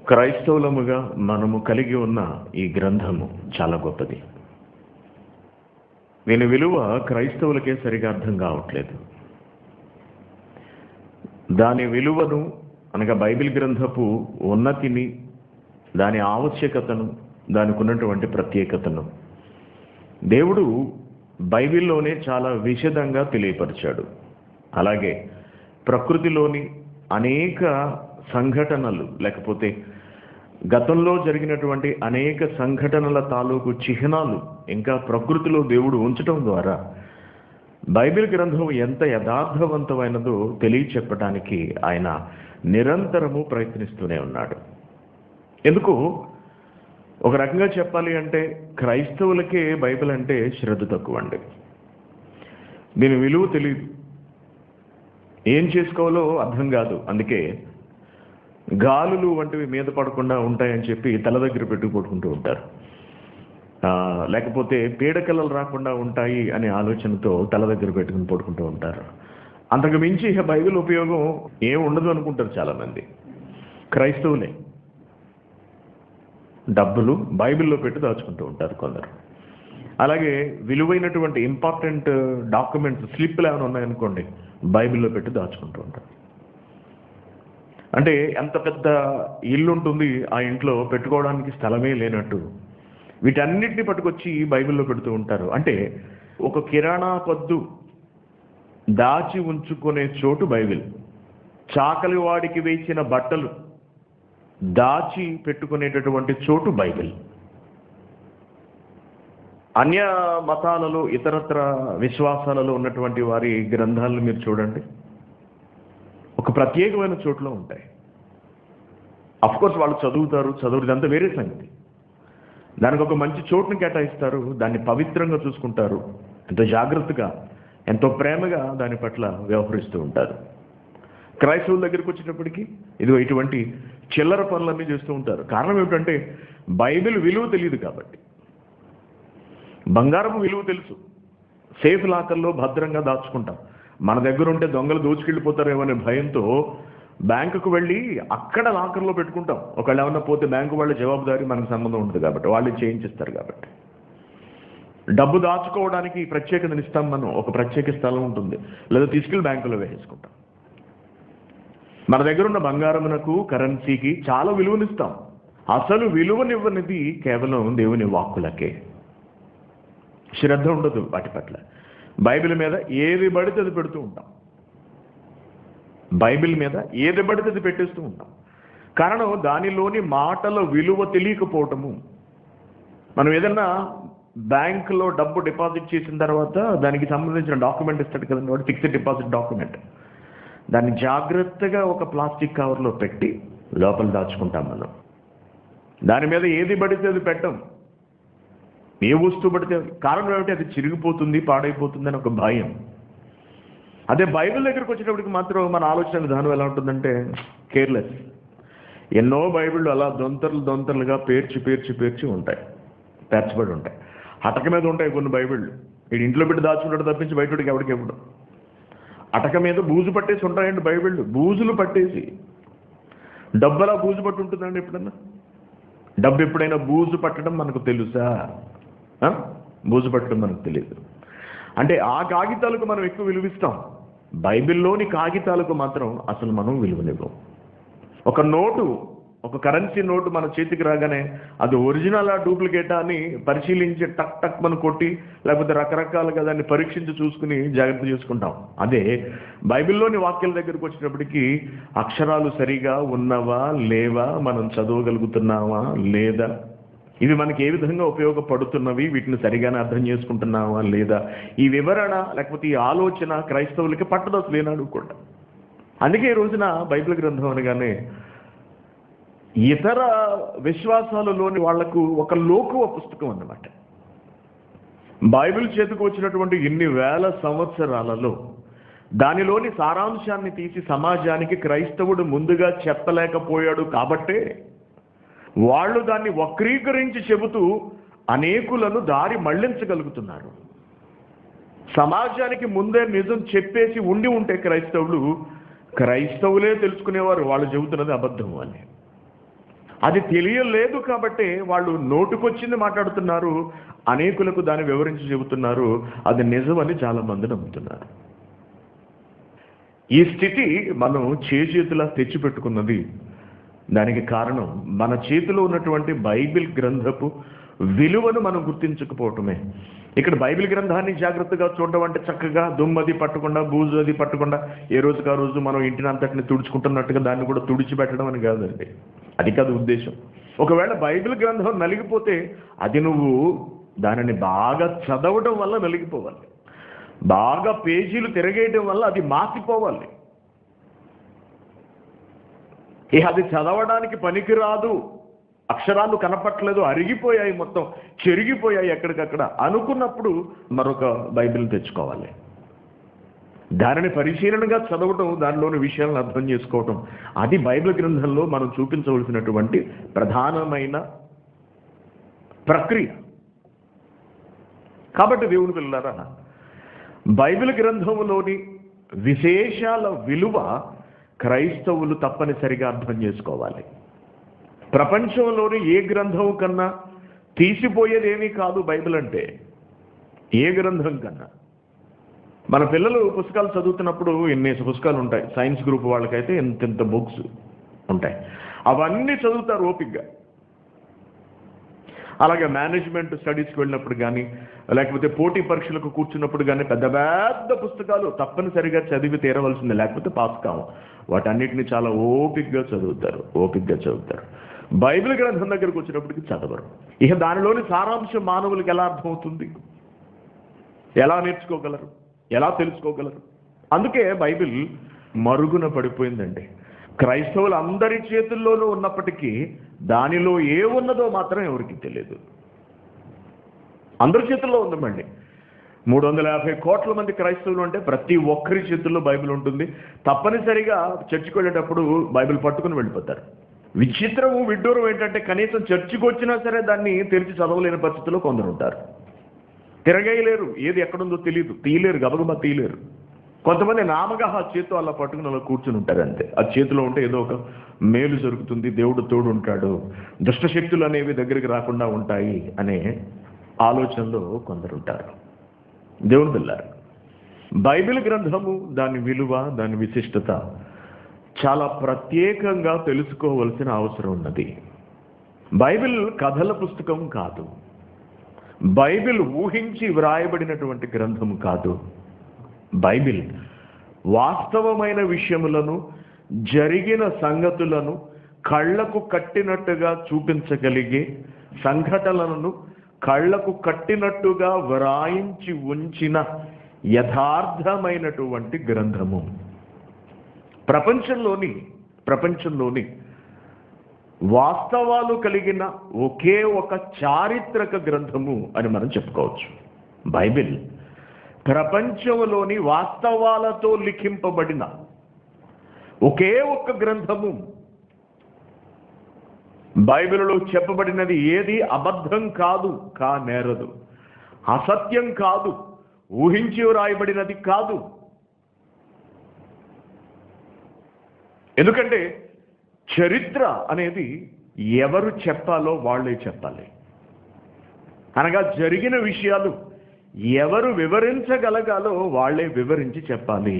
క్రైస్తవులముగా మనము కలిగి ఉన్న ఈ గ్రంథము చాలా గొప్పది దీని విలువ క్రైస్తవులకే సరిగా అర్థం కావట్లేదు దాని విలువను అనగా బైబిల్ గ్రంథపు ఉన్నతిని దాని ఆవశ్యకతను దానికి ఉన్నటువంటి ప్రత్యేకతను దేవుడు బైబిల్లోనే చాలా విషదంగా తెలియపరిచాడు అలాగే ప్రకృతిలోని అనేక సంఘటనలు లేకపోతే గతంలో జరిగినటువంటి అనేక సంఘటనల తాలూకు చిహ్నాలు ఇంకా ప్రకృతిలో దేవుడు ఉంచటం ద్వారా బైబిల్ గ్రంథం ఎంత యథార్థవంతమైనదో తెలియచెప్పడానికి ఆయన నిరంతరము ప్రయత్నిస్తూనే ఉన్నాడు ఎందుకు ఒక రకంగా చెప్పాలి అంటే క్రైస్తవులకే బైబిల్ అంటే శ్రద్ధ తక్కువ అండి దీని విలువ తెలియదు ఏం చేసుకోవాలో అర్థం కాదు అందుకే గాలులు వంటివి మీద పడకుండా ఉంటాయని చెప్పి తల దగ్గర పెట్టి కొట్టుకుంటూ ఉంటారు ఆ, లేకపోతే పీడకలలు రాకుండా ఉంటాయి అనే ఆలోచనతో తల దగ్గర పెట్టుకుని పడుకుంటూ ఉంటారు అంతకు మించి ఇక బైబిల్ ఉపయోగం ఏం ఉండదు అనుకుంటారు చాలామంది క్రైస్తవులే డబ్బులు బైబిల్లో పెట్టి దాచుకుంటూ ఉంటారు కొందరు అలాగే విలువైనటువంటి ఇంపార్టెంట్ డాక్యుమెంట్స్ స్లిప్లు ఏమైనా ఉన్నాయనుకోండి బైబిల్లో పెట్టి దాచుకుంటూ ఉంటారు అంటే ఎంత పెద్ద ఇల్లు ఉంటుంది ఆ ఇంట్లో పెట్టుకోవడానికి స్థలమే లేనట్టు వీటన్నిటిని పట్టుకొచ్చి బైబిల్లో పెడుతూ ఉంటారు అంటే ఒక కిరాణా పద్దు దాచి ఉంచుకునే చోటు బైబిల్ చాకలి వాడికి వేసిన బట్టలు దాచి పెట్టుకునేటటువంటి చోటు బైబిల్ అన్య మతాలలో ఇతరత్ర విశ్వాసాలలో ఉన్నటువంటి వారి గ్రంథాలను మీరు చూడండి ఒక ప్రత్యేకమైన చోట్లో ఉంటాయి అఫ్ కోర్స్ వాళ్ళు చదువుతారు చదువు ఇదంతా వేరే సంగతి దానికి ఒక మంచి చోటుని కేటాయిస్తారు దాన్ని పవిత్రంగా చూసుకుంటారు ఎంతో జాగ్రత్తగా ఎంతో ప్రేమగా దాని పట్ల వ్యవహరిస్తూ ఉంటారు క్రైస్తవుల దగ్గరికి వచ్చేటప్పటికి ఇదిగో ఇటువంటి చిల్లర పనులన్నీ చేస్తూ ఉంటారు కారణం ఏమిటంటే బైబిల్ విలువ తెలియదు కాబట్టి బంగారపు విలువ తెలుసు సేఫ్ లాకర్లో భద్రంగా దాచుకుంటాం మన దగ్గర ఉంటే దొంగలు దోచుకెళ్ళిపోతారేమో అనే భయంతో బ్యాంకుకు వెళ్ళి అక్కడ లాకర్లో పెట్టుకుంటాం ఒకళ్ళు ఏమన్నా పోతే బ్యాంకు వాళ్ళ జవాబుదారీ మనకు సంబంధం ఉంటుంది కాబట్టి వాళ్ళు చేయించిస్తారు కాబట్టి డబ్బు దాచుకోవడానికి ప్రత్యేకతను ఇస్తాం మనం ఒక ప్రత్యేక స్థలం ఉంటుంది లేదా తీసుకెళ్ళి బ్యాంకులో వేసేసుకుంటాం మన దగ్గర ఉన్న బంగారమునకు కరెన్సీకి చాలా విలువనిస్తాం అసలు విలువనివ్వనిది కేవలం దేవుని వాక్కులకే శ్రద్ధ ఉండదు వాటి పట్ల బైబిల్ మీద ఏది పడితే అది పెడుతూ ఉంటాం బైబిల్ మీద ఏది పడితే అది పెట్టేస్తూ ఉంటాం కారణం దానిలోని మాటల విలువ తెలియకపోవటము మనం ఏదన్నా బ్యాంకులో డబ్బు డిపాజిట్ చేసిన తర్వాత దానికి సంబంధించిన డాక్యుమెంట్ ఇస్తాడు కదండి వాడు ఫిక్స్డ్ డిపాజిట్ డాక్యుమెంట్ దాన్ని జాగ్రత్తగా ఒక ప్లాస్టిక్ కవర్లో పెట్టి లోపల దాచుకుంటాం మనం దాని మీద ఏది పడితే అది పెట్టం ఏ వస్తువు పడితే అది. కారణం ఏమిటి అది చిరిగిపోతుంది పాడైపోతుంది అని ఒక భయం అదే బైబిల్ దగ్గరికి వచ్చేటప్పటికి మాత్రం మన ఆలోచన విధానం ఎలా ఉంటుందంటే కేర్లెస్ ఎన్నో బైబిళ్ళు అలా దొంతర్లు దొంతర్లుగా పేర్చి పేర్చి పేర్చి ఉంటాయి పేర్చబడి ఉంటాయి అటక మీద ఉంటాయి కొన్ని బైబిళ్ళు వీడు ఇంట్లో పెట్టి దాచుకుంటాడు తప్పించి బయటకి ఎవడికి ఇవ్వడు అటక మీద బూజు పట్టేసి ఉంటాయండి బైబిళ్ళు బూజులు పట్టేసి డబ్బలా బూజు పట్టి ఉంటుందండి ఎప్పుడన్నా డబ్బు ఎప్పుడైనా బూజు పట్టడం మనకు తెలుసా ఆ? బూజు పట్టడం మనకు తెలియదు అంటే ఆ కాగితాలకు మనం ఎక్కువ విలువిస్తాం బైబిల్లోని కాగితాలకు మాత్రం అసలు మనం విలువనివ్వం ఒక నోటు ఒక కరెన్సీ నోటు మన చేతికి రాగానే అది ఒరిజినలా డూప్లికేటా అని పరిశీలించి టక్ టక్ మనం కొట్టి లేకపోతే రకరకాలుగా దాన్ని పరీక్షించి చూసుకుని జాగ్రత్త చేసుకుంటాం అదే బైబిల్లోని వాక్యాల దగ్గరికి వచ్చినప్పటికీ అక్షరాలు సరిగా ఉన్నవా లేవా మనం చదవగలుగుతున్నావా లేదా ఇవి మనకి ఏ విధంగా ఉపయోగపడుతున్నవి వీటిని సరిగానే అర్థం చేసుకుంటున్నావా లేదా ఈ వివరణ లేకపోతే ఈ ఆలోచన క్రైస్తవులకి పట్టదసు లేనాడు కూడా అందుకే ఈ రోజున బైబిల్ గ్రంథం అనగానే ఇతర విశ్వాసాలలోని వాళ్లకు ఒక లోకువ పుస్తకం అన్నమాట బైబిల్ చేతికి వచ్చినటువంటి ఇన్ని వేల సంవత్సరాలలో దానిలోని సారాంశాన్ని తీసి సమాజానికి క్రైస్తవుడు ముందుగా చెప్పలేకపోయాడు కాబట్టే వాళ్ళు దాన్ని వక్రీకరించి చెబుతూ అనేకులను దారి మళ్లించగలుగుతున్నారు సమాజానికి ముందే నిజం చెప్పేసి ఉండి ఉంటే క్రైస్తవులు క్రైస్తవులే తెలుసుకునేవారు వాళ్ళు చెబుతున్నది అబద్ధం అని అది తెలియలేదు కాబట్టి వాళ్ళు నోటుకొచ్చింది మాట్లాడుతున్నారు అనేకులకు దాన్ని వివరించి చెబుతున్నారు అది నిజమని చాలా మంది నమ్ముతున్నారు ఈ స్థితి మనం చేతులా తెచ్చిపెట్టుకున్నది దానికి కారణం మన చేతిలో ఉన్నటువంటి బైబిల్ గ్రంథపు విలువను మనం గుర్తించకపోవటమే ఇక్కడ బైబిల్ గ్రంథాన్ని జాగ్రత్తగా చూడడం అంటే చక్కగా దుమ్మది పట్టకుండా బూజు అది పట్టకుండా ఏ రోజుకి ఆ రోజు మనం ఇంటిని అంతటిని తుడుచుకుంటున్నట్టుగా దాన్ని కూడా తుడిచిపెట్టడం అని కాదండి అది కాదు ఉద్దేశం ఒకవేళ బైబిల్ గ్రంథం నలిగిపోతే అది నువ్వు దానిని బాగా చదవడం వల్ల నలిగిపోవాలి బాగా పేజీలు తిరగేయడం వల్ల అది మాసిపోవాలి ఇక అది చదవడానికి పనికిరాదు అక్షరాలు కనపట్లేదు అరిగిపోయాయి మొత్తం చెరిగిపోయాయి ఎక్కడికక్కడ అనుకున్నప్పుడు మరొక బైబిల్ తెచ్చుకోవాలి దానిని పరిశీలనగా చదవటం దానిలోని విషయాలను అర్థం చేసుకోవటం అది బైబిల్ గ్రంథంలో మనం చూపించవలసినటువంటి ప్రధానమైన ప్రక్రియ కాబట్టి దేవుని పిల్లరా బైబిల్ గ్రంథంలోని విశేషాల విలువ క్రైస్తవులు తప్పనిసరిగా అర్థం చేసుకోవాలి ప్రపంచంలోని ఏ గ్రంథం కన్నా తీసిపోయేదేమీ కాదు బైబిల్ అంటే ఏ గ్రంథం కన్నా మన పిల్లలు పుస్తకాలు చదువుతున్నప్పుడు ఎన్ని పుస్తకాలు ఉంటాయి సైన్స్ గ్రూప్ వాళ్ళకైతే ఎంత ఎంత బుక్స్ ఉంటాయి అవన్నీ చదువుతారు ఓపిక్గా అలాగే మేనేజ్మెంట్ స్టడీస్కి వెళ్ళినప్పుడు కానీ లేకపోతే పోటీ పరీక్షలకు కూర్చున్నప్పుడు కానీ పెద్ద పెద్ద పుస్తకాలు తప్పనిసరిగా చదివి తీరవలసిందే లేకపోతే పాస్ కాము వాటన్నిటిని చాలా ఓపిక్గా చదువుతారు ఓపిక్గా చదువుతారు బైబిల్ గ్రంథం దగ్గరకు వచ్చినప్పటికి చదవరు ఇక దానిలోని సారాంశం మానవులకు ఎలా అర్థమవుతుంది ఎలా నేర్చుకోగలరు ఎలా తెలుసుకోగలరు అందుకే బైబిల్ మరుగున పడిపోయిందండి క్రైస్తవులు అందరి చేతుల్లోనూ ఉన్నప్పటికీ దానిలో ఏ ఉన్నదో మాత్రం ఎవరికి తెలియదు అందరి చేతుల్లో ఉందమండి మూడు వందల యాభై కోట్ల మంది క్రైస్తవులు అంటే ప్రతి ఒక్కరి చేతుల్లో బైబిల్ ఉంటుంది తప్పనిసరిగా చర్చికి వెళ్ళేటప్పుడు బైబిల్ పట్టుకుని వెళ్ళిపోతారు విచిత్రము విడ్డూరం ఏంటంటే కనీసం చర్చికి వచ్చినా సరే దాన్ని తెరిచి చదవలేని పరిస్థితిలో కొందరు ఉంటారు తిరగేయలేరు ఏది ఎక్కడుందో తెలియదు తీయలేరు గబగబా తీయలేరు కొంతమంది నామగా ఆ చేతితో అలా పట్టుకుని అలా కూర్చుని ఉంటారు అంతే ఆ చేతిలో ఉంటే ఏదో ఒక మేలు జరుగుతుంది దేవుడు తోడు ఉంటాడు దుష్ట శక్తులు అనేవి దగ్గరికి రాకుండా ఉంటాయి అనే ఆలోచనలో కొందరు ఉంటారు దేవుడు పిల్లారు బైబిల్ గ్రంథము దాని విలువ దాని విశిష్టత చాలా ప్రత్యేకంగా తెలుసుకోవలసిన అవసరం ఉన్నది బైబిల్ కథల పుస్తకం కాదు బైబిల్ ఊహించి వ్రాయబడినటువంటి గ్రంథం కాదు బైబిల్ వాస్తవమైన విషయములను జరిగిన సంగతులను కళ్ళకు కట్టినట్టుగా చూపించగలిగే సంఘటనలను కళ్ళకు కట్టినట్టుగా వ్రాయించి ఉంచిన యథార్థమైనటువంటి గ్రంథము ప్రపంచంలోని ప్రపంచంలోని వాస్తవాలు కలిగిన ఒకే ఒక చారిత్రక గ్రంథము అని మనం చెప్పుకోవచ్చు బైబిల్ ప్రపంచంలోని వాస్తవాలతో లిఖింపబడిన ఒకే ఒక్క గ్రంథము బైబిల్లో చెప్పబడినది ఏది అబద్ధం కాదు కా నేరదు అసత్యం కాదు ఊహించి వ్రాయబడినది కాదు ఎందుకంటే చరిత్ర అనేది ఎవరు చెప్పాలో వాళ్ళే చెప్పాలి అనగా జరిగిన విషయాలు ఎవరు వివరించగలగాలో వాళ్ళే వివరించి చెప్పాలి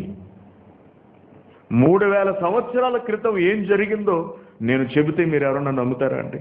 మూడు వేల సంవత్సరాల క్రితం ఏం జరిగిందో నేను చెబితే మీరు ఎవరన్నా నమ్ముతారా అండి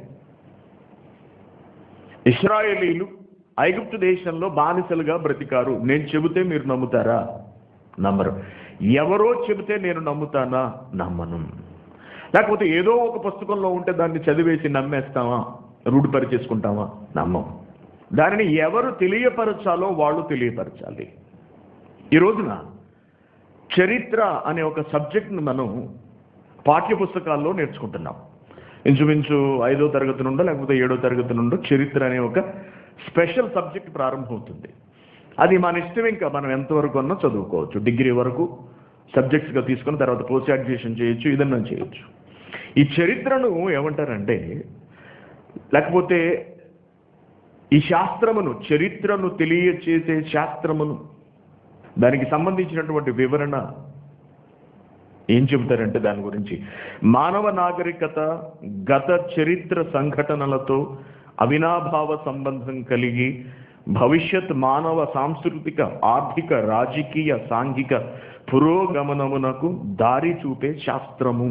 ఇస్రాయేలీలు ఐగుప్తు దేశంలో బానిసలుగా బ్రతికారు నేను చెబితే మీరు నమ్ముతారా నమ్మరు ఎవరో చెబితే నేను నమ్ముతానా నమ్మను లేకపోతే ఏదో ఒక పుస్తకంలో ఉంటే దాన్ని చదివేసి నమ్మేస్తామా రూఢిపరిచేసుకుంటామా నమ్మం దానిని ఎవరు తెలియపరచాలో వాళ్ళు తెలియపరచాలి ఈ రోజున చరిత్ర అనే ఒక సబ్జెక్ట్ను మనం పాఠ్య పుస్తకాల్లో నేర్చుకుంటున్నాం ఇంచుమించు ఐదో తరగతి నుండో లేకపోతే ఏడో తరగతి నుండో చరిత్ర అనే ఒక స్పెషల్ సబ్జెక్ట్ ప్రారంభమవుతుంది అది మన ఇష్టం ఇంకా మనం ఎంతవరకు అన్నా చదువుకోవచ్చు డిగ్రీ వరకు సబ్జెక్ట్స్గా తీసుకుని తర్వాత పోస్ట్ గ్రాడ్యుయేషన్ చేయొచ్చు ఇదన్నా చేయొచ్చు ఈ చరిత్రను ఏమంటారంటే లేకపోతే ఈ శాస్త్రమును చరిత్రను తెలియచేసే శాస్త్రమును దానికి సంబంధించినటువంటి వివరణ ఏం చెబుతారంటే దాని గురించి మానవ నాగరికత గత చరిత్ర సంఘటనలతో అవినాభావ సంబంధం కలిగి భవిష్యత్ మానవ సాంస్కృతిక ఆర్థిక రాజకీయ సాంఘిక పురోగమనమునకు దారి చూపే శాస్త్రము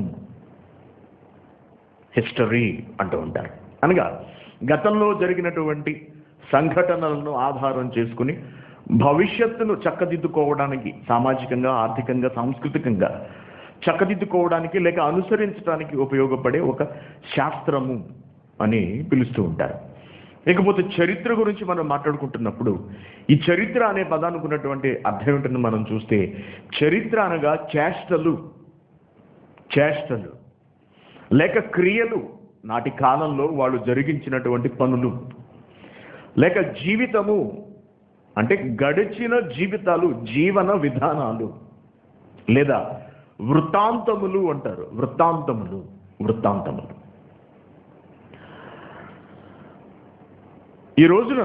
హిస్టరీ అంటూ ఉంటారు అనగా గతంలో జరిగినటువంటి సంఘటనలను ఆధారం చేసుకుని భవిష్యత్తును చక్కదిద్దుకోవడానికి సామాజికంగా ఆర్థికంగా సాంస్కృతికంగా చక్కదిద్దుకోవడానికి లేక అనుసరించడానికి ఉపయోగపడే ఒక శాస్త్రము అని పిలుస్తూ ఉంటారు ఇకపోతే చరిత్ర గురించి మనం మాట్లాడుకుంటున్నప్పుడు ఈ చరిత్ర అనే పదానికి ఉన్నటువంటి అర్థం ఏంటని మనం చూస్తే చరిత్ర అనగా చేష్టలు చేష్టలు లేక క్రియలు నాటి కాలంలో వాళ్ళు జరిగించినటువంటి పనులు లేక జీవితము అంటే గడిచిన జీవితాలు జీవన విధానాలు లేదా వృత్తాంతములు అంటారు వృత్తాంతములు వృత్తాంతములు ఈ రోజున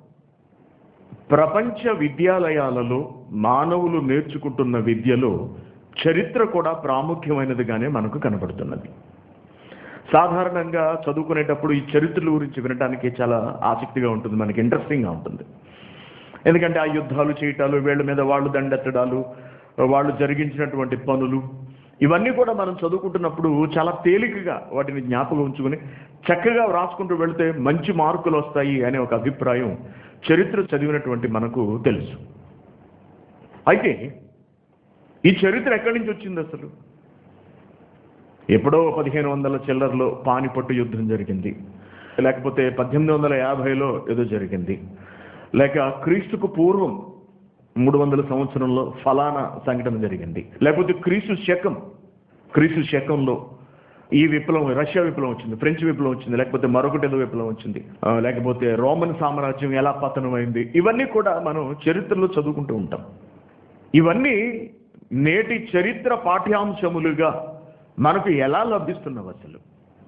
ప్రపంచ విద్యాలయాలలో మానవులు నేర్చుకుంటున్న విద్యలో చరిత్ర కూడా ప్రాముఖ్యమైనదిగానే మనకు కనబడుతున్నది సాధారణంగా చదువుకునేటప్పుడు ఈ చరిత్రల గురించి వినడానికి చాలా ఆసక్తిగా ఉంటుంది మనకి ఇంట్రెస్టింగ్గా ఉంటుంది ఎందుకంటే ఆ యుద్ధాలు చేయటాలు వీళ్ళ మీద వాళ్ళు దండెత్తడాలు వాళ్ళు జరిగించినటువంటి పనులు ఇవన్నీ కూడా మనం చదువుకుంటున్నప్పుడు చాలా తేలికగా వాటిని జ్ఞాపకం ఉంచుకుని చక్కగా వ్రాసుకుంటూ వెళితే మంచి మార్కులు వస్తాయి అనే ఒక అభిప్రాయం చరిత్ర చదివినటువంటి మనకు తెలుసు అయితే ఈ చరిత్ర ఎక్కడి నుంచి వచ్చింది అసలు ఎప్పుడో పదిహేను వందల చిల్లరలో పానిపట్టు యుద్ధం జరిగింది లేకపోతే పద్దెనిమిది వందల యాభైలో ఏదో జరిగింది లేక క్రీస్తుకు పూర్వం మూడు వందల సంవత్సరంలో ఫలానా సంఘటన జరిగింది లేకపోతే క్రీస్తు శకం క్రీస్తు శకంలో ఈ విప్లవం రష్యా విప్లవం వచ్చింది ఫ్రెంచ్ విప్లవం వచ్చింది లేకపోతే మరొకటి ఏదో విప్లవం వచ్చింది ఆ, లేకపోతే రోమన్ సామ్రాజ్యం ఎలా పతనమైంది ఇవన్నీ కూడా మనం చరిత్రలో చదువుకుంటూ ఉంటాం ఇవన్నీ నేటి చరిత్ర పాఠ్యాంశములుగా మనకు ఎలా లభిస్తున్నవి అసలు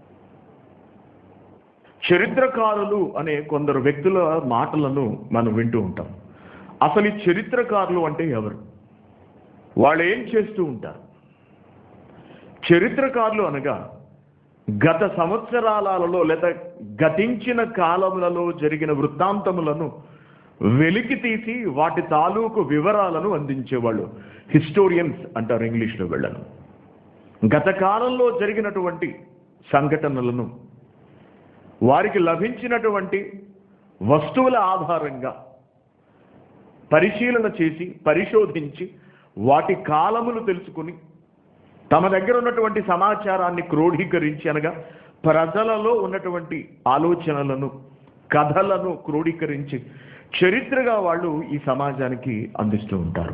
చరిత్రకారులు అనే కొందరు వ్యక్తుల మాటలను మనం వింటూ ఉంటాం అసలు ఈ చరిత్రకారులు అంటే ఎవరు వాళ్ళు ఏం చేస్తూ ఉంటారు చరిత్రకారులు అనగా గత సంవత్సరాలలో లేదా గతించిన కాలములలో జరిగిన వృత్తాంతములను వెలికి తీసి వాటి తాలూకు వివరాలను అందించేవాళ్ళు హిస్టోరియన్స్ అంటారు ఇంగ్లీష్లో వెళ్ళను గత కాలంలో జరిగినటువంటి సంఘటనలను వారికి లభించినటువంటి వస్తువుల ఆధారంగా పరిశీలన చేసి పరిశోధించి వాటి కాలములు తెలుసుకుని తమ దగ్గర ఉన్నటువంటి సమాచారాన్ని క్రోడీకరించి అనగా ప్రజలలో ఉన్నటువంటి ఆలోచనలను కథలను క్రోడీకరించి చరిత్రగా వాళ్ళు ఈ సమాజానికి అందిస్తూ ఉంటారు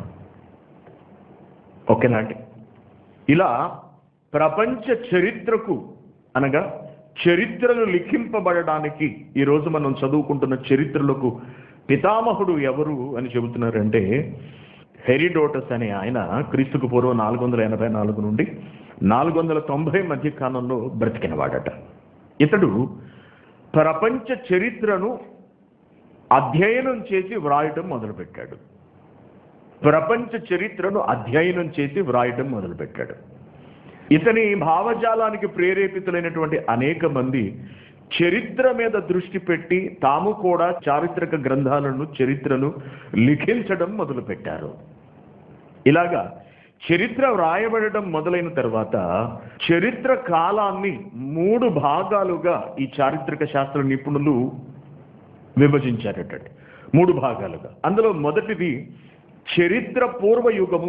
ఓకేనా అండి ఇలా ప్రపంచ చరిత్రకు అనగా చరిత్రలు లిఖింపబడడానికి ఈరోజు మనం చదువుకుంటున్న చరిత్రలకు పితామహుడు ఎవరు అని చెబుతున్నారంటే హెరిడోటస్ అనే ఆయన క్రీస్తుకు పూర్వం నాలుగు వందల ఎనభై నాలుగు నుండి నాలుగు వందల తొంభై మధ్య కాలంలో బ్రతికినవాడట ఇతడు ప్రపంచ చరిత్రను అధ్యయనం చేసి వ్రాయటం మొదలుపెట్టాడు ప్రపంచ చరిత్రను అధ్యయనం చేసి వ్రాయటం మొదలుపెట్టాడు ఇతని భావజాలానికి ప్రేరేపితులైనటువంటి అనేక మంది చరిత్ర మీద దృష్టి పెట్టి తాము కూడా చారిత్రక గ్రంథాలను చరిత్రను లిఖించడం మొదలుపెట్టారు ఇలాగా చరిత్ర వ్రాయబడడం మొదలైన తర్వాత చరిత్ర కాలాన్ని మూడు భాగాలుగా ఈ చారిత్రక శాస్త్ర నిపుణులు విభజించారట మూడు భాగాలుగా అందులో మొదటిది చరిత్ర పూర్వయుగము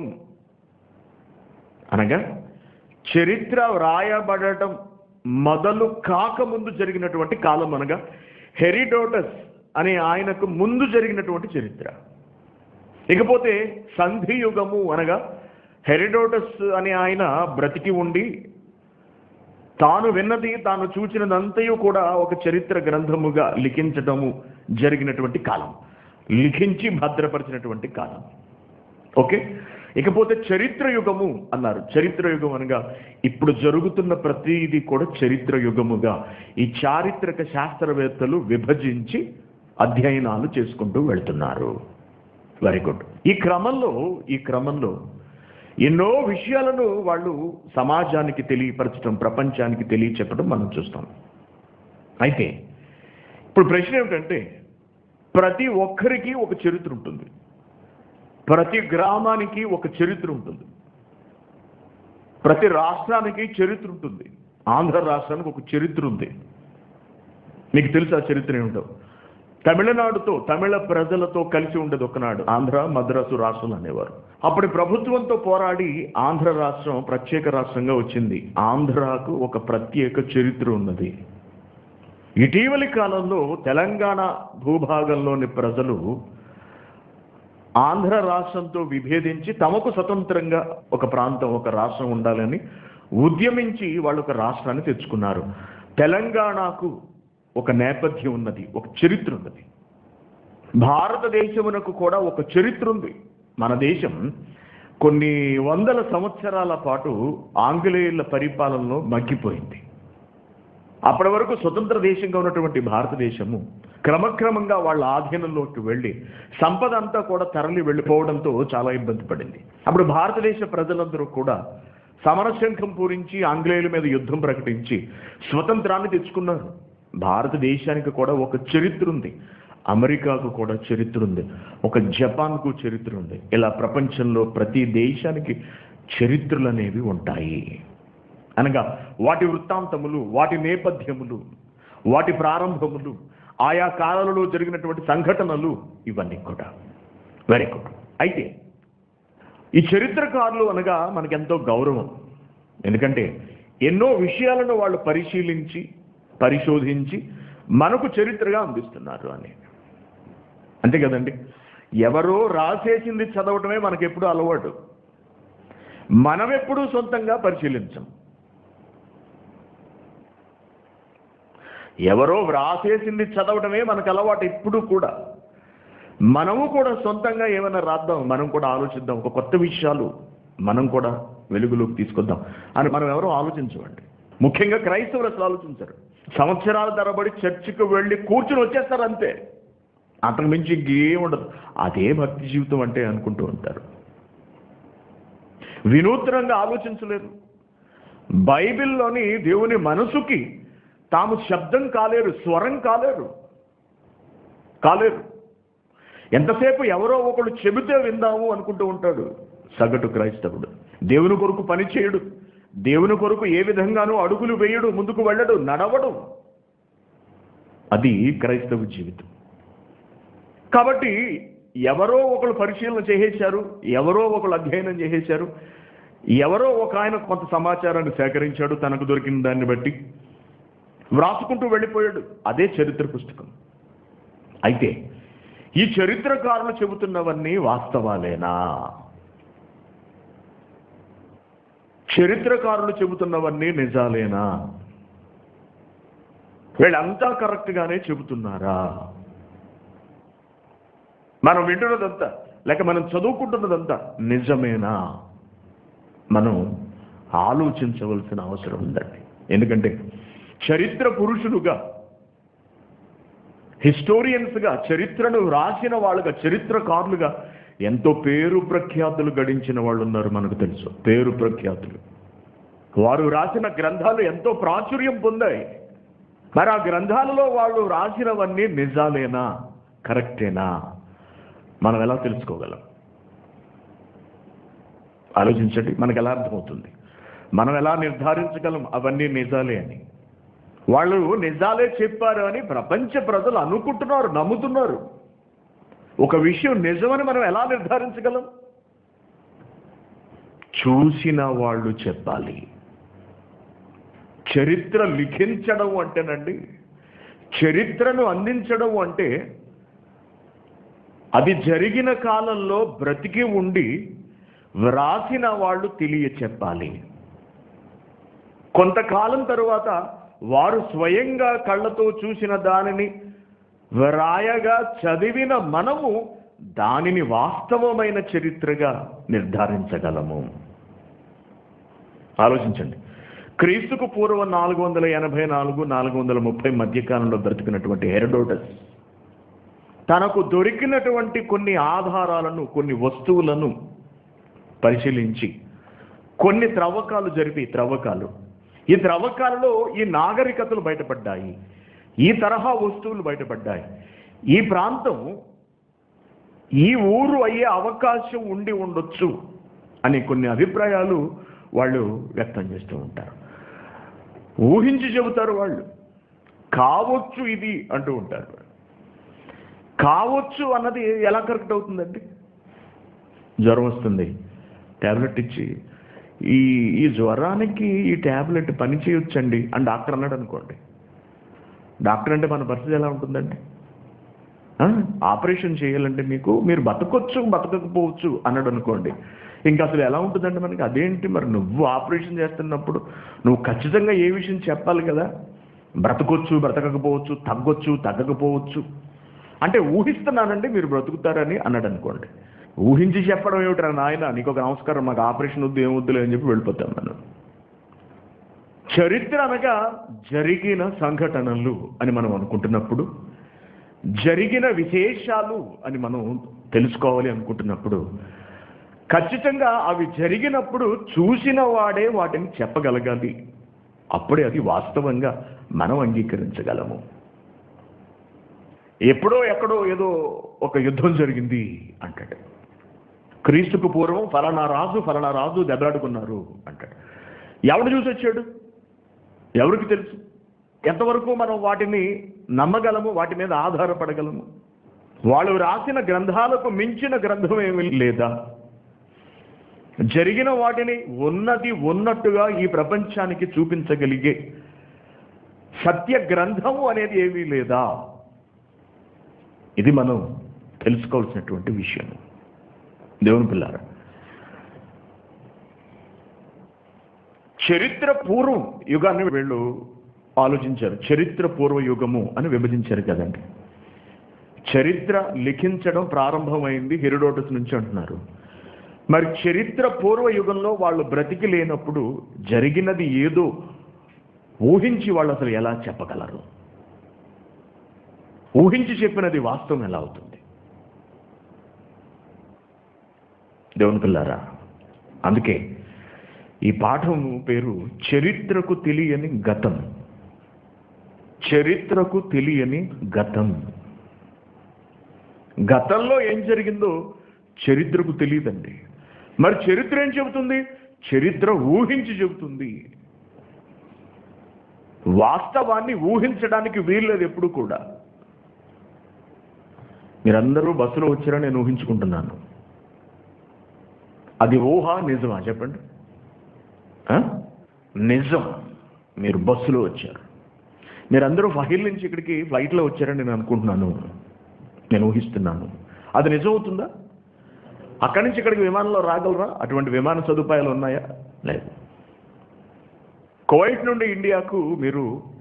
అనగా చరిత్ర వ్రాయబడటం మొదలు కాకముందు జరిగినటువంటి కాలం అనగా హెరిడోటస్ అనే ఆయనకు ముందు జరిగినటువంటి చరిత్ర ఇకపోతే సంధి యుగము అనగా హెరిడోటస్ అనే ఆయన బ్రతికి ఉండి తాను విన్నది తాను చూచినదంతయు కూడా ఒక చరిత్ర గ్రంథముగా లిఖించటము జరిగినటువంటి కాలం లిఖించి భద్రపరిచినటువంటి కాలం ఓకే ఇకపోతే చరిత్ర యుగము అన్నారు చరిత్ర యుగం అనగా ఇప్పుడు జరుగుతున్న ప్రతిదీ కూడా చరిత్ర యుగముగా ఈ చారిత్రక శాస్త్రవేత్తలు విభజించి అధ్యయనాలు చేసుకుంటూ వెళ్తున్నారు వెరీ గుడ్ ఈ క్రమంలో ఈ క్రమంలో ఎన్నో విషయాలను వాళ్ళు సమాజానికి తెలియపరచడం ప్రపంచానికి తెలియచెప్పడం మనం చూస్తాం అయితే ఇప్పుడు ప్రశ్న ఏమిటంటే ప్రతి ఒక్కరికి ఒక చరిత్ర ఉంటుంది ప్రతి గ్రామానికి ఒక చరిత్ర ఉంటుంది ప్రతి రాష్ట్రానికి చరిత్ర ఉంటుంది ఆంధ్ర రాష్ట్రానికి ఒక చరిత్ర ఉంది మీకు తెలుసు ఆ చరిత్ర ఏమిటో తమిళనాడుతో తమిళ ప్రజలతో కలిసి ఉండేది ఒకనాడు ఆంధ్ర మద్రాసు రాష్ట్రాలు అనేవారు అప్పటి ప్రభుత్వంతో పోరాడి ఆంధ్ర రాష్ట్రం ప్రత్యేక రాష్ట్రంగా వచ్చింది ఆంధ్రాకు ఒక ప్రత్యేక చరిత్ర ఉన్నది ఇటీవలి కాలంలో తెలంగాణ భూభాగంలోని ప్రజలు ఆంధ్ర రాష్ట్రంతో విభేదించి తమకు స్వతంత్రంగా ఒక ప్రాంతం ఒక రాష్ట్రం ఉండాలని ఉద్యమించి వాళ్ళు ఒక రాష్ట్రాన్ని తెచ్చుకున్నారు తెలంగాణకు ఒక నేపథ్యం ఉన్నది ఒక చరిత్ర ఉన్నది భారతదేశమునకు కూడా ఒక చరిత్ర ఉంది మన దేశం కొన్ని వందల సంవత్సరాల పాటు ఆంగ్లేయుల పరిపాలనలో మగ్గిపోయింది అప్పటి వరకు స్వతంత్ర దేశంగా ఉన్నటువంటి భారతదేశము క్రమక్రమంగా వాళ్ళ ఆధీనంలోకి వెళ్ళి సంపద అంతా కూడా తరలి వెళ్ళిపోవడంతో చాలా ఇబ్బంది పడింది అప్పుడు భారతదేశ ప్రజలందరూ కూడా సమరశంఖం పూరించి ఆంగ్లేయుల మీద యుద్ధం ప్రకటించి స్వతంత్రాన్ని తెచ్చుకున్నారు భారతదేశానికి కూడా ఒక చరిత్ర ఉంది అమెరికాకు కూడా చరిత్ర ఉంది ఒక జపాన్కు చరిత్ర ఉంది ఇలా ప్రపంచంలో ప్రతి దేశానికి చరిత్రలు అనేవి ఉంటాయి అనగా వాటి వృత్తాంతములు వాటి నేపథ్యములు వాటి ప్రారంభములు ఆయా కాలాలలో జరిగినటువంటి సంఘటనలు ఇవన్నీ కూడా వెరీ గుడ్ అయితే ఈ చరిత్రకారులు అనగా మనకెంతో గౌరవం ఎందుకంటే ఎన్నో విషయాలను వాళ్ళు పరిశీలించి పరిశోధించి మనకు చరిత్రగా అందిస్తున్నారు అని అంతే కదండి ఎవరో రాసేసింది చదవటమే మనకెప్పుడు అలవాటు మనం ఎప్పుడూ సొంతంగా పరిశీలించం ఎవరో వ్రాసేసింది చదవటమే మనకు అలవాటు ఎప్పుడు కూడా మనము కూడా సొంతంగా ఏమైనా రాద్దాం మనం కూడా ఆలోచిద్దాం ఒక కొత్త విషయాలు మనం కూడా వెలుగులోకి తీసుకొద్దాం అని మనం ఎవరో ఆలోచించమండి ముఖ్యంగా క్రైస్తవులు అసలు ఆలోచించరు సంవత్సరాల తరబడి చర్చికి వెళ్ళి కూర్చుని వచ్చేస్తారు అంతే అంతకు మించి ఇంకేం ఉండదు అదే భక్తి జీవితం అంటే అనుకుంటూ ఉంటారు వినూత్నంగా ఆలోచించలేరు బైబిల్లోని దేవుని మనసుకి తాము శబ్దం కాలేరు స్వరం కాలేరు కాలేరు ఎంతసేపు ఎవరో ఒకడు చెబితే విందాము అనుకుంటూ ఉంటాడు సగటు క్రైస్తవుడు దేవుని కొరకు పని చేయడు దేవుని కొరకు ఏ విధంగానూ అడుగులు వేయడు ముందుకు వెళ్ళడు నడవడు అది క్రైస్తవ జీవితం కాబట్టి ఎవరో ఒకరు పరిశీలన చేసేశారు ఎవరో ఒకరు అధ్యయనం చేసేశారు ఎవరో ఒక ఆయన కొంత సమాచారాన్ని సేకరించాడు తనకు దొరికిన దాన్ని బట్టి వ్రాసుకుంటూ వెళ్ళిపోయాడు అదే చరిత్ర పుస్తకం అయితే ఈ చరిత్రకారులు చెబుతున్నవన్నీ వాస్తవాలేనా చరిత్రకారులు చెబుతున్నవన్నీ నిజాలేనా వీళ్ళంతా కరెక్ట్గానే చెబుతున్నారా మనం వింటున్నదంతా లేక మనం చదువుకుంటున్నదంతా నిజమేనా మనం ఆలోచించవలసిన అవసరం ఉందండి ఎందుకంటే చరిత్ర పురుషులుగా హిస్టోరియన్స్గా చరిత్రను రాసిన వాళ్ళుగా చరిత్రకారులుగా ఎంతో పేరు ప్రఖ్యాతులు గడించిన వాళ్ళు ఉన్నారు మనకు తెలుసు పేరు ప్రఖ్యాతులు వారు రాసిన గ్రంథాలు ఎంతో ప్రాచుర్యం పొందాయి మరి ఆ గ్రంథాలలో వాళ్ళు రాసినవన్నీ నిజాలేనా కరెక్టేనా మనం ఎలా తెలుసుకోగలం ఆలోచించండి మనకు ఎలా అర్థమవుతుంది మనం ఎలా నిర్ధారించగలం అవన్నీ నిజాలే అని వాళ్ళు నిజాలే చెప్పారు అని ప్రపంచ ప్రజలు అనుకుంటున్నారు నమ్ముతున్నారు ఒక విషయం నిజమని మనం ఎలా నిర్ధారించగలం చూసిన వాళ్ళు చెప్పాలి చరిత్ర లిఖించడం అంటేనండి చరిత్రను అందించడం అంటే అది జరిగిన కాలంలో బ్రతికి ఉండి వ్రాసిన వాళ్ళు తెలియ చెప్పాలి కొంతకాలం తరువాత వారు స్వయంగా కళ్ళతో చూసిన దానిని వ్రాయగా చదివిన మనము దానిని వాస్తవమైన చరిత్రగా నిర్ధారించగలము ఆలోచించండి క్రీస్తుకు పూర్వం నాలుగు వందల ఎనభై నాలుగు నాలుగు వందల ముప్పై మధ్యకాలంలో బ్రతికినటువంటి హెరడోటస్ తనకు దొరికినటువంటి కొన్ని ఆధారాలను కొన్ని వస్తువులను పరిశీలించి కొన్ని త్రవ్వకాలు జరిపి త్రవ్వకాలు ఈ త్రవ్వకాలలో ఈ నాగరికతలు బయటపడ్డాయి ఈ తరహా వస్తువులు బయటపడ్డాయి ఈ ప్రాంతం ఈ ఊరు అయ్యే అవకాశం ఉండి ఉండొచ్చు అనే కొన్ని అభిప్రాయాలు వాళ్ళు వ్యక్తం చేస్తూ ఉంటారు ఊహించి చెబుతారు వాళ్ళు కావచ్చు ఇది అంటూ ఉంటారు కావచ్చు అన్నది ఎలా కరెక్ట్ అవుతుందండి జ్వరం వస్తుంది ట్యాబ్లెట్ ఇచ్చి ఈ ఈ జ్వరానికి ఈ ట్యాబ్లెట్ పని చేయొచ్చండి అని డాక్టర్ అన్నాడు అనుకోండి డాక్టర్ అంటే మన పరిస్థితి ఎలా ఉంటుందండి ఆ? ఆపరేషన్ చేయాలంటే మీకు మీరు బతకొచ్చు బతకకపోవచ్చు అన్నాడు అనుకోండి ఇంకా అసలు ఎలా ఉంటుందండి మనకి అదేంటి మరి నువ్వు ఆపరేషన్ చేస్తున్నప్పుడు నువ్వు ఖచ్చితంగా ఏ విషయం చెప్పాలి కదా బ్రతకొచ్చు బ్రతకకపోవచ్చు తగ్గొచ్చు తగ్గకపోవచ్చు అంటే ఊహిస్తున్నానండి మీరు బ్రతుకుతారని అన్నాడు అనుకోండి ఊహించి చెప్పడం ఏమిట్రా నాయన నీకు ఒక నమస్కారం మాకు ఆపరేషన్ వద్దు ఏం వద్దులే అని చెప్పి వెళ్ళిపోతాం మనం చరిత్ర అనగా జరిగిన సంఘటనలు అని మనం అనుకుంటున్నప్పుడు జరిగిన విశేషాలు అని మనం తెలుసుకోవాలి అనుకుంటున్నప్పుడు ఖచ్చితంగా అవి జరిగినప్పుడు చూసిన వాడే వాటిని చెప్పగలగాలి అప్పుడే అది వాస్తవంగా మనం అంగీకరించగలము ఎప్పుడో ఎక్కడో ఏదో ఒక యుద్ధం జరిగింది అంటాడు క్రీస్తుకు పూర్వం ఫలానా రాజు ఫలానా రాజు దెబ్బలాడుకున్నారు అంటాడు ఎవడు చూసి వచ్చాడు ఎవరికి తెలుసు ఎంతవరకు మనం వాటిని నమ్మగలము వాటి మీద ఆధారపడగలము వాళ్ళు రాసిన గ్రంథాలకు మించిన గ్రంథం ఏమీ లేదా జరిగిన వాటిని ఉన్నది ఉన్నట్టుగా ఈ ప్రపంచానికి చూపించగలిగే సత్య గ్రంథము అనేది ఏమీ లేదా ఇది మనం తెలుసుకోవాల్సినటువంటి విషయం దేవుని పిల్లారా చరిత్ర పూర్వం యుగాన్ని వీళ్ళు ఆలోచించారు చరిత్ర పూర్వ యుగము అని విభజించారు కదండి చరిత్ర లిఖించడం ప్రారంభమైంది హెరోడోటస్ నుంచి అంటున్నారు మరి చరిత్ర పూర్వ యుగంలో వాళ్ళు బ్రతికి లేనప్పుడు జరిగినది ఏదో ఊహించి వాళ్ళు అసలు ఎలా చెప్పగలరు ఊహించి చెప్పినది వాస్తవం ఎలా అవుతుంది దేవుని పిల్లారా అందుకే ఈ పాఠం పేరు చరిత్రకు తెలియని గతం చరిత్రకు తెలియని గతం గతంలో ఏం జరిగిందో చరిత్రకు తెలియదండి మరి చరిత్ర ఏం చెబుతుంది చరిత్ర ఊహించి చెబుతుంది వాస్తవాన్ని ఊహించడానికి వీల్లేదు ఎప్పుడు కూడా మీరందరూ బస్సులో వచ్చారని నేను ఊహించుకుంటున్నాను అది ఊహ నిజమా చెప్పండి ఆ? నిజం మీరు బస్సులో వచ్చారు మీరందరూ ఫహిల్ నుంచి ఇక్కడికి ఫ్లైట్లో వచ్చారని నేను అనుకుంటున్నాను నేను ఊహిస్తున్నాను అది నిజం అవుతుందా అక్కడి నుంచి ఇక్కడికి విమానంలో రాగలరా అటువంటి విమాన సదుపాయాలు ఉన్నాయా లేదు కువైట్ నుండి ఇండియాకు మీరు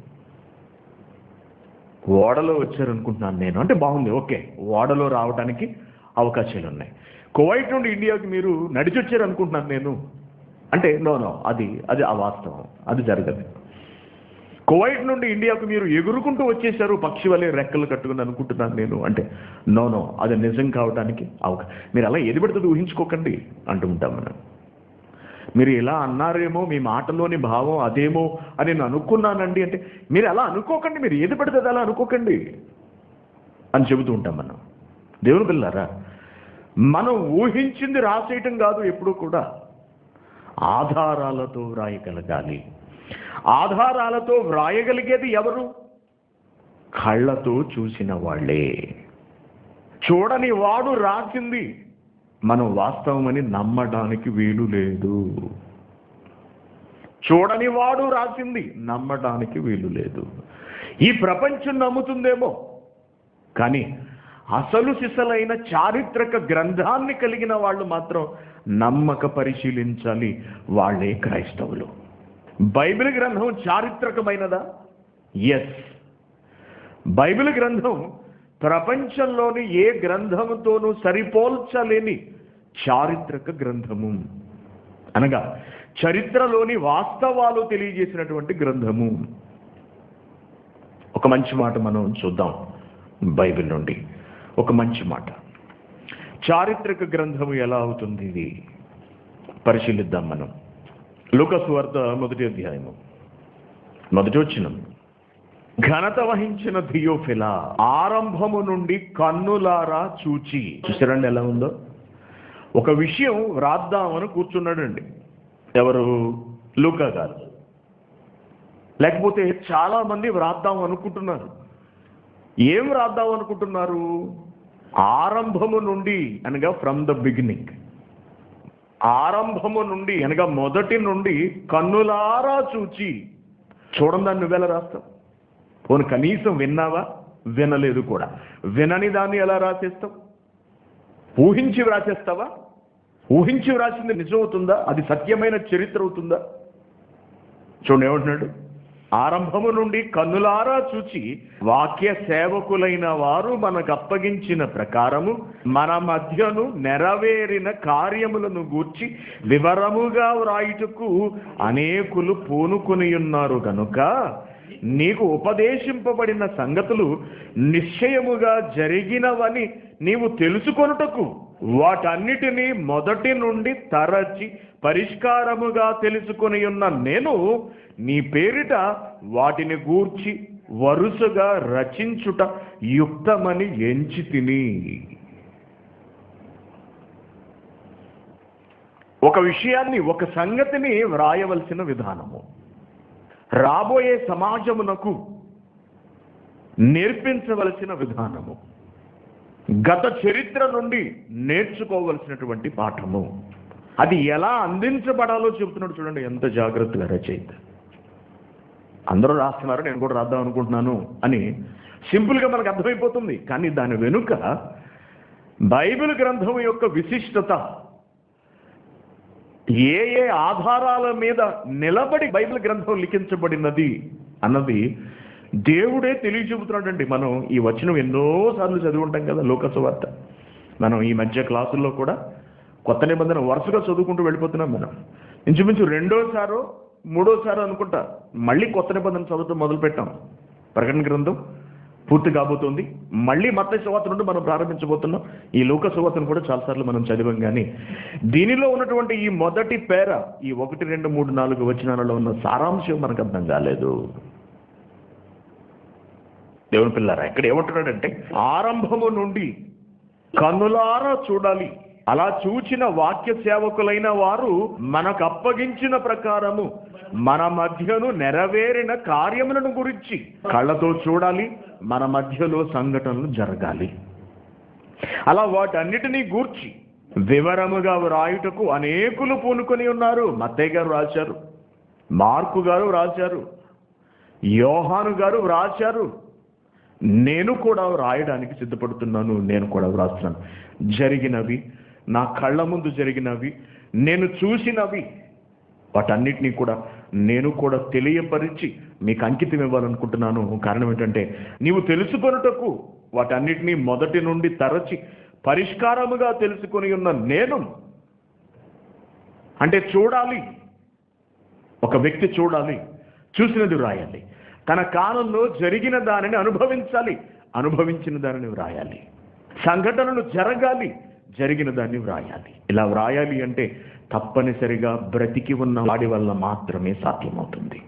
ఓడలో వచ్చారనుకుంటున్నాను నేను అంటే బాగుంది ఓకే ఓడలో రావడానికి అవకాశాలు ఉన్నాయి కువైట్ నుండి ఇండియాకి మీరు నడిచి వచ్చారనుకుంటున్నాను నేను అంటే నో నో అది అది అవాస్తవం అది జరగదు కువైట్ నుండి ఇండియాకు మీరు ఎగురుకుంటూ వచ్చేసారు పక్షి వలె రెక్కలు కట్టుకుని అనుకుంటున్నాను నేను అంటే నో నో అది నిజం కావడానికి అవకా మీరు అలా ఏది పడుతుంది ఊహించుకోకండి అంటూ ఉంటాం మనం మీరు ఇలా అన్నారేమో మీ మాటలోని భావం అదేమో అని నేను అనుకున్నానండి అంటే మీరు అలా అనుకోకండి మీరు ఏది పడితే అది అలా అనుకోకండి అని చెబుతూ ఉంటాం మనం దేవుని పిల్లారా మనం ఊహించింది రాసేయటం కాదు ఎప్పుడూ కూడా ఆధారాలతో వ్రాయగలగాలి ఆధారాలతో వ్రాయగలిగేది ఎవరు కళ్ళతో చూసిన వాళ్ళే చూడని వాడు రాసింది మనం వాస్తవమని నమ్మడానికి వీలు లేదు చూడని వాడు రాసింది నమ్మడానికి వీలు లేదు ఈ ప్రపంచం నమ్ముతుందేమో కానీ అసలు సిసలైన చారిత్రక గ్రంథాన్ని కలిగిన వాళ్ళు మాత్రం నమ్మక పరిశీలించాలి వాళ్ళే క్రైస్తవులు బైబిల్ గ్రంథం చారిత్రకమైనదా ఎస్ బైబిల్ గ్రంథం ప్రపంచంలోని ఏ గ్రంథముతోనూ సరిపోల్చలేని చారిత్రక గ్రంథము అనగా చరిత్రలోని వాస్తవాలు తెలియజేసినటువంటి గ్రంథము ఒక మంచి మాట మనం చూద్దాం బైబిల్ నుండి ఒక మంచి మాట చారిత్రక గ్రంథము ఎలా అవుతుంది ఇది పరిశీలిద్దాం మనం లూకస్ వార్త మొదటి అధ్యాయము మొదటి వచ్చిన ఘనత వహించిన థియోఫిల ఆరంభము నుండి కన్నులారా చూచి చూసారండి ఎలా ఉందో ఒక విషయం వ్రాద్దామని కూర్చున్నాడండి ఎవరు లూకా గారు లేకపోతే చాలా మంది వ్రాద్దాం అనుకుంటున్నారు ఏం వ్రాద్దాం అనుకుంటున్నారు ఆరంభము నుండి అనగా ఫ్రమ్ ద బిగినింగ్ ఆరంభము నుండి అనగా మొదటి నుండి కన్నులారా చూచి చూడండి దాన్ని నువ్వెలా రాస్తావు పోను కనీసం విన్నావా వినలేదు కూడా వినని దాన్ని ఎలా రాసేస్తావు ఊహించి వ్రాసేస్తావా ఊహించి వ్రాసింది నిజమవుతుందా అది సత్యమైన చరిత్ర అవుతుందా చూడండి ఏమంటున్నాడు ఆరంభము నుండి కన్నులారా చూచి వాక్య సేవకులైన వారు మనకు అప్పగించిన ప్రకారము మన మధ్యను నెరవేరిన కార్యములను గూర్చి వివరముగా వ్రాయుటకు అనేకులు పూనుకొని ఉన్నారు గనుక నీకు ఉపదేశింపబడిన సంగతులు నిశ్చయముగా జరిగినవని నీవు తెలుసుకొనుటకు వాటన్నిటినీ మొదటి నుండి తరచి పరిష్కారముగా తెలుసుకొని ఉన్న నేను నీ పేరిట వాటిని గూర్చి వరుసగా రచించుట యుక్తమని ఎంచి తిని ఒక విషయాన్ని ఒక సంగతిని వ్రాయవలసిన విధానము రాబోయే సమాజమునకు నేర్పించవలసిన విధానము గత చరిత్ర నుండి నేర్చుకోవలసినటువంటి పాఠము అది ఎలా అందించబడాలో చెబుతున్నాడు చూడండి ఎంత జాగ్రత్తగా రచయిత అందరూ రాస్తున్నారు నేను కూడా రాద్దాం అనుకుంటున్నాను అని సింపుల్గా మనకు అర్థమైపోతుంది కానీ దాని వెనుక బైబిల్ గ్రంథం యొక్క విశిష్టత ఏ ఏ ఆధారాల మీద నిలబడి బైబిల్ గ్రంథం లిఖించబడినది అన్నది దేవుడే తెలియచెబుతున్నాడండి మనం ఈ వచనం ఎన్నోసార్లు చదివి ఉంటాం కదా లోకసు వార్త మనం ఈ మధ్య క్లాసుల్లో కూడా కొత్త నిబంధన వరుసగా చదువుకుంటూ వెళ్ళిపోతున్నాం మనం ఇంచుమించు రెండోసారో మూడోసారో అనుకుంటా మళ్ళీ కొత్త నిబంధన చదువుతూ మొదలు పెట్టాం ప్రకటన గ్రంథం పూర్తి కాబోతోంది మళ్ళీ మత సువార్త నుండి మనం ప్రారంభించబోతున్నాం ఈ లోక సువార్తను కూడా చాలాసార్లు మనం చదివాం కానీ దీనిలో ఉన్నటువంటి ఈ మొదటి పేర ఈ ఒకటి రెండు మూడు నాలుగు వచనాలలో ఉన్న సారాంశం మనకు అర్థం కాలేదు దేవుని పిల్లారా ఇక్కడ ఏమంటున్నాడంటే ఆరంభము నుండి కన్నులారా చూడాలి అలా చూచిన వాక్య సేవకులైన వారు మనకు అప్పగించిన ప్రకారము మన మధ్యను నెరవేరిన కార్యములను గురించి కళ్ళతో చూడాలి మన మధ్యలో సంఘటనలు జరగాలి అలా వాటన్నిటినీ గూర్చి వివరముగా వ్రాయుటకు అనేకులు పూనుకొని ఉన్నారు మత్తయ్య గారు రాశారు మార్కు గారు రాశారు యోహాను గారు వ్రాశారు నేను కూడా రాయడానికి సిద్ధపడుతున్నాను నేను కూడా వ్రాస్తున్నాను జరిగినవి నా కళ్ళ ముందు జరిగినవి నేను చూసినవి వాటన్నిటినీ కూడా నేను కూడా తెలియపరిచి మీకు అంకితం ఇవ్వాలనుకుంటున్నాను కారణం ఏంటంటే నీవు తెలుసుకొనుటకు వాటన్నిటినీ మొదటి నుండి తరచి పరిష్కారముగా తెలుసుకొని ఉన్న నేను అంటే చూడాలి ఒక వ్యక్తి చూడాలి చూసినది రాయాలి తన కాలంలో జరిగిన దానిని అనుభవించాలి అనుభవించిన దానిని వ్రాయాలి సంఘటనలు జరగాలి జరిగిన దాన్ని వ్రాయాలి ఇలా వ్రాయాలి అంటే తప్పనిసరిగా బ్రతికి ఉన్న వాడి వల్ల మాత్రమే సాధ్యమవుతుంది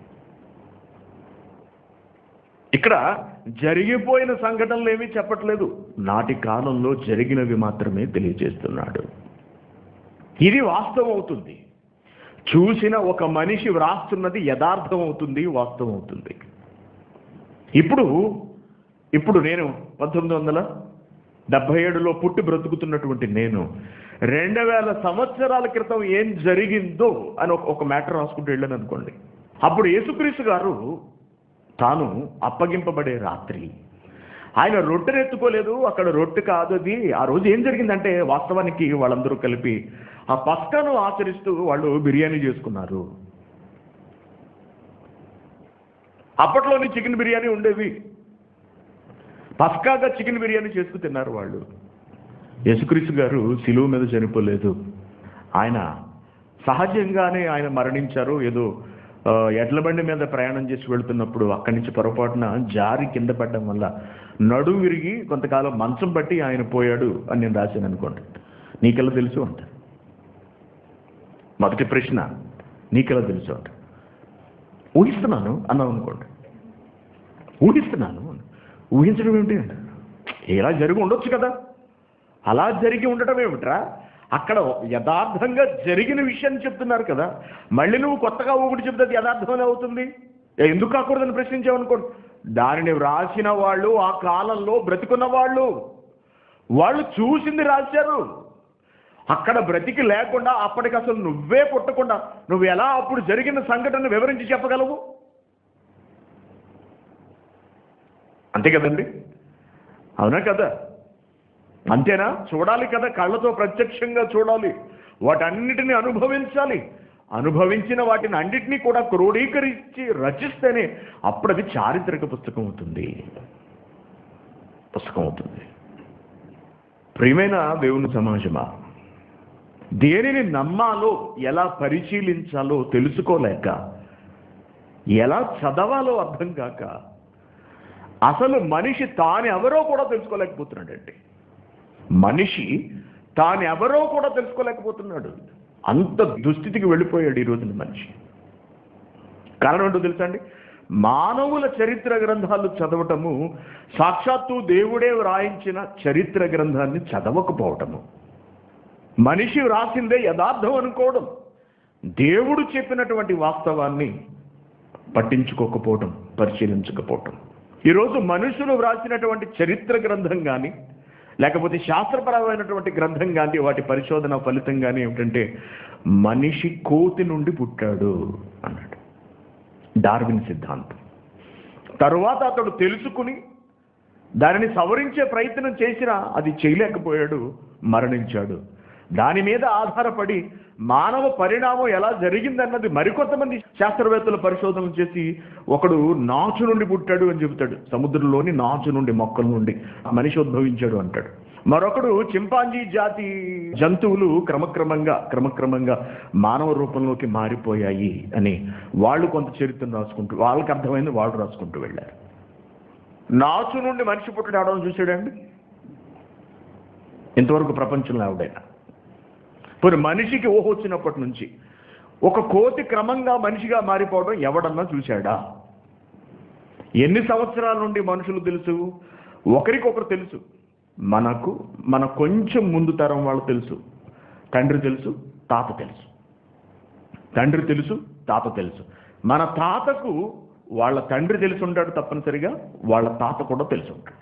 ఇక్కడ జరిగిపోయిన సంఘటనలు ఏమీ చెప్పట్లేదు నాటి కాలంలో జరిగినవి మాత్రమే తెలియజేస్తున్నాడు ఇది వాస్తవం అవుతుంది చూసిన ఒక మనిషి వ్రాస్తున్నది యథార్థం అవుతుంది వాస్తవం అవుతుంది ఇప్పుడు ఇప్పుడు నేను పంతొమ్మిది వందల డెబ్బై ఏడులో పుట్టి బ్రతుకుతున్నటువంటి నేను రెండు వేల సంవత్సరాల క్రితం ఏం జరిగిందో అని ఒక ఒక మ్యాటర్ రాసుకుంటూ వెళ్ళాను అనుకోండి అప్పుడు యేసుక్రీస్తు గారు తాను అప్పగింపబడే రాత్రి ఆయన రొట్టెను ఎత్తుకోలేదు అక్కడ రొట్టె కాదు అది ఆ రోజు ఏం జరిగిందంటే వాస్తవానికి వాళ్ళందరూ కలిపి ఆ పస్కాను ఆచరిస్తూ వాళ్ళు బిర్యానీ చేసుకున్నారు అప్పట్లోని చికెన్ బిర్యానీ ఉండేవి పస్కాగా చికెన్ బిర్యానీ చేసుకు తిన్నారు వాళ్ళు యేసుక్రీస్తు గారు సిలువ మీద చనిపోలేదు ఆయన సహజంగానే ఆయన మరణించారు ఏదో ఆ, ఎడ్ల బండి మీద ప్రయాణం చేసి వెళ్తున్నప్పుడు అక్కడి నుంచి పొరపాటున జారి కింద పడడం వల్ల నడుము విరిగి కొంతకాలం మంచం పట్టి ఆయన పోయాడు అని నేను రాశాను అనుకోండి నీకెలా తెలుసు అంట మొదటి ప్రశ్న నీకెలా తెలుసు అంటే ఊహిస్తున్నాను అన్నావు అనుకోండి ఊహిస్తున్నాను ఊహించడం ఏమిటి అంటే ఇలా జరిగి ఉండొచ్చు కదా అలా జరిగి ఉండటం ఏమిట్రా అక్కడ యథార్థంగా జరిగిన విషయాన్ని చెప్తున్నారు కదా మళ్ళీ నువ్వు కొత్తగా ఒకటి చెప్తే అది యథార్థమని అవుతుంది ఏ, ఎందుకు కాకూడదని ప్రశ్నించావనుకోండి దానిని వ్రాసిన వాళ్ళు ఆ కాలంలో బ్రతికున్న వాళ్ళు వాళ్ళు చూసింది రాశారు అక్కడ బ్రతికి లేకుండా అప్పటికి అసలు నువ్వే పుట్టకుండా నువ్వు ఎలా అప్పుడు జరిగిన సంఘటన వివరించి చెప్పగలవు అంతే కదండి అవునా కదా అంతేనా చూడాలి కదా కళ్ళతో ప్రత్యక్షంగా చూడాలి వాటన్నిటిని అనుభవించాలి అనుభవించిన వాటిని అన్నిటినీ కూడా క్రోడీకరించి రచిస్తేనే అప్పుడు అది చారిత్రక పుస్తకం అవుతుంది పుస్తకం అవుతుంది ప్రియమైన దేవుని సమాజమా దేనిని నమ్మాలో ఎలా పరిశీలించాలో తెలుసుకోలేక ఎలా చదవాలో అర్థం కాక అసలు మనిషి తానెవరో కూడా తెలుసుకోలేకపోతున్నాడండి మనిషి తానెవరో కూడా తెలుసుకోలేకపోతున్నాడు అంత దుస్థితికి వెళ్ళిపోయాడు ఈ రోజున మనిషి కారణం ఏంటో తెలుసా అండి మానవుల చరిత్ర గ్రంథాలు చదవటము సాక్షాత్తు దేవుడే వ్రాయించిన చరిత్ర గ్రంథాన్ని చదవకపోవటము మనిషి వ్రాసిందే యథార్థం అనుకోవడం దేవుడు చెప్పినటువంటి వాస్తవాన్ని పట్టించుకోకపోవటం పరిశీలించకపోవటం ఈరోజు మనుషులు వ్రాసినటువంటి చరిత్ర గ్రంథం కానీ లేకపోతే శాస్త్రపరమైనటువంటి గ్రంథం కానీ వాటి పరిశోధన ఫలితం కానీ ఏమిటంటే మనిషి కోతి నుండి పుట్టాడు అన్నాడు డార్విన్ సిద్ధాంతం తరువాత అతడు తెలుసుకుని దానిని సవరించే ప్రయత్నం చేసినా అది చేయలేకపోయాడు మరణించాడు దాని మీద ఆధారపడి మానవ పరిణామం ఎలా జరిగిందన్నది మరికొంతమంది శాస్త్రవేత్తలు పరిశోధనలు చేసి ఒకడు నాచు నుండి పుట్టాడు అని చెబుతాడు సముద్రంలోని నాచు నుండి మొక్కల నుండి మనిషి ఉద్భవించాడు అంటాడు మరొకడు చింపాంజీ జాతి జంతువులు క్రమక్రమంగా క్రమక్రమంగా మానవ రూపంలోకి మారిపోయాయి అని వాళ్ళు కొంత చరిత్రను రాసుకుంటూ వాళ్ళకి అర్థమైంది వాళ్ళు రాసుకుంటూ వెళ్ళారు నాచు నుండి మనిషి పుట్టడం చూసాడండి ఇంతవరకు ప్రపంచంలో ఆవిడైనా ఇప్పుడు మనిషికి ఊహ వచ్చినప్పటి నుంచి ఒక కోతి క్రమంగా మనిషిగా మారిపోవడం ఎవడన్నా చూశాడా ఎన్ని సంవత్సరాల నుండి మనుషులు తెలుసు ఒకరికొకరు తెలుసు మనకు మన కొంచెం ముందు తరం వాళ్ళు తెలుసు తండ్రి తెలుసు తాత తెలుసు తండ్రి తెలుసు తాత తెలుసు మన తాతకు వాళ్ళ తండ్రి తెలిసి ఉంటాడు తప్పనిసరిగా వాళ్ళ తాత కూడా తెలిసి ఉంటాడు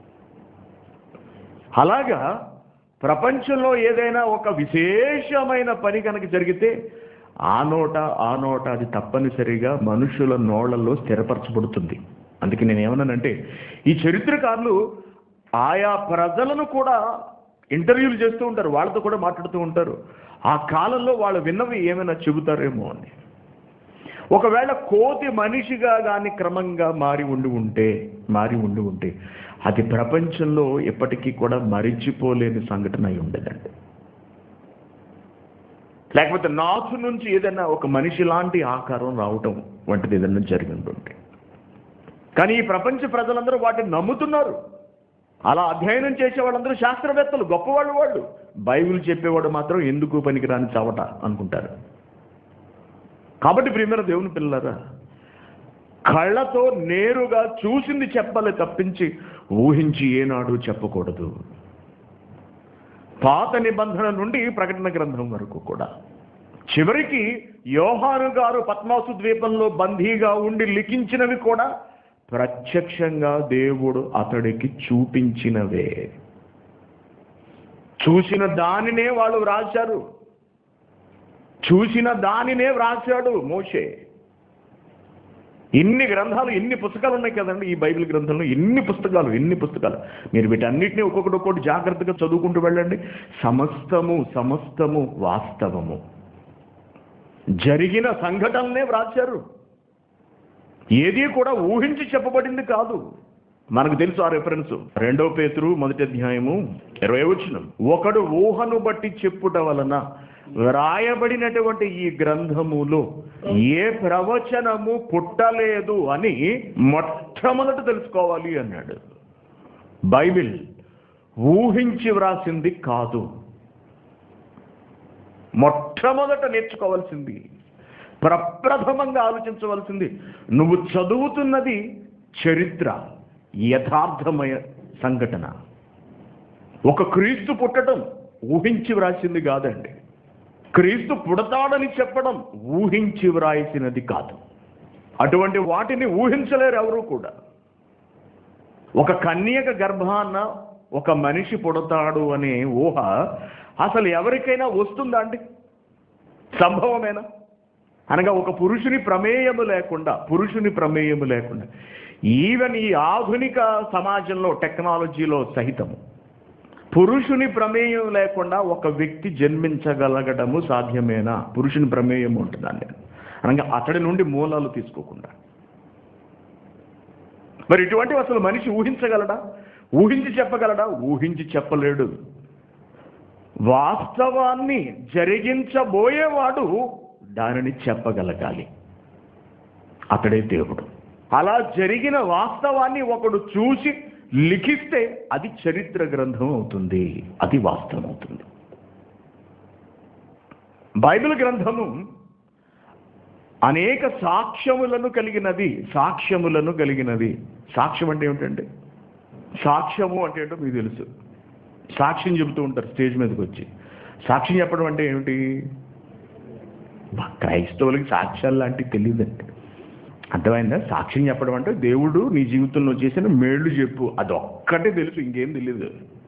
అలాగా ప్రపంచంలో ఏదైనా ఒక విశేషమైన పని కనుక జరిగితే ఆ నోట ఆ నోట అది తప్పనిసరిగా మనుషుల నోళ్లలో స్థిరపరచబడుతుంది అందుకే నేను ఏమన్నానంటే ఈ చరిత్రకారులు ఆయా ప్రజలను కూడా ఇంటర్వ్యూలు చేస్తూ ఉంటారు వాళ్ళతో కూడా మాట్లాడుతూ ఉంటారు ఆ కాలంలో వాళ్ళు విన్నవి ఏమైనా చెబుతారేమో అని ఒకవేళ కోతి మనిషిగా కానీ క్రమంగా మారి ఉండి ఉంటే మారి ఉండి ఉంటే అది ప్రపంచంలో ఎప్పటికీ కూడా మరిచిపోలేని సంఘటన అయి ఉండేదండి లేకపోతే నాచు నుంచి ఏదైనా ఒక మనిషి లాంటి ఆకారం రావటం వంటిది ఏదైనా జరిగి ఉంటుంటే కానీ ఈ ప్రపంచ ప్రజలందరూ వాటిని నమ్ముతున్నారు అలా అధ్యయనం చేసే వాళ్ళందరూ శాస్త్రవేత్తలు గొప్పవాళ్ళు వాళ్ళు బైబిల్ చెప్పేవాడు మాత్రం ఎందుకు పనికిరాని చవట అనుకుంటారు కాబట్టి ప్రియమైన దేవుని పిల్లరా కళ్ళతో నేరుగా చూసింది చెప్పాలి తప్పించి ఊహించి ఏనాడు చెప్పకూడదు పాత నిబంధన నుండి ప్రకటన గ్రంథం వరకు కూడా చివరికి యోహాను గారు పద్మాసు ద్వీపంలో బందీగా ఉండి లిఖించినవి కూడా ప్రత్యక్షంగా దేవుడు అతడికి చూపించినవే చూసిన దానినే వాళ్ళు వ్రాశారు చూసిన దానినే వ్రాశాడు మోషే ఇన్ని గ్రంథాలు ఎన్ని పుస్తకాలు ఉన్నాయి కదండి ఈ బైబిల్ గ్రంథంలో ఎన్ని పుస్తకాలు ఎన్ని పుస్తకాలు మీరు వీటన్నిటిని ఒక్కొక్కటి ఒక్కొక్కటి జాగ్రత్తగా చదువుకుంటూ వెళ్ళండి సమస్తము సమస్తము వాస్తవము జరిగిన సంఘటనలనే వ్రాశారు ఏది కూడా ఊహించి చెప్పబడింది కాదు మనకు తెలుసు ఆ రెఫరెన్స్ రెండో పేతురు మొదటి అధ్యాయము ఇరవై వచ్చిన ఒకడు ఊహను బట్టి చెప్పుట వలన వ్రాయబడినటువంటి ఈ గ్రంథములో ఏ ప్రవచనము పుట్టలేదు అని మొట్టమొదట తెలుసుకోవాలి అన్నాడు బైబిల్ ఊహించి వ్రాసింది కాదు మొట్టమొదట నేర్చుకోవాల్సింది ప్రప్రథమంగా ఆలోచించవలసింది నువ్వు చదువుతున్నది చరిత్ర యథార్థమయ సంఘటన ఒక క్రీస్తు పుట్టడం ఊహించి వ్రాసింది కాదండి క్రీస్తు పుడతాడని చెప్పడం ఊహించి వ్రాయిసినది కాదు అటువంటి వాటిని ఊహించలేరు ఎవరు కూడా ఒక కన్యక గర్భాన్న ఒక మనిషి పుడతాడు అనే ఊహ అసలు ఎవరికైనా వస్తుందా అండి సంభవమేనా అనగా ఒక పురుషుని ప్రమేయము లేకుండా పురుషుని ప్రమేయము లేకుండా ఈవెన్ ఈ ఆధునిక సమాజంలో టెక్నాలజీలో సహితము పురుషుని ప్రమేయం లేకుండా ఒక వ్యక్తి జన్మించగలగడము సాధ్యమేనా పురుషుని ప్రమేయం ఉంటుందండి అనగా అతడి నుండి మూలాలు తీసుకోకుండా మరి ఇటువంటివి అసలు మనిషి ఊహించగలడా ఊహించి చెప్పగలడా ఊహించి చెప్పలేడు వాస్తవాన్ని జరిగించబోయేవాడు దానిని చెప్పగలగాలి అతడే దేవుడు అలా జరిగిన వాస్తవాన్ని ఒకడు చూసి లిఖిస్తే అది చరిత్ర గ్రంథం అవుతుంది అది వాస్తవం అవుతుంది బైబిల్ గ్రంథము అనేక సాక్ష్యములను కలిగినది సాక్ష్యములను కలిగినది సాక్ష్యం అంటే ఏమిటండి సాక్ష్యము అంటే ఏంటో మీకు తెలుసు సాక్ష్యం చెబుతూ ఉంటారు స్టేజ్ మీదకి వచ్చి సాక్ష్యం చెప్పడం అంటే ఏమిటి బా, క్రైస్తవులకి సాక్ష్యాలు లాంటివి తెలియదండి అర్థమైందా సాక్ష్యం చెప్పడం అంటే దేవుడు నీ జీవితంలో చేసిన మేళ్ళు చెప్పు అది ఒక్కటే తెలుసు ఇంకేం తెలియదు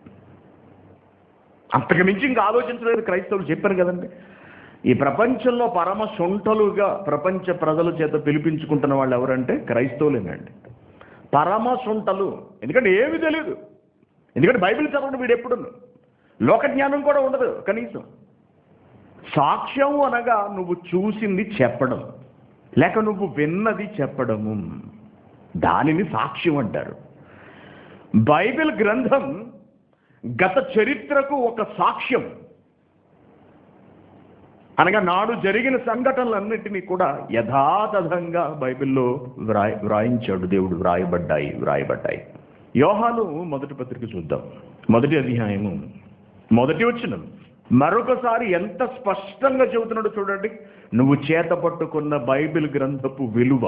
అంతకు మించి ఇంకా ఆలోచించలేదు క్రైస్తవులు చెప్పారు కదండి ఈ ప్రపంచంలో పరమ సొంటలుగా ప్రపంచ ప్రజల చేత పిలిపించుకుంటున్న వాళ్ళు ఎవరంటే క్రైస్తవులేనండి పరమ సొంటలు ఎందుకంటే ఏమీ తెలియదు ఎందుకంటే బైబిల్ చదవడం వీడు ఎప్పుడు లోక జ్ఞానం కూడా ఉండదు కనీసం సాక్ష్యం అనగా నువ్వు చూసింది చెప్పడం లేక నువ్వు విన్నది చెప్పడము దానిని సాక్ష్యం అంటారు బైబిల్ గ్రంథం గత చరిత్రకు ఒక సాక్ష్యం అనగా నాడు జరిగిన సంఘటనలన్నింటినీ కూడా యథాతథంగా బైబిల్లో వ్రాయ వ్రాయించాడు దేవుడు వ్రాయబడ్డాయి వ్రాయబడ్డాయి యోహాను మొదటి పత్రిక చూద్దాం మొదటి అధ్యాయము మొదటి వచ్చిన మరొకసారి ఎంత స్పష్టంగా చెబుతున్నాడో చూడండి నువ్వు చేత పట్టుకున్న బైబిల్ గ్రంథపు విలువ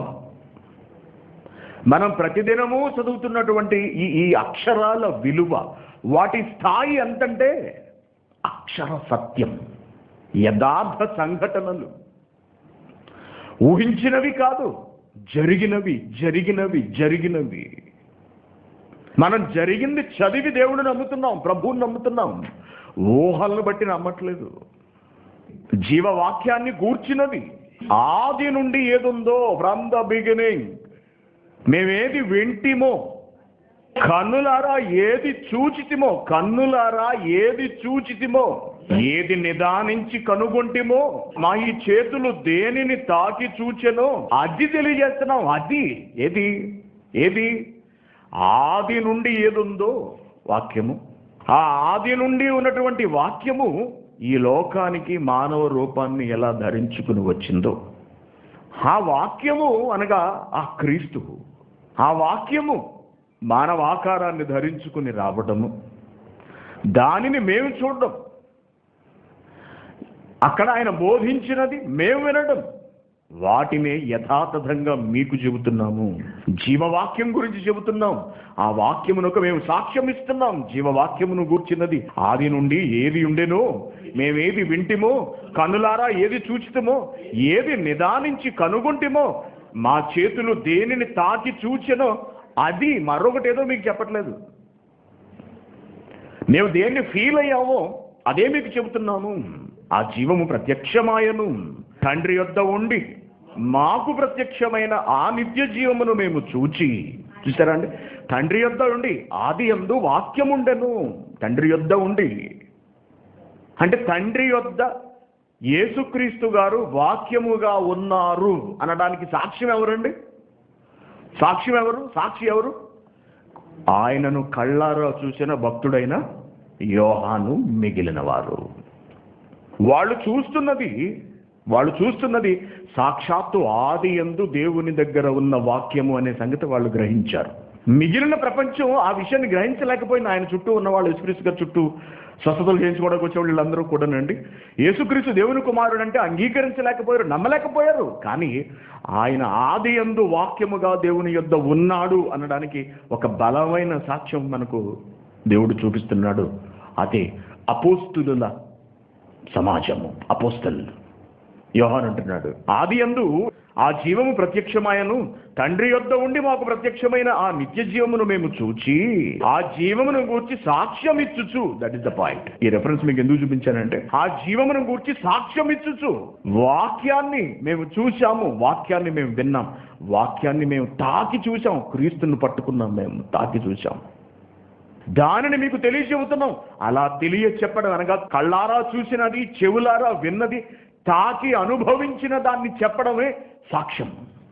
మనం ప్రతిదినము చదువుతున్నటువంటి ఈ ఈ అక్షరాల విలువ వాటి స్థాయి ఎంతంటే అక్షర సత్యం యథార్థ సంఘటనలు ఊహించినవి కాదు జరిగినవి జరిగినవి జరిగినవి మనం జరిగింది చదివి దేవుడు నమ్ముతున్నాం ప్రభువుని నమ్ముతున్నాం ఊహలను బట్టి నమ్మట్లేదు జీవవాక్యాన్ని గూర్చినది ఆది నుండి ఏదుందో ఫ్రమ్ ద బిగినింగ్ మేమేది వింటిమో కన్నులారా ఏది చూచితిమో కన్నులారా ఏది చూచితిమో ఏది నిదానించి కనుగొంటిమో మా ఈ చేతులు దేనిని తాకి చూచెనో అది తెలియజేస్తున్నాం అది ఏది ఏది ఆది నుండి ఏదుందో వాక్యము ఆ ఆది నుండి ఉన్నటువంటి వాక్యము ఈ లోకానికి మానవ రూపాన్ని ఎలా ధరించుకుని వచ్చిందో ఆ వాక్యము అనగా ఆ క్రీస్తు ఆ వాక్యము మానవ ఆకారాన్ని ధరించుకుని రావడము దానిని మేము చూడడం అక్కడ ఆయన బోధించినది మేము వినడం వాటినే యథాతథంగా మీకు చెబుతున్నాము జీవవాక్యం గురించి చెబుతున్నాం ఆ వాక్యమునకు మేము సాక్ష్యం ఇస్తున్నాం జీవవాక్యమును గూర్చినది ఆది నుండి ఏది ఉండెనో మేమేది వింటిమో కనులారా ఏది చూచితమో ఏది నిదానించి కనుగొంటిమో మా చేతులు దేనిని తాకి చూచెనో అది మరొకటి ఏదో మీకు చెప్పట్లేదు మేము దేన్ని ఫీల్ అయ్యామో అదే మీకు చెబుతున్నాము ఆ జీవము ప్రత్యక్షమాయను తండ్రి యొద్ద ఉండి మాకు ప్రత్యక్షమైన ఆ నిత్య జీవమును మేము చూచి చూసారా అండి తండ్రి యొద్ద ఉండి ఆది ఎందు వాక్యముండెను తండ్రి యొద్ద ఉండి అంటే తండ్రి యొద్ద యేసుక్రీస్తు గారు వాక్యముగా ఉన్నారు అనడానికి సాక్ష్యం ఎవరండి సాక్ష్యం ఎవరు సాక్షి ఎవరు ఆయనను కళ్ళారా చూసిన భక్తుడైన యోహాను మిగిలిన వారు వాళ్ళు చూస్తున్నది వాళ్ళు చూస్తున్నది సాక్షాత్తు ఆది ఎందు దేవుని దగ్గర ఉన్న వాక్యము అనే సంగతి వాళ్ళు గ్రహించారు మిగిలిన ప్రపంచం ఆ విషయాన్ని గ్రహించలేకపోయింది ఆయన చుట్టూ ఉన్నవాళ్ళు యేసుక్రీస్తు గారి చుట్టూ స్వస్థతలు చేయించుకోవడానికి వచ్చే వీళ్ళందరూ కూడానండి యేసుక్రీస్తు దేవుని కుమారుడు అంటే అంగీకరించలేకపోయారు నమ్మలేకపోయారు కానీ ఆయన ఆది యందు వాక్యముగా దేవుని యొద్ద ఉన్నాడు అనడానికి ఒక బలమైన సాక్ష్యం మనకు దేవుడు చూపిస్తున్నాడు అదే అపోస్తుల సమాజము అపోస్తలు యోహాన్ అంటున్నాడు ఆది యందు ఆ జీవము ప్రత్యక్షమాయను తండ్రి యొద్ద ఉండి మాకు ప్రత్యక్షమైన ఆ నిత్య జీవమును మేము చూచి ఆ జీవమును గూర్చి సాక్ష్యం ఇచ్చుచు దట్ ఇస్ ద పాయింట్ ఈ రెఫరెన్స్ మీకు ఎందుకు చూపించానంటే ఆ జీవమును గూర్చి సాక్ష్యం ఇచ్చుచు వాక్యాన్ని మేము చూశాము వాక్యాన్ని మేము విన్నాం వాక్యాన్ని మేము తాకి చూసాం క్రీస్తుని పట్టుకున్నాం మేము తాకి చూసాం దానిని మీకు తెలియచెబుతున్నాం అలా తెలియ చెప్పడం అనగా కళ్ళారా చూసినది చెవులారా విన్నది తాకి అనుభవించిన దాన్ని చెప్పడమే సాక్ష్యం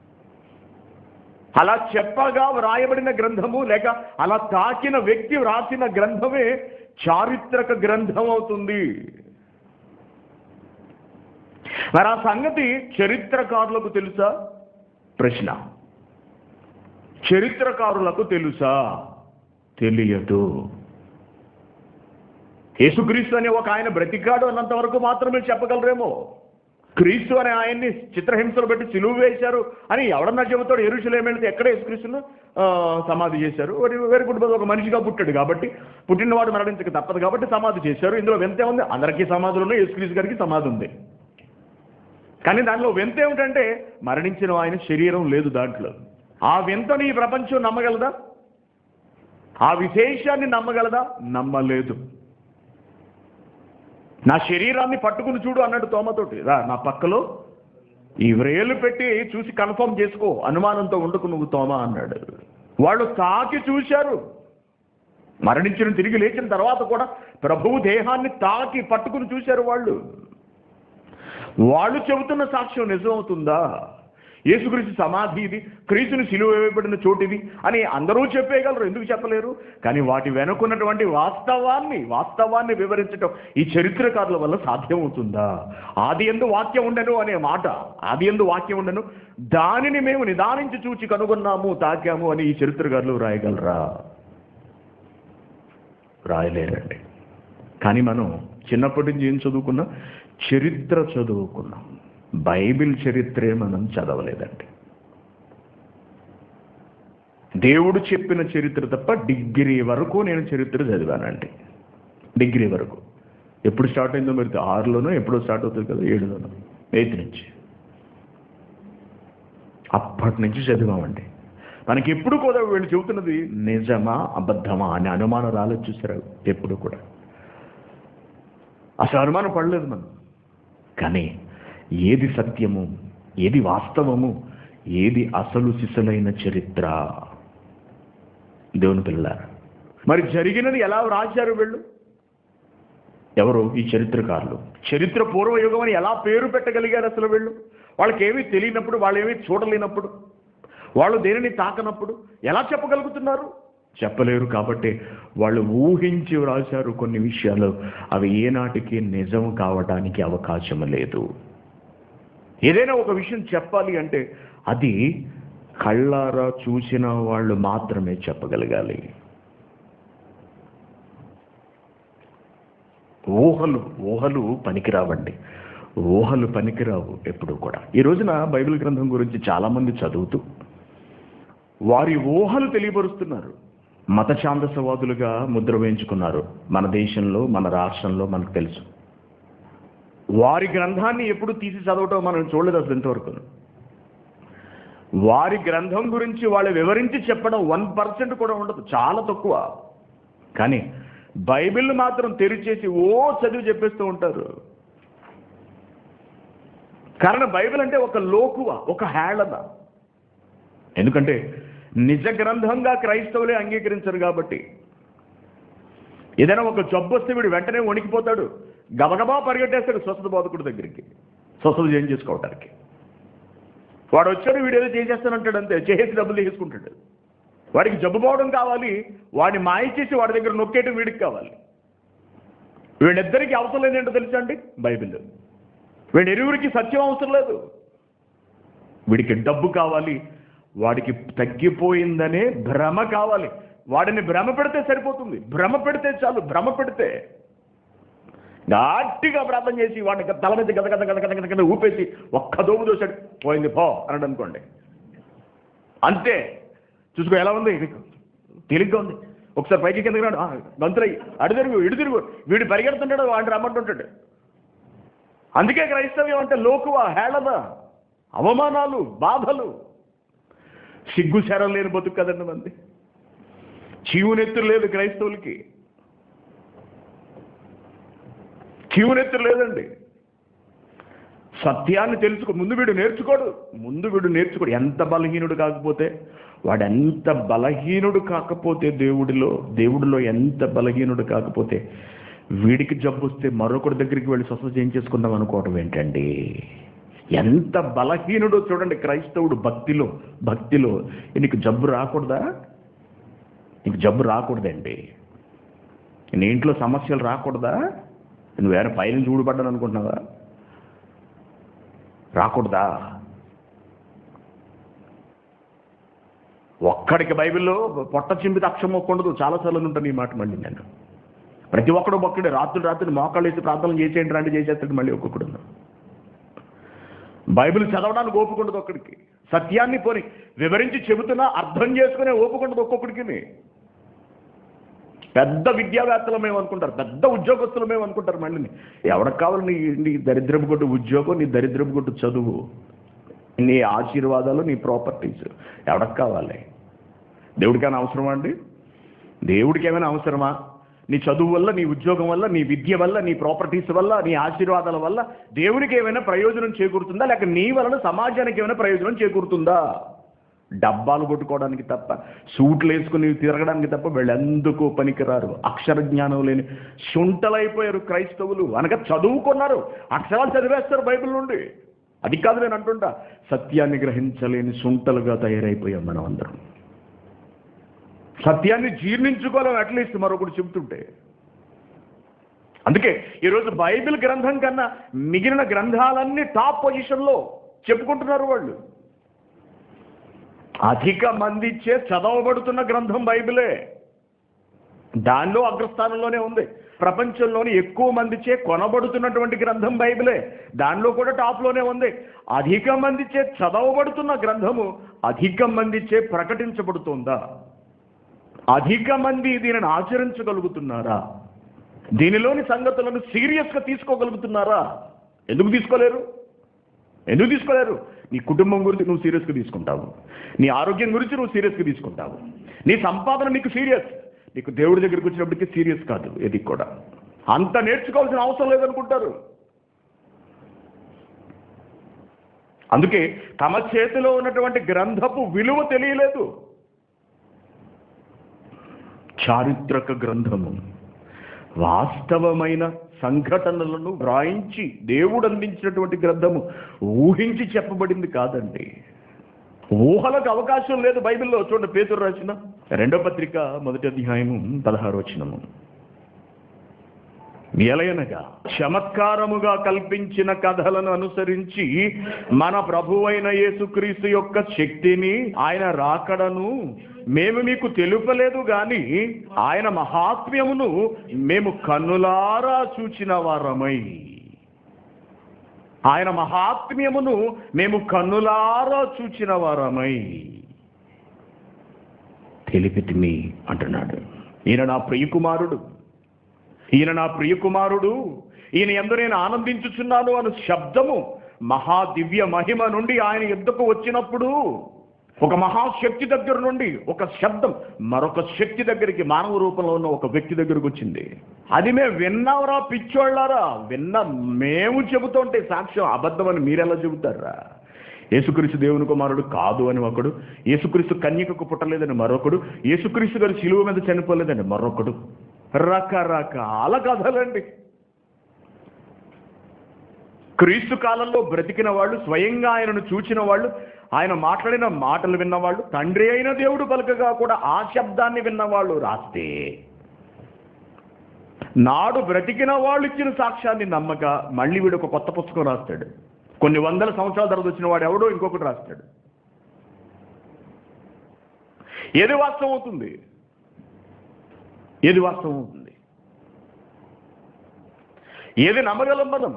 అలా చెప్పగా వ్రాయబడిన గ్రంథము లేక అలా తాకిన వ్యక్తి వ్రాసిన గ్రంథమే చారిత్రక గ్రంథం అవుతుంది మరి ఆ సంగతి చరిత్రకారులకు తెలుసా ప్రశ్న చరిత్రకారులకు తెలుసా తెలియదు యేసుక్రీస్తు అనే ఒక ఆయన బ్రతికాడు అన్నంత వరకు మాత్రమే చెప్పగలరేమో క్రీస్తు అనే ఆయన్ని చిత్రహింసలు పెట్టి సిలువు వేశారు అని ఎవడన్నా చెబుతాడు ఎరుషులేం వెళ్తే ఎక్కడ యేసుక్రీస్తును ఆ, సమాధి చేశారు వెరీ వెరీ గుడ్ ఒక మనిషిగా పుట్టాడు కాబట్టి పుట్టినవాడు మరణించక తప్పదు కాబట్టి సమాధి చేశారు ఇందులో వింతే ఉంది అందరికీ సమాధులు ఉన్నాయి యేసుక్రీస్తు గారికి సమాధి ఉంది కానీ దానిలో వింత ఏమిటంటే మరణించిన ఆయన శరీరం లేదు దాంట్లో ఆ వింతని ఈ ప్రపంచం నమ్మగలదా ఆ విశేషాన్ని నమ్మగలదా నమ్మలేదు నా శరీరాన్ని పట్టుకుని చూడు అన్నాడు తోమతోటి రా నా పక్కలో ఈ వ్రేలు పెట్టి చూసి కన్ఫర్మ్ చేసుకో అనుమానంతో ఉండకు నువ్వు తోమ అన్నాడు వాళ్ళు తాకి చూశారు మరణించిన తిరిగి లేచిన తర్వాత కూడా ప్రభువు దేహాన్ని తాకి పట్టుకుని చూశారు వాళ్ళు వాళ్ళు చెబుతున్న సాక్ష్యం నిజమవుతుందా యేసుక్రీస్తు సమాధి ఇది క్రీస్తుని సిలువ వేయబడిన చోటిది అని అందరూ చెప్పేయగలరు ఎందుకు చెప్పలేరు కానీ వాటి వెనుకున్నటువంటి వాస్తవాన్ని వాస్తవాన్ని వివరించడం ఈ చరిత్రకారుల వల్ల సాధ్యమవుతుందా ఆది ఎందు వాక్యం ఉండను అనే మాట ఆది ఎందు వాక్యం ఉండను దానిని మేము నిదానించి చూచి కనుగొన్నాము తాకాము అని ఈ చరిత్రకారులు రాయగలరా రాయలేరండి కానీ మనం చిన్నప్పటి నుంచి ఏం చదువుకున్నాం చరిత్ర చదువుకున్నాం బైబిల్ చరిత్రే మనం చదవలేదండి దేవుడు చెప్పిన చరిత్ర తప్ప డిగ్రీ వరకు నేను చరిత్ర చదివానండి డిగ్రీ వరకు ఎప్పుడు స్టార్ట్ అయిందో మరి ఆరులోనో ఎప్పుడో స్టార్ట్ అవుతుంది కదా ఏడులోనో ఎయిత్ నుంచి అప్పటి నుంచి చదివామండి మనకి ఎప్పుడు కూడా వీళ్ళు చెబుతున్నది నిజమా అబద్ధమా అనే అనుమానం రాలేదు చూసారు ఎప్పుడు కూడా అసలు అనుమానం పడలేదు మనం కానీ ఏది సత్యము ఏది వాస్తవము ఏది అసలు సిసలైన చరిత్ర దేవుని పిల్లారు మరి జరిగినది ఎలా రాశారు వీళ్ళు ఎవరు ఈ చరిత్రకారులు చరిత్ర పూర్వయుగం అని ఎలా పేరు పెట్టగలిగారు అసలు వీళ్ళు వాళ్ళకి ఏమీ తెలియనప్పుడు వాళ్ళు ఏమీ చూడలేనప్పుడు వాళ్ళు దేనిని తాకనప్పుడు ఎలా చెప్పగలుగుతున్నారు చెప్పలేరు కాబట్టి వాళ్ళు ఊహించి వ్రాశారు కొన్ని విషయాలు అవి ఏనాటికి నిజం కావడానికి అవకాశం లేదు ఏదైనా ఒక విషయం చెప్పాలి అంటే అది కళ్ళారా చూసిన వాళ్ళు మాత్రమే చెప్పగలగాలి ఊహలు ఊహలు పనికిరావండి ఊహలు పనికిరావు ఎప్పుడు కూడా ఈ రోజున బైబిల్ గ్రంథం గురించి చాలామంది చదువుతూ వారి ఊహలు తెలియపరుస్తున్నారు మత ఛాందసవాదులుగా ముద్ర వేయించుకున్నారు మన దేశంలో మన రాష్ట్రంలో మనకు తెలుసు వారి గ్రంథాన్ని ఎప్పుడు తీసి చదవటం మనం చూడలేదు అసలు ఇంతవరకు వారి గ్రంథం గురించి వాళ్ళు వివరించి చెప్పడం వన్ పర్సెంట్ కూడా ఉండదు చాలా తక్కువ కానీ బైబిల్ మాత్రం తెరిచేసి ఓ చదివి చెప్పేస్తూ ఉంటారు కారణం బైబిల్ అంటే ఒక లోకువ ఒక హేళన ఎందుకంటే నిజ గ్రంథంగా క్రైస్తవులే అంగీకరించరు కాబట్టి ఏదైనా ఒక జబ్బు వస్తే వీడు వెంటనే వణికిపోతాడు గబగబా పరిగెట్టేస్తాడు స్వస్థత బోధకుడి దగ్గరికి స్వస్థత చేంజ్ చేసుకోవడానికి వాడు వచ్చాడు వీడు ఏదో చేసేస్తానంటాడు అంతే చేసి డబ్బులు తీసుకుంటాడు వాడికి జబ్బు పోవడం కావాలి వాడిని మాయ చేసి వాడి దగ్గర నొక్కేయడం వీడికి కావాలి వీళ్ళిద్దరికి అవసరం లేదేంటో తెలుసా అండి బైబిల్ వీడి ఎరువురికి సత్యం అవసరం లేదు వీడికి డబ్బు కావాలి వాడికి తగ్గిపోయిందనే భ్రమ కావాలి వాడిని భ్రమ పెడితే సరిపోతుంది భ్రమ పెడితే చాలు భ్రమ పెడితే గట్టిగా ప్రార్థన చేసి వాడిని తల మీద గద గద గద గద గద గద ఊపేసి ఒక్క దోము దోశాడు పోయింది పో అన్నాడు అనుకోండి అంతే చూసుకో ఎలా ఉంది తేలిగ్గా ఉంది ఒకసారి పైకి కిందకి రాడు గంతులయ్యి అడు తిరుగు ఇడు తిరుగు వీడు పరిగెడుతుంటాడు వాడిని రమ్మంటుంటాడు అందుకే క్రైస్తవ్యం అంటే లోకువ హేళన అవమానాలు బాధలు సిగ్గు శరం లేని బతుకు కదండి మంది చీవునెత్తులు లేదు క్రైస్తవులకి చీవునెత్తులు లేదండి సత్యాన్ని తెలుసుకో ముందు వీడు నేర్చుకోడు ముందు వీడు నేర్చుకోడు ఎంత బలహీనుడు కాకపోతే వాడు ఎంత బలహీనుడు కాకపోతే దేవుడిలో దేవుడిలో ఎంత బలహీనుడు కాకపోతే వీడికి జబ్బు వస్తే మరొకటి దగ్గరికి వెళ్ళి స్వస్థత చేయించేసుకుందాం అనుకోవటం ఏంటండి ఎంత బలహీనుడో చూడండి క్రైస్తవుడు భక్తిలో భక్తిలో నీకు జబ్బు రాకూడదా నీకు జబ్బు రాకూడదండి నీ ఇంట్లో సమస్యలు రాకూడదా నువ్వు వేరే పైన చూడబడ్డాను అనుకుంటున్నావా రాకూడదా ఒక్కడికి బైబిల్లో పొట్ట చింపితే అక్షరం మొక్కుండదు చాలాసార్లు ఉంటాను ఈ మాట మళ్ళీ నేను ప్రతి ఒక్కడు ఒక్కడే రాత్రులు రాత్రి మోకాళ్ళు వేసి ప్రార్థనలు చేసేయండి రండి చేసేస్తాడు మళ్ళీ ఒక్కొక్కడు బైబిల్ చదవడానికి ఓపిక ఉండదు ఒక్కడికి సత్యాన్ని పోని వివరించి చెబుతున్నా అర్థం చేసుకునే ఓపిక ఉండదు ఒక్కొక్కడికి పెద్ద విద్యావేత్తలు మేము అనుకుంటారు పెద్ద ఉద్యోగస్తులు మేము అనుకుంటారు మళ్ళీ ఎవరికి కావాలి నీ నీ దరిద్రపు కొట్టు ఉద్యోగం నీ దరిద్రపు కొట్టు చదువు నీ ఆశీర్వాదాలు నీ ప్రాపర్టీస్ ఎవరికి కావాలి దేవుడికైనా అవసరమా అండి దేవుడికి ఏమైనా అవసరమా నీ చదువు వల్ల నీ ఉద్యోగం వల్ల నీ విద్య వల్ల నీ ప్రాపర్టీస్ వల్ల నీ ఆశీర్వాదాల వల్ల దేవుడికి ఏమైనా ప్రయోజనం చేకూరుతుందా లేక నీ వలన సమాజానికి ఏమైనా ప్రయోజనం చేకూరుతుందా డబ్బాలు కొట్టుకోవడానికి తప్ప సూట్లు వేసుకుని తిరగడానికి తప్ప వీళ్ళెందుకు పనికిరారు అక్షర జ్ఞానం లేని శుంఠలైపోయారు క్రైస్తవులు అనగా చదువుకున్నారు అక్షరాలు చదివేస్తారు బైబిల్ నుండి అది కాదు నేను అంటుంటా సత్యాన్ని గ్రహించలేని శుంఠలుగా తయారైపోయాం మనం అందరం సత్యాన్ని జీర్ణించుకోలేం అట్లీస్ట్ మరొకటి చెబుతుంటే అందుకే ఈరోజు బైబిల్ గ్రంథం కన్నా మిగిలిన గ్రంథాలన్నీ టాప్ పొజిషన్లో చెప్పుకుంటున్నారు వాళ్ళు అధిక మంది చే చదవబడుతున్న గ్రంథం బైబిలే దానిలో అగ్రస్థానంలోనే ఉంది ప్రపంచంలోని ఎక్కువ మంది చే కొనబడుతున్నటువంటి గ్రంథం బైబిలే దానిలో కూడా టాప్లోనే ఉంది అధిక మంది చే చదవబడుతున్న గ్రంథము అధిక మంది చే ప్రకటించబడుతుందా అధిక మంది దీనిని ఆచరించగలుగుతున్నారా దీనిలోని సంగతులను సీరియస్గా తీసుకోగలుగుతున్నారా ఎందుకు తీసుకోలేరు ఎందుకు తీసుకోలేరు నీ కుటుంబం గురించి నువ్వు సీరియస్గా తీసుకుంటావు నీ ఆరోగ్యం గురించి నువ్వు సీరియస్గా తీసుకుంటావు నీ సంపాదన నీకు సీరియస్ నీకు దేవుడి దగ్గరికి వచ్చినప్పటికీ సీరియస్ కాదు ఇది కూడా అంత నేర్చుకోవాల్సిన అవసరం లేదనుకుంటారు అందుకే తమ చేతిలో ఉన్నటువంటి గ్రంథపు విలువ తెలియలేదు చారిత్రక గ్రంథము వాస్తవమైన సంఘటనలను వ్రాయించి దేవుడు అందించినటువంటి గ్రంథము ఊహించి చెప్పబడింది కాదండి ఊహలకు అవకాశం లేదు బైబిల్లో చూడండి పేతురు రాసిన రెండో పత్రిక మొదటి అధ్యాయము పదహారు వచనము ఎలయనగా చమత్కారముగా కల్పించిన కథలను అనుసరించి మన ప్రభువైన యేసుక్రీస్తు యొక్క శక్తిని ఆయన రాకడను మేము మీకు తెలుపలేదు గాని ఆయన మహాత్మ్యమును మేము కన్నులారా చూచిన వారమై ఆయన మహాత్మ్యమును మేము కన్నులారా చూచిన వారమై తెలిపితిమి అంటున్నాడు ఈయన నా ప్రియకుమారుడు ఈయన నా ప్రియకుమారుడు ఈయన ఎందు నేను ఆనందించుచున్నాను అను శబ్దము మహా దివ్య మహిమ నుండి ఆయన ఎద్దుకు వచ్చినప్పుడు ఒక మహాశక్తి దగ్గర నుండి ఒక శబ్దం మరొక శక్తి దగ్గరికి మానవ రూపంలో ఉన్న ఒక వ్యక్తి దగ్గరకు వచ్చింది అది మేము విన్నావురా పిచ్చోళ్ళారా విన్న మేము చెబుతుంటే సాక్ష్యం అబద్ధమని మీరెలా చెబుతారా యేసుక్రీస్తు దేవుని కుమారుడు కాదు అని ఒకడు యేసుక్రీస్తు కన్యకకు పుట్టలేదని మరొకడు యేసుక్రీస్తు గారు శిలువ మీద చనిపోలేదని మరొకడు రకరకాల కథలండి క్రీస్తు కాలంలో బ్రతికిన వాళ్ళు స్వయంగా ఆయనను చూచిన వాళ్ళు ఆయన మాట్లాడిన మాటలు విన్నవాళ్ళు తండ్రి అయిన దేవుడు పలకగా కూడా ఆ శబ్దాన్ని విన్నవాళ్ళు రాస్తే నాడు బ్రతికిన వాళ్ళు ఇచ్చిన సాక్ష్యాన్ని నమ్మక మళ్ళీ వీడు ఒక కొత్త పుస్తకం రాస్తాడు కొన్ని వందల సంవత్సరాల తర్వాత వచ్చిన వాడు ఎవడో ఇంకొకటి రాస్తాడు ఏది వాస్తవం అవుతుంది ఏది వాస్తవం అవుతుంది ఏది నమ్మగలం మనం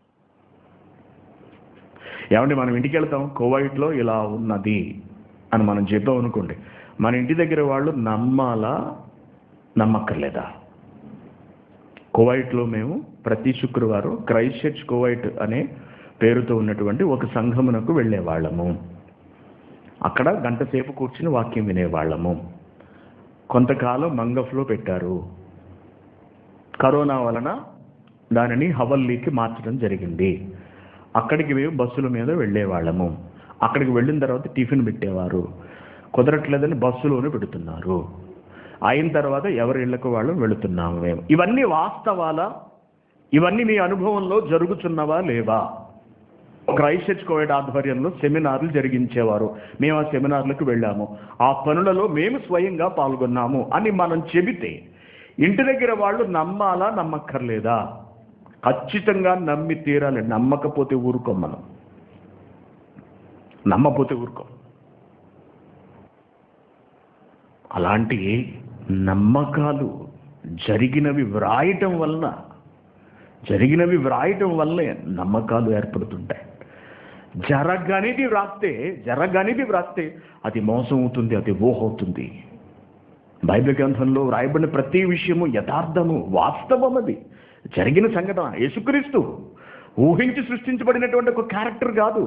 ఏమంటే మనం ఇంటికి వెళ్తాం కోవైట్లో ఇలా ఉన్నది అని మనం చెప్పాం అనుకోండి మన ఇంటి దగ్గర వాళ్ళు నమ్మాలా నమ్మక్కర్లేదా కువైట్లో మేము ప్రతి శుక్రవారం క్రైస్ట్ చర్చ్ కువైట్ అనే పేరుతో ఉన్నటువంటి ఒక సంఘమునకు వెళ్ళేవాళ్ళము అక్కడ గంట సేపు కూర్చుని వాక్యం వినేవాళ్ళము కొంతకాలం మంగఫ్లో పెట్టారు కరోనా వలన దానిని హవల్లీకి మార్చడం జరిగింది అక్కడికి మేము బస్సుల మీద వెళ్ళేవాళ్ళము అక్కడికి వెళ్ళిన తర్వాత టిఫిన్ పెట్టేవారు కుదరట్లేదని బస్సులోనే పెడుతున్నారు అయిన తర్వాత ఎవరి ఇళ్లకు వాళ్ళు వెళుతున్నాము మేము ఇవన్నీ వాస్తవాలా ఇవన్నీ మీ అనుభవంలో జరుగుతున్నవా లేవా క్రైస్ట్ చర్చ్ కోవిడ్ ఆధ్వర్యంలో సెమినార్లు జరిగించేవారు మేము ఆ సెమినార్లకు వెళ్ళాము ఆ పనులలో మేము స్వయంగా పాల్గొన్నాము అని మనం చెబితే ఇంటి దగ్గర వాళ్ళు నమ్మాలా నమ్మక్కర్లేదా ఖచ్చితంగా నమ్మి తీరాలి నమ్మకపోతే ఊరుకోం మనం నమ్మపోతే ఊరుకోం అలాంటి నమ్మకాలు జరిగినవి వ్రాయటం వలన జరిగినవి వ్రాయటం వల్లే నమ్మకాలు ఏర్పడుతుంటాయి జరగనిది వ్రాస్తే జరగనిది వ్రాస్తే అది మోసం అవుతుంది అది ఊహ అవుతుంది బైబిల్ గ్రంథంలో వ్రాయబడిన ప్రతి విషయము యథార్థము వాస్తవం అది జరిగిన సంఘటన యేసుక్రీస్తు ఊహించి సృష్టించబడినటువంటి ఒక క్యారెక్టర్ కాదు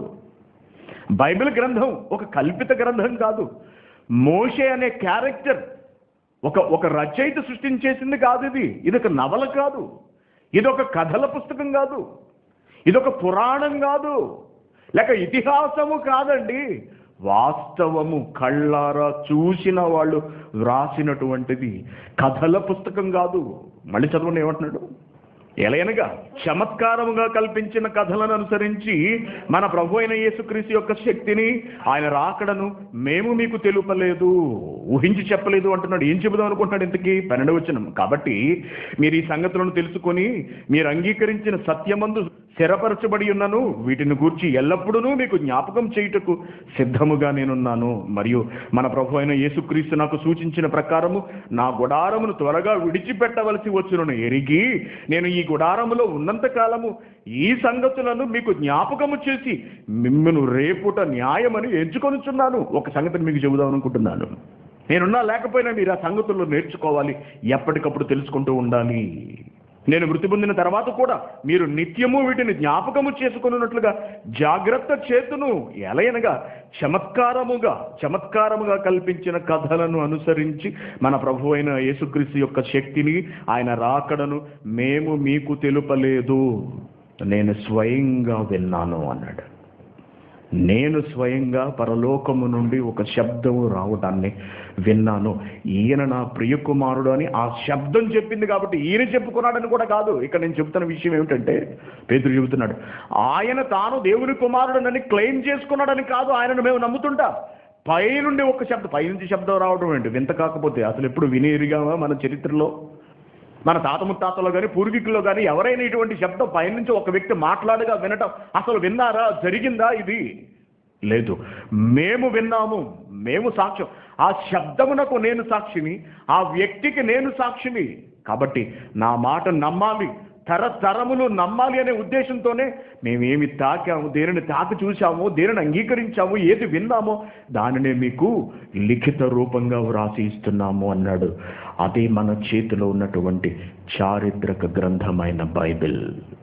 బైబిల్ గ్రంథం ఒక కల్పిత గ్రంథం కాదు మోషే అనే క్యారెక్టర్ ఒక ఒక రచయిత సృష్టించేసింది కాదు ఇది ఇది ఒక నవల కాదు ఇది ఒక కథల పుస్తకం కాదు ఇది ఒక పురాణం కాదు లేక ఇతిహాసము కాదండి వాస్తవము కళ్ళారా చూసిన వాళ్ళు వ్రాసినటువంటిది కథల పుస్తకం కాదు మళ్ళీ చదవండి ఏమంటున్నాడు ఎలయనగా చమత్కారముగా కల్పించిన కథలను అనుసరించి మన ప్రభు అయిన యేసుక్రీస్తు యొక్క శక్తిని ఆయన రాకడను మేము మీకు తెలుపలేదు ఊహించి చెప్పలేదు అంటున్నాడు ఏం చెబుదాం అనుకుంటున్నాడు ఇంతకీ పన్నెండు వచ్చిన కాబట్టి మీరు ఈ సంగతులను తెలుసుకొని మీరు అంగీకరించిన సత్యమందు స్థిరపరచబడి ఉన్నను వీటిని గూర్చి ఎల్లప్పుడూ మీకు జ్ఞాపకం చేయుటకు సిద్ధముగా నేనున్నాను మరియు మన ప్రభు అయిన యేసుక్రీస్తు నాకు సూచించిన ప్రకారము నా గుడారమును త్వరగా విడిచిపెట్టవలసి వచ్చునను ఎరిగి నేను ఈ గుడారములో ఉన్నంత కాలము ఈ సంగతులను మీకు జ్ఞాపకము చేసి మిమ్మను రేపుట న్యాయమని ఎంచుకొనుచున్నాను ఒక సంగతిని మీకు చెబుదాం అనుకుంటున్నాను నేనున్నా లేకపోయినా మీరు ఆ సంగతుల్లో నేర్చుకోవాలి ఎప్పటికప్పుడు తెలుసుకుంటూ ఉండాలి నేను మృతి పొందిన తర్వాత కూడా మీరు నిత్యము వీటిని జ్ఞాపకము చేసుకున్నట్లుగా జాగ్రత్త చేతును ఎలయనగా చమత్కారముగా చమత్కారముగా కల్పించిన కథలను అనుసరించి మన ప్రభు అయిన యేసుక్రీస్తు యొక్క శక్తిని ఆయన రాకడను మేము మీకు తెలుపలేదు నేను స్వయంగా విన్నాను అన్నాడు నేను స్వయంగా పరలోకము నుండి ఒక శబ్దము రావడాన్ని విన్నాను ఈయన నా ప్రియ కుమారుడు అని ఆ శబ్దం చెప్పింది కాబట్టి ఈయన చెప్పుకున్నాడని కూడా కాదు ఇక్కడ నేను చెప్తున్న విషయం ఏమిటంటే పేతురు చెబుతున్నాడు ఆయన తాను దేవుని కుమారుడనని క్లెయిమ్ చేసుకున్నాడని కాదు ఆయనను మేము నమ్ముతుంటా పైనుండి ఒక శబ్దం పైనుంచి శబ్దం రావడం ఏంటి వింత కాకపోతే అసలు ఎప్పుడు వినేరిగామా మన చరిత్రలో మన తాత ముత్తాతలో కానీ పూర్వీకుల్లో కానీ ఎవరైనా ఇటువంటి శబ్దం పైనుంచి ఒక వ్యక్తి మాట్లాడగా వినటం అసలు విన్నారా జరిగిందా ఇది లేదు మేము విన్నాము మేము సాక్ష్యం ఆ శబ్దమునకు నేను సాక్షిని ఆ వ్యక్తికి నేను సాక్షిని కాబట్టి నా మాట నమ్మాలి తరతరములు నమ్మాలి అనే ఉద్దేశంతోనే మేమేమి తాకాము దేనిని తాకి చూసామో దేనిని అంగీకరించాము ఏది విన్నామో దానినే మీకు లిఖిత రూపంగా వ్రాసి ఇస్తున్నాము అన్నాడు అదే మన చేతిలో ఉన్నటువంటి చారిత్రక గ్రంథమైన బైబిల్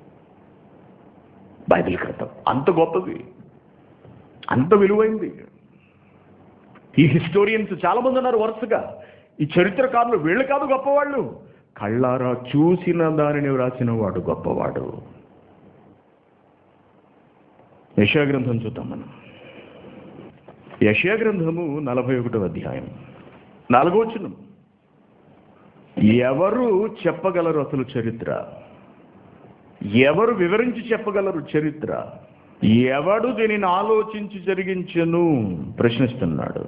బైబిల్ గ్రంథం అంత గొప్పది అంత విలువైంది ఈ హిస్టోరియన్స్ చాలా మంది ఉన్నారు వరుసగా ఈ చరిత్రకారులు వీళ్ళు కాదు గొప్పవాళ్ళు కళ్ళారా చూసిన దానిని వ్రాసిన వాడు గొప్పవాడు యశా గ్రంథం చూద్దాం మనం యశా గ్రంథము నలభై ఒకటో అధ్యాయం నాలుగో వచనం ఎవరు చెప్పగలరు అసలు చరిత్ర ఎవరు వివరించి చెప్పగలరు చరిత్ర ఎవడు దీనిని ఆలోచించి జరిగించను ప్రశ్నిస్తున్నాడు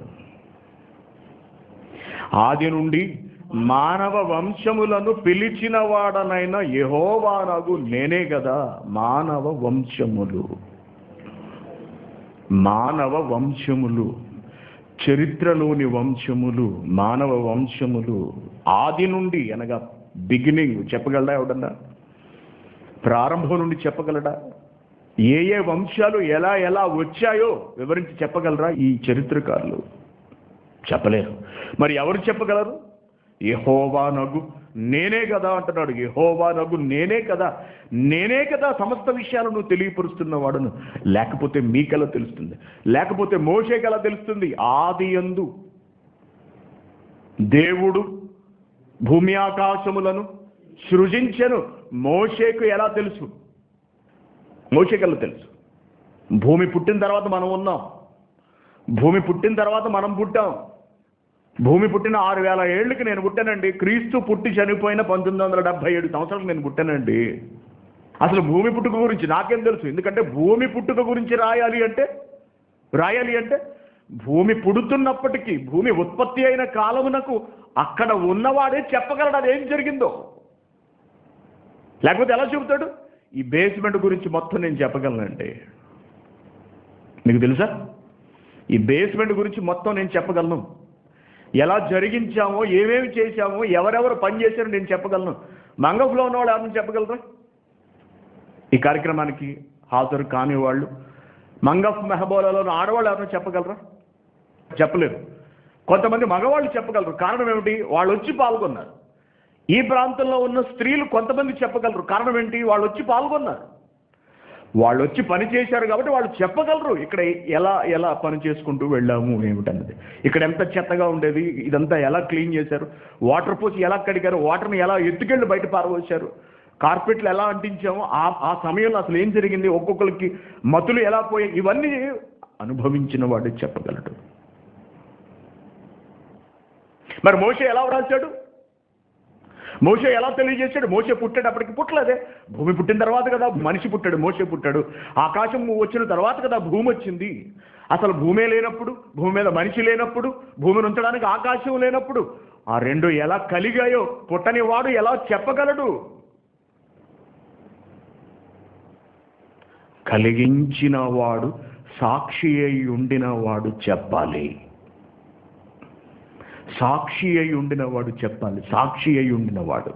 ఆది నుండి మానవ వంశములను పిలిచిన వాడనైన యహోవానగు నేనే కదా మానవ వంశములు మానవ వంశములు చరిత్రలోని వంశములు మానవ వంశములు ఆది నుండి అనగా బిగినింగ్ చెప్పగలడా ఎవడన్నా ప్రారంభం నుండి చెప్పగలడా ఏ ఏ వంశాలు ఎలా ఎలా వచ్చాయో వివరించి చెప్పగలరా ఈ చరిత్రకారులు చెప్పలేరు మరి ఎవరు చెప్పగలరు యెహోవా నగు నేనే కదా అంటున్నాడు యెహోవా నగు నేనే కదా నేనే కదా సమస్త విషయాలను తెలియపరుస్తున్న వాడును లేకపోతే మీకెలా తెలుస్తుంది లేకపోతే మోషేకెలా తెలుస్తుంది ఆది యందు దేవుడు భూమి ఆకాశములను సృజించెను మోషేకు ఎలా తెలుసు మోషేకెలా తెలుసు భూమి పుట్టిన తర్వాత మనం ఉన్నాం భూమి పుట్టిన తర్వాత మనం పుట్టాం భూమి పుట్టిన ఆరు వేల ఏళ్ళకి నేను పుట్టానండి క్రీస్తు పుట్టి చనిపోయిన పంతొమ్మిది వందల డెబ్బై ఏడు సంవత్సరాలకు నేను పుట్టానండి అసలు భూమి పుట్టుక గురించి నాకేం తెలుసు ఎందుకంటే భూమి పుట్టుక గురించి రాయాలి అంటే రాయాలి అంటే భూమి పుడుతున్నప్పటికీ భూమి ఉత్పత్తి అయిన కాలమునకు అక్కడ ఉన్నవాడే చెప్పగలడు అది ఏం జరిగిందో లేకపోతే ఎలా చెబుతాడు ఈ బేస్మెంట్ గురించి మొత్తం నేను చెప్పగలనండి మీకు తెలుసా ఈ బేస్మెంట్ గురించి మొత్తం నేను చెప్పగలను ఎలా జరిగించామో ఏమేమి చేశామో ఎవరెవరు పని చేశారో నేను చెప్పగలను మంగఫ్లో ఉన్న వాళ్ళు ఎవరిని చెప్పగలరా ఈ కార్యక్రమానికి హాజరు కాని వాళ్ళు మంగఫ్ మెహబోలలో ఉన్న ఆడవాళ్ళు ఎవరైనా చెప్పగలరా చెప్పలేరు కొంతమంది మగవాళ్ళు చెప్పగలరు కారణం ఏమిటి వాళ్ళు వచ్చి పాల్గొన్నారు ఈ ప్రాంతంలో ఉన్న స్త్రీలు కొంతమంది చెప్పగలరు కారణం ఏంటి వాళ్ళు వచ్చి పాల్గొన్నారు వాళ్ళు వచ్చి పని చేశారు కాబట్టి వాళ్ళు చెప్పగలరు ఇక్కడ ఎలా ఎలా పని చేసుకుంటూ వెళ్ళాము ఏమిటన్నది ఇక్కడ ఎంత చెత్తగా ఉండేది ఇదంతా ఎలా క్లీన్ చేశారు వాటర్ పోసి ఎలా కడిగారు వాటర్ని ఎలా ఎత్తుకెళ్ళి బయట పారవచ్చారు కార్పెట్లు ఎలా అంటించాము ఆ ఆ సమయంలో అసలు ఏం జరిగింది ఒక్కొక్కరికి మతులు ఎలా పోయాయి ఇవన్నీ అనుభవించిన వాడు చెప్పగలడు మరి మోషే ఎలా వ్రాసాడు మోసే ఎలా తెలియజేశాడు మోసే పుట్టేటప్పటికి పుట్టలేదే భూమి పుట్టిన తర్వాత కదా మనిషి పుట్టాడు మోసే పుట్టాడు ఆకాశం వచ్చిన తర్వాత కదా భూమి వచ్చింది అసలు భూమే లేనప్పుడు భూమి మీద మనిషి లేనప్పుడు భూమిని ఉంచడానికి ఆకాశం లేనప్పుడు ఆ రెండు ఎలా కలిగాయో పుట్టని వాడు ఎలా చెప్పగలడు కలిగించిన వాడు సాక్షి అయి ఉండిన వాడు చెప్పాలి సాక్షి అయి ఉండిన వాడు చెప్పాలి సాక్షి అయి ఉండిన వాడు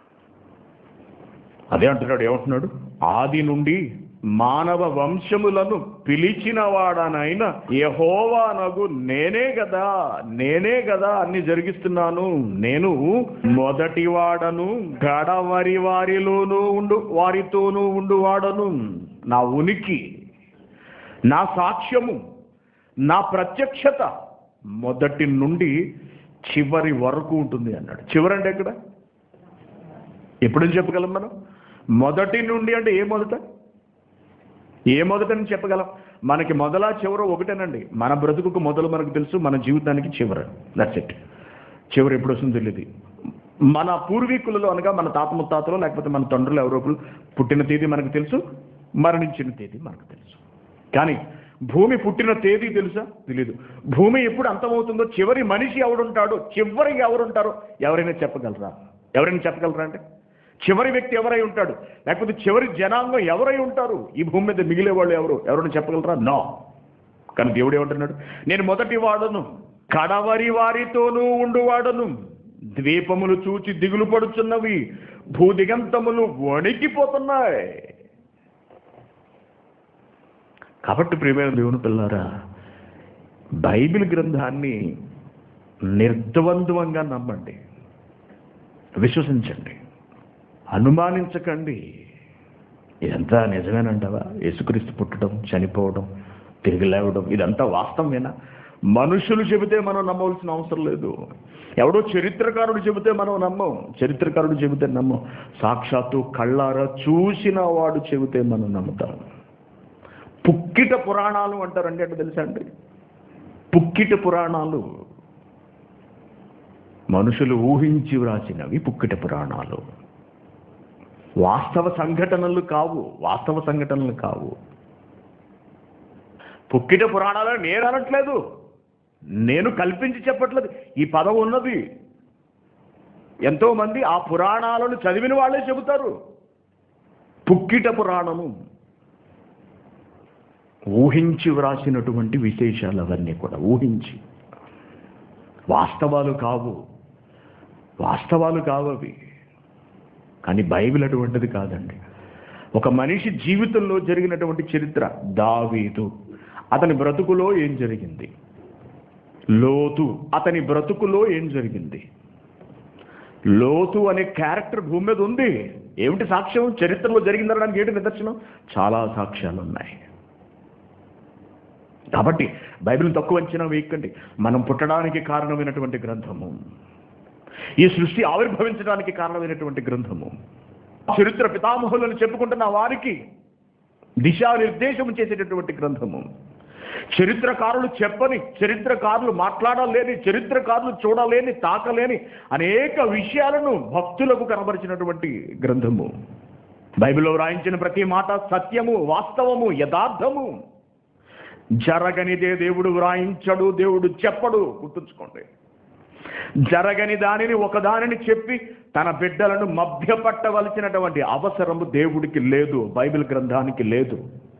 అదే అంటున్నాడు ఏమంటున్నాడు ఆది నుండి మానవ వంశములను పిలిచిన వాడనైనా యహోవానగు నేనే కదా నేనే కదా అన్ని జరిగిస్తున్నాను నేను మొదటి వాడను గడవరి వారిలోనూ ఉండు వారితోనూ ఉండు వాడను నా ఉనికి నా సాక్ష్యము నా ప్రత్యక్షత మొదటి నుండి చివరి వరకు ఉంటుంది అన్నాడు చివరి అంటే ఎక్కడ ఎప్పుడు చెప్పగలం మనం మొదటి నుండి అంటే ఏ మొదట ఏ మొదటని చెప్పగలం మనకి మొదల చివర ఒకటేనండి మన బ్రతుకుకు మొదలు మనకు తెలుసు మన జీవితానికి చివర దట్స్ ఇట్ చివరి ఎప్పుడు వస్తుందో తెలియదు మన పూర్వీకులలో అనగా మన తాత ముత్తాతలో లేకపోతే మన తండ్రులు ఎవరో ఒకరు పుట్టిన తేదీ మనకు తెలుసు మరణించిన తేదీ మనకు తెలుసు కానీ భూమి పుట్టిన తేదీ తెలుసా తెలీదు భూమి ఎప్పుడు అంతమవుతుందో చివరి మనిషి ఎవడుంటాడో చివరికి ఎవరుంటారో ఎవరైనా చెప్పగలరా ఎవరైనా చెప్పగలరా అంటే చివరి వ్యక్తి ఎవరై ఉంటాడు లేకపోతే చివరి జనాంగం ఎవరై ఉంటారు ఈ భూమి మీద మిగిలే వాళ్ళు ఎవరు ఎవరైనా చెప్పగలరా నో కానీ దేవుడు ఏమంటున్నాడు నేను మొదటి వాడను కడవరి వారితోనూ ఉండువాడను ద్వీపములు చూచి దిగులు పడుచున్నవి భూదిగంతములు వణికిపోతున్నాయి కాబట్టి ప్రియమైన దేవుని పిల్లారా బైబిల్ గ్రంథాన్ని నిర్ద్వంద్వంగా నమ్మండి విశ్వసించండి అనుమానించకండి ఇదంతా నిజమేనంటావా యేసుక్రీస్తు పుట్టడం చనిపోవడం తిరిగి లేవడం ఇదంతా వాస్తవమేనా మనుషులు చెబితే మనం నమ్మవలసిన అవసరం లేదు ఎవడో చరిత్రకారుడు చెబితే మనం నమ్మం చరిత్రకారుడు చెబితే నమ్మం సాక్షాత్తు కళ్ళారా చూసిన వాడు చెబితే మనం నమ్ముతాం పుక్కిట పురాణాలు అంటారండి అంటే తెలుసా అండి పుక్కిట పురాణాలు మనుషులు ఊహించి వ్రాసినవి పుక్కిట పురాణాలు వాస్తవ సంఘటనలు కావు వాస్తవ సంఘటనలు కావు పుక్కిట పురాణాలు నేను అనట్లేదు నేను కల్పించి చెప్పట్లేదు ఈ పదం ఉన్నది ఎంతో మంది ఆ పురాణాలను చదివిన వాళ్ళే చెబుతారు పుక్కిట పురాణము ఊహించి వ్రాసినటువంటి విశేషాలు అవన్నీ కూడా ఊహించి వాస్తవాలు కావు వాస్తవాలు కావు అవి కానీ బైబిల్ అటువంటిది కాదండి ఒక మనిషి జీవితంలో జరిగినటువంటి చరిత్ర దావీదు అతని బ్రతుకులో ఏం జరిగింది లోతు అతని బ్రతుకులో ఏం జరిగింది లోతు అనే క్యారెక్టర్ భూమి మీద ఉంది ఏమిటి సాక్ష్యం చరిత్రలో జరిగిందనడానికి ఏంటి నిదర్శనం చాలా సాక్ష్యాలు ఉన్నాయి కాబట్టి బైబిల్ తక్కువ అంచనా వేయకండి మనం పుట్టడానికి కారణమైనటువంటి గ్రంథము ఈ సృష్టి ఆవిర్భవించడానికి కారణమైనటువంటి గ్రంథము చరిత్ర పితామహులను చెప్పుకుంటున్న వారికి దిశానిర్దేశం చేసేటటువంటి గ్రంథము చరిత్రకారులు చెప్పని చరిత్రకారులు మాట్లాడలేని చరిత్రకారులు చూడలేని తాకలేని అనేక విషయాలను భక్తులకు కనబరిచినటువంటి గ్రంథము బైబిల్లో వ్రాయించిన ప్రతి మాట సత్యము వాస్తవము యథార్థము జరగనిదే దేవుడు వ్రాయించడు దేవుడు చెప్పడు గుర్తుంచుకోండి జరగని దానిని ఒకదానిని చెప్పి తన బిడ్డలను మభ్యపట్టవలసినటువంటి అవసరము దేవుడికి లేదు బైబిల్ గ్రంథానికి లేదు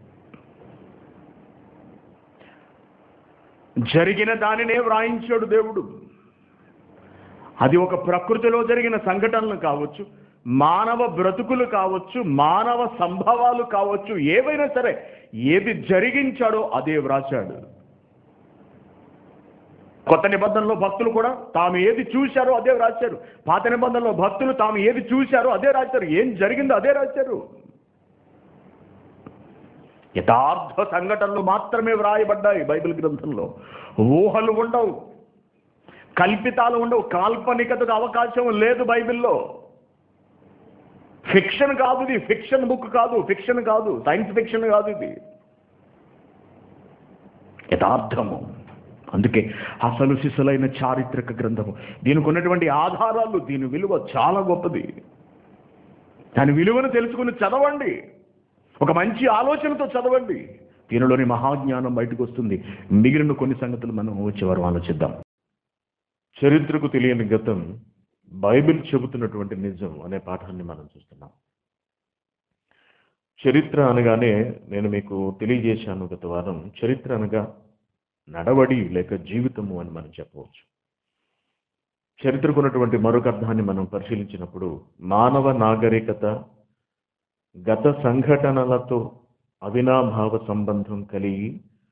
జరిగిన దానినే వ్రాయించాడు దేవుడు అది ఒక ప్రకృతిలో జరిగిన సంఘటనలు కావచ్చు మానవ బ్రతుకులు కావచ్చు మానవ సంభవాలు కావచ్చు ఏవైనా సరే ఏది జరిగించాడో అదే వ్రాశాడు కొత్త నిబంధనలో భక్తులు కూడా తాము ఏది చూశారో అదే రాశారు పాత నిబంధనలో భక్తులు తాము ఏది చూశారో అదే రాశారు ఏం జరిగిందో అదే రాశారు యథార్థ సంఘటనలు మాత్రమే వ్రాయబడ్డాయి బైబిల్ గ్రంథంలో ఊహలు ఉండవు కల్పితాలు ఉండవు కాల్పనికతకు అవకాశం లేదు బైబిల్లో ఫిక్షన్ కాదు ఇది ఫిక్షన్ బుక్ కాదు ఫిక్షన్ కాదు సైన్స్ ఫిక్షన్ కాదు ఇది యథార్థము అందుకే అసలు సిసలైన చారిత్రక గ్రంథము దీనికి ఉన్నటువంటి ఆధారాలు దీని విలువ చాలా గొప్పది దాని విలువను తెలుసుకుని చదవండి ఒక మంచి ఆలోచనతో చదవండి దీనిలోని మహాజ్ఞానం బయటకు వస్తుంది మిగిలిన కొన్ని సంగతులు మనం వచ్చేవారు ఆలోచిద్దాం చరిత్రకు తెలియని గతం బైబిల్ చెబుతున్నటువంటి నిజం అనే పాఠాన్ని మనం చూస్తున్నాం చరిత్ర అనగానే నేను మీకు తెలియజేశాను గత వారం చరిత్ర అనగా నడవడి లేక జీవితము అని మనం చెప్పవచ్చు చరిత్రకు ఉన్నటువంటి మరొక అర్థాన్ని మనం పరిశీలించినప్పుడు మానవ నాగరికత గత సంఘటనలతో అవినాభావ సంబంధం కలిగి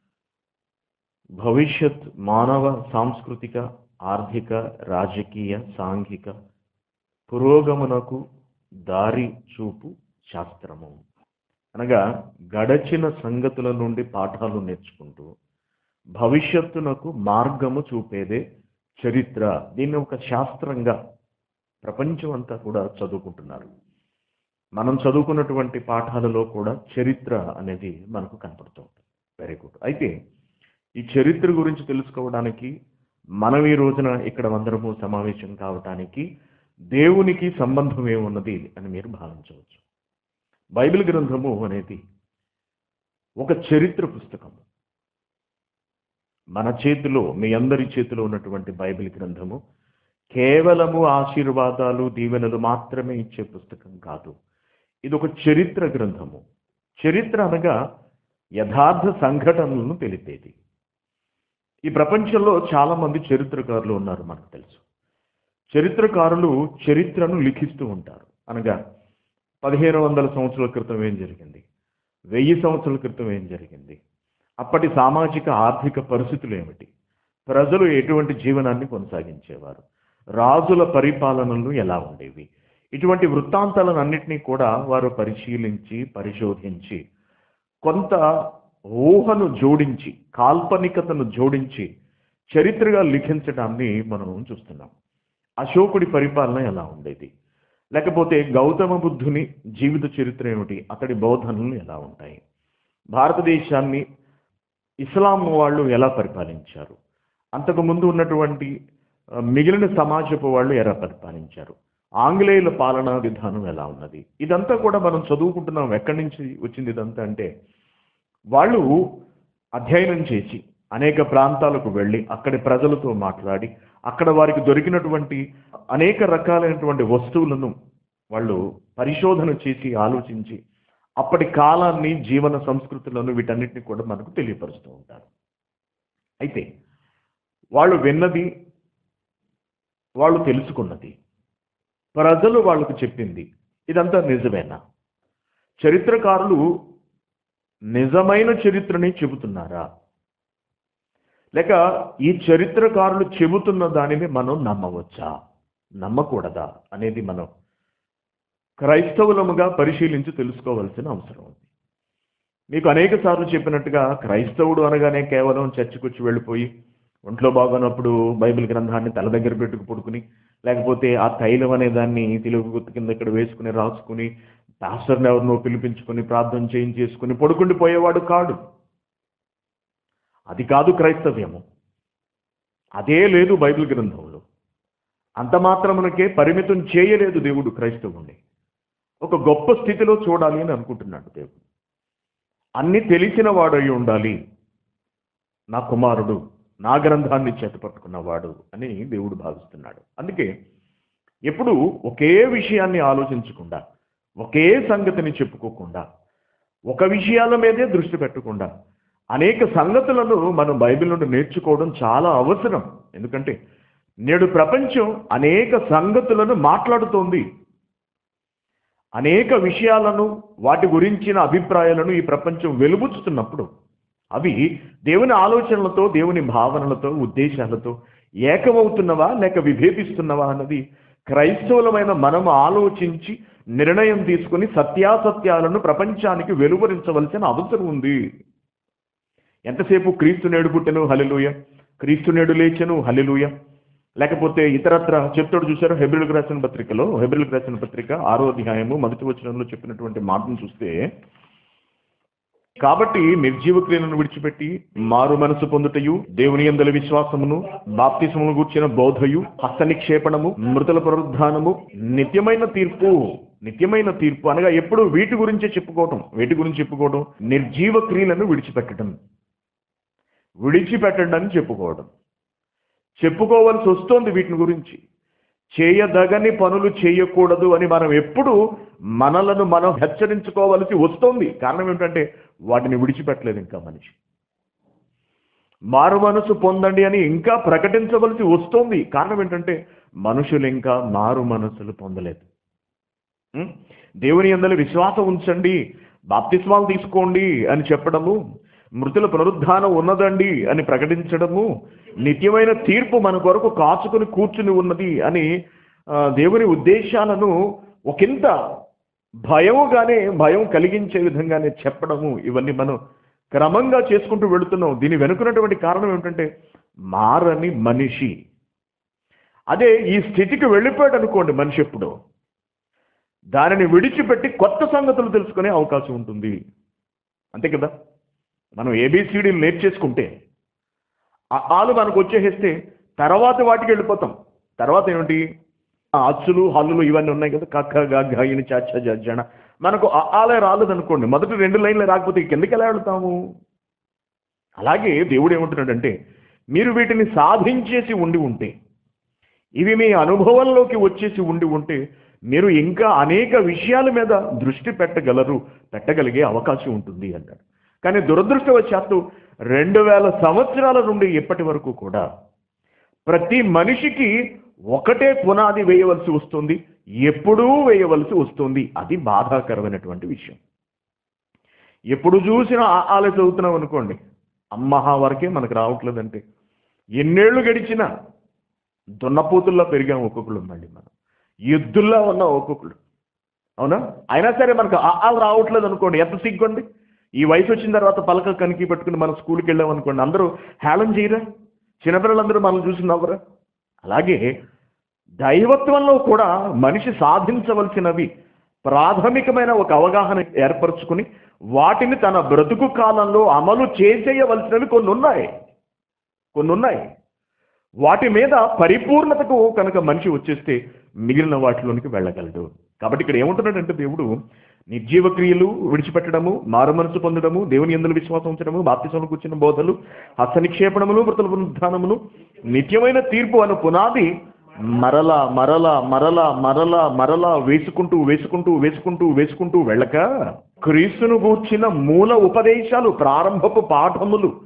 భవిష్యత్ మానవ సాంస్కృతిక ఆర్థిక రాజకీయ సాంఘిక పురోగమనకు దారి చూపు శాస్త్రము అనగా గడచిన సంగతుల నుండి పాఠాలు నేర్చుకుంటూ భవిష్యత్తునకు మార్గము చూపేదే చరిత్ర దీన్ని ఒక శాస్త్రంగా ప్రపంచం అంతా కూడా చదువుకుంటున్నారు మనం చదువుకున్నటువంటి పాఠాలలో కూడా చరిత్ర అనేది మనకు కనపడుతుంది వెరీ గుడ్ అయితే ఈ చరిత్ర గురించి తెలుసుకోవడానికి మనం ఈ రోజున ఇక్కడ అందరము సమావేశం కావటానికి దేవునికి సంబంధం ఏమున్నది అని మీరు భావించవచ్చు బైబిల్ గ్రంథము అనేది ఒక చరిత్ర పుస్తకము మన చేతిలో మీ అందరి చేతిలో ఉన్నటువంటి బైబిల్ గ్రంథము కేవలము ఆశీర్వాదాలు దీవెనలు మాత్రమే ఇచ్చే పుస్తకం కాదు ఇది ఒక చరిత్ర గ్రంథము చరిత్ర అనగా యథార్థ సంఘటనలను తెలిపేది ఈ ప్రపంచంలో చాలా మంది చరిత్రకారులు ఉన్నారు మనకు తెలుసు చరిత్రకారులు చరిత్రను లిఖిస్తూ ఉంటారు అనగా పదిహేను వందల సంవత్సరాల క్రితం ఏం జరిగింది వెయ్యి సంవత్సరాల క్రితం ఏం జరిగింది అప్పటి సామాజిక ఆర్థిక పరిస్థితులు ఏమిటి ప్రజలు ఎటువంటి జీవనాన్ని కొనసాగించేవారు రాజుల పరిపాలనలు ఎలా ఉండేవి ఇటువంటి వృత్తాంతాలను అన్నింటినీ కూడా వారు పరిశీలించి పరిశోధించి కొంత ఊహను జోడించి కాల్పనికతను జోడించి చరిత్రగా లిఖించడాన్ని మనం చూస్తున్నాం అశోకుడి పరిపాలన ఎలా ఉండేది లేకపోతే గౌతమ బుద్ధుని జీవిత చరిత్ర ఏమిటి అతడి బోధనలు ఎలా ఉంటాయి భారతదేశాన్ని ఇస్లాం వాళ్ళు ఎలా పరిపాలించారు అంతకు ముందు ఉన్నటువంటి ఆ, మిగిలిన సమాజపు వాళ్ళు ఎలా పరిపాలించారు ఆంగ్లేయుల పాలనా విధానం ఎలా ఉన్నది ఇదంతా కూడా మనం చదువుకుంటున్నాం ఎక్కడి నుంచి వచ్చింది ఇదంతా అంటే వాళ్ళు అధ్యయనం చేసి అనేక ప్రాంతాలకు వెళ్ళి అక్కడి ప్రజలతో మాట్లాడి అక్కడ వారికి దొరికినటువంటి అనేక రకాలైనటువంటి వస్తువులను వాళ్ళు పరిశోధన చేసి ఆలోచించి అప్పటి కాలాన్ని జీవన సంస్కృతులను వీటన్నిటిని కూడా మనకు తెలియపరుస్తూ ఉంటారు అయితే వాళ్ళు విన్నది వాళ్ళు తెలుసుకున్నది ప్రజలు వాళ్ళకు చెప్పింది ఇదంతా నిజమేనా చరిత్రకారులు నిజమైన చరిత్రని చెబుతున్నారా లేక ఈ చరిత్రకారులు చెబుతున్న దానిని మనం నమ్మవచ్చా నమ్మకూడదా అనేది మనం క్రైస్తవులముగా పరిశీలించి తెలుసుకోవాల్సిన అవసరం ఉంది మీకు అనేక సార్లు చెప్పినట్టుగా క్రైస్తవుడు అనగానే కేవలం చర్చికి వచ్చి వెళ్ళిపోయి ఒంట్లో బాగోనప్పుడు బైబిల్ గ్రంథాన్ని తల దగ్గర పెట్టుకు పడుకుని లేకపోతే ఆ తైలం అనే దాన్ని తెలుగు గుర్తు కింద ఇక్కడ వేసుకుని రాసుకుని పాస్టర్ని ఎవరినో పిలిపించుకుని ప్రార్థన చేయించేసుకుని పడుకుండి పోయేవాడు కాడు అది కాదు క్రైస్తవ్యము అదే లేదు బైబిల్ గ్రంథంలో అంత మాత్రమునకే పరిమితం చేయలేదు దేవుడు క్రైస్తవుణ్ణి ఒక గొప్ప స్థితిలో చూడాలి అని అనుకుంటున్నాడు దేవుడు అన్ని తెలిసిన వాడై ఉండాలి నా కుమారుడు నా గ్రంథాన్ని చేతపట్టుకున్నవాడు అని దేవుడు భావిస్తున్నాడు అందుకే ఎప్పుడు ఒకే విషయాన్ని ఆలోచించకుండా ఒకే సంగతిని చెప్పుకోకుండా ఒక విషయాల మీదే దృష్టి పెట్టకుండా అనేక సంగతులను మనం బైబిల్ నుండి నేర్చుకోవడం చాలా అవసరం ఎందుకంటే నేడు ప్రపంచం అనేక సంగతులను మాట్లాడుతోంది అనేక విషయాలను వాటి గురించిన అభిప్రాయాలను ఈ ప్రపంచం వెలుబుచ్చుతున్నప్పుడు అవి దేవుని ఆలోచనలతో దేవుని భావనలతో ఉద్దేశాలతో ఏకమవుతున్నవా లేక విభేదిస్తున్నవా అన్నది క్రైస్తవులమైన మనం ఆలోచించి నిర్ణయం తీసుకుని సత్యాసత్యాలను ప్రపంచానికి వెలువరించవలసిన అవసరం ఉంది ఎంతసేపు క్రీస్తు నేడు పుట్టెను హలెలుయ క్రీస్తు నేడు లేచెను హలెలుయ లేకపోతే ఇతరత్ర చెప్తాడు చూసారు హెబ్రిల్కి రాసిన పత్రికలో హెబ్రిల్కి రాసిన పత్రిక ఆరో అధ్యాయము మొదటి వచనంలో చెప్పినటువంటి మాటను చూస్తే కాబట్టి నిర్జీవ క్రియలను విడిచిపెట్టి మారు మనసు పొందుటయు దేవుని అందల విశ్వాసమును బాప్తిసమును గూర్చిన బోధయు హస్త నిక్షేపణము మృతుల పునరుద్ధానము నిత్యమైన తీర్పు నిత్యమైన తీర్పు అనగా ఎప్పుడు వీటి గురించే చెప్పుకోవటం వీటి గురించి చెప్పుకోవడం నిర్జీవ క్రియలను విడిచిపెట్టడం విడిచిపెట్టండి అని చెప్పుకోవడం చెప్పుకోవాల్సి వస్తోంది వీటిని గురించి చేయదగని పనులు చేయకూడదు అని మనం ఎప్పుడు మనలను మనం హెచ్చరించుకోవలసి వస్తోంది కారణం ఏమిటంటే వాటిని విడిచిపెట్టలేదు ఇంకా మనిషి మారు మనసు పొందండి అని ఇంకా ప్రకటించవలసి వస్తోంది కారణం ఏంటంటే మనుషులు ఇంకా మారు మనసులు పొందలేదు ఉం? దేవుని అందరి విశ్వాసం ఉంచండి బాప్తిస్మాలు తీసుకోండి అని చెప్పడము మృతుల పునరుద్ధానం ఉన్నదండి అని ప్రకటించడము నిత్యమైన తీర్పు మన కొరకు కాచుకుని కూర్చుని ఉన్నది అని ఆ, దేవుని ఉద్దేశాలను ఒకంత భయముగానే భయం కలిగించే విధంగానే చెప్పడము ఇవన్నీ మనం క్రమంగా చేసుకుంటూ వెళుతున్నాం దీని వెనుకున్నటువంటి కారణం ఏమిటంటే మారని మనిషి అదే ఈ స్థితికి వెళ్ళిపోయాడు అనుకోండి మనిషి ఎప్పుడు దానిని విడిచిపెట్టి కొత్త సంగతులు తెలుసుకునే అవకాశం ఉంటుంది అంతే కదా మనం ఏబిసిడీలు నేర్చేసుకుంటే ఆ ఆలు మనకు వచ్చేసేస్తే తర్వాత వాటికి వెళ్ళిపోతాం తర్వాత ఏమిటి ఆ అచ్చులు హల్లులు ఇవన్నీ ఉన్నాయి కదా కక్క గాయిని చాచ జన మనకు ఆ ఆలే రాలేదనుకోండి మొదటి రెండు లైన్లు రాకపోతే కిందకి ఎలా వెళ్తాము అలాగే దేవుడు ఏమంటున్నాడంటే మీరు వీటిని సాధించేసి ఉండి ఉంటే ఇవి మీ అనుభవంలోకి వచ్చేసి ఉండి ఉంటే మీరు ఇంకా అనేక విషయాల మీద దృష్టి పెట్టగలరు పెట్టగలిగే అవకాశం ఉంటుంది అన్నాడు కానీ దురదృష్టవశాత్తు రెండు వేల సంవత్సరాల నుండి ఇప్పటి వరకు కూడా ప్రతి మనిషికి ఒకటే పునాది వేయవలసి వస్తుంది ఎప్పుడూ వేయవలసి వస్తుంది అది బాధాకరమైనటువంటి విషయం ఎప్పుడు చూసినా ఆ ఆలే చదువుతున్నాం అనుకోండి అమ్మహా వరకే మనకు రావట్లేదంటే ఎన్నేళ్ళు గడిచినా దున్నపోతుల్లో పెరిగాం ఒక్కొక్కరు మళ్ళీ మనం ఎద్దుల్లా ఉన్న ఒక్కొక్కరు అవునా అయినా సరే మనకు ఆ ఆలు రావట్లేదు అనుకోండి ఎంత సిగ్గుండి ఈ వయసు వచ్చిన తర్వాత పలక కనికి పెట్టుకుని మనం స్కూల్కి వెళ్ళాం అనుకోండి అందరూ హేళన చేయరా చిన్నపిల్లలందరూ మనం చూసి నవ్వరా అలాగే దైవత్వంలో కూడా మనిషి సాధించవలసినవి ప్రాథమికమైన ఒక అవగాహన ఏర్పరచుకుని వాటిని తన బ్రతుకు కాలంలో అమలు చేసేయవలసినవి కొన్ని ఉన్నాయి కొన్ని ఉన్నాయి వాటి మీద పరిపూర్ణతకు కనుక మనిషి వచ్చేస్తే మిగిలిన వాటిలోనికి వెళ్ళగలడు కాబట్టి ఇక్కడ ఏముంటున్నాడంటే దేవుడు నిర్జీవ క్రియలు విడిచిపెట్టడము మారు మనసు పొందడము దేవుని ఎందులు విశ్వాసం ఉంచడము బాప్తిసంలో కూర్చున్న బోధలు హస్త నిక్షేపణములు మృతుల పునరుద్ధానములు నిత్యమైన తీర్పు అను పునాది మరల మరల మరల మరల మరల వేసుకుంటూ వేసుకుంటూ వేసుకుంటూ వేసుకుంటూ వెళ్ళక క్రీస్తును గూర్చిన మూల ఉపదేశాలు ప్రారంభపు పాఠములు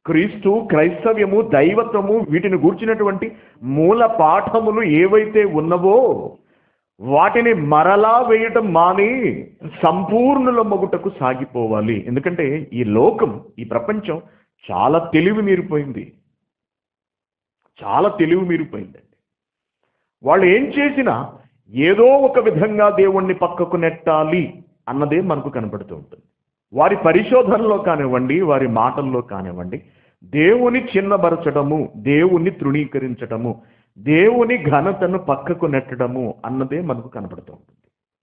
క్రీస్తు క్రైస్తవ్యము దైవత్వము వీటిని గూర్చినటువంటి మూల పాఠములు ఏవైతే ఉన్నవో వాటిని మరలా వేయటం మాని సంపూర్ణుల మొగుటకు సాగిపోవాలి ఎందుకంటే ఈ లోకం ఈ ప్రపంచం చాలా తెలివి మీరిపోయింది చాలా తెలివి మీరిపోయిందండి వాళ్ళు ఏం చేసినా ఏదో ఒక విధంగా దేవుణ్ణి పక్కకు నెట్టాలి అన్నదే మనకు కనబడుతూ ఉంటుంది వారి పరిశోధనలో కానివ్వండి వారి మాటల్లో కానివ్వండి దేవుని చిన్నబరచడము దేవుని తృణీకరించడము దేవుని ఘనతను పక్కకు నెట్టడము అన్నదే మనకు కనబడుతూ ఉంటుంది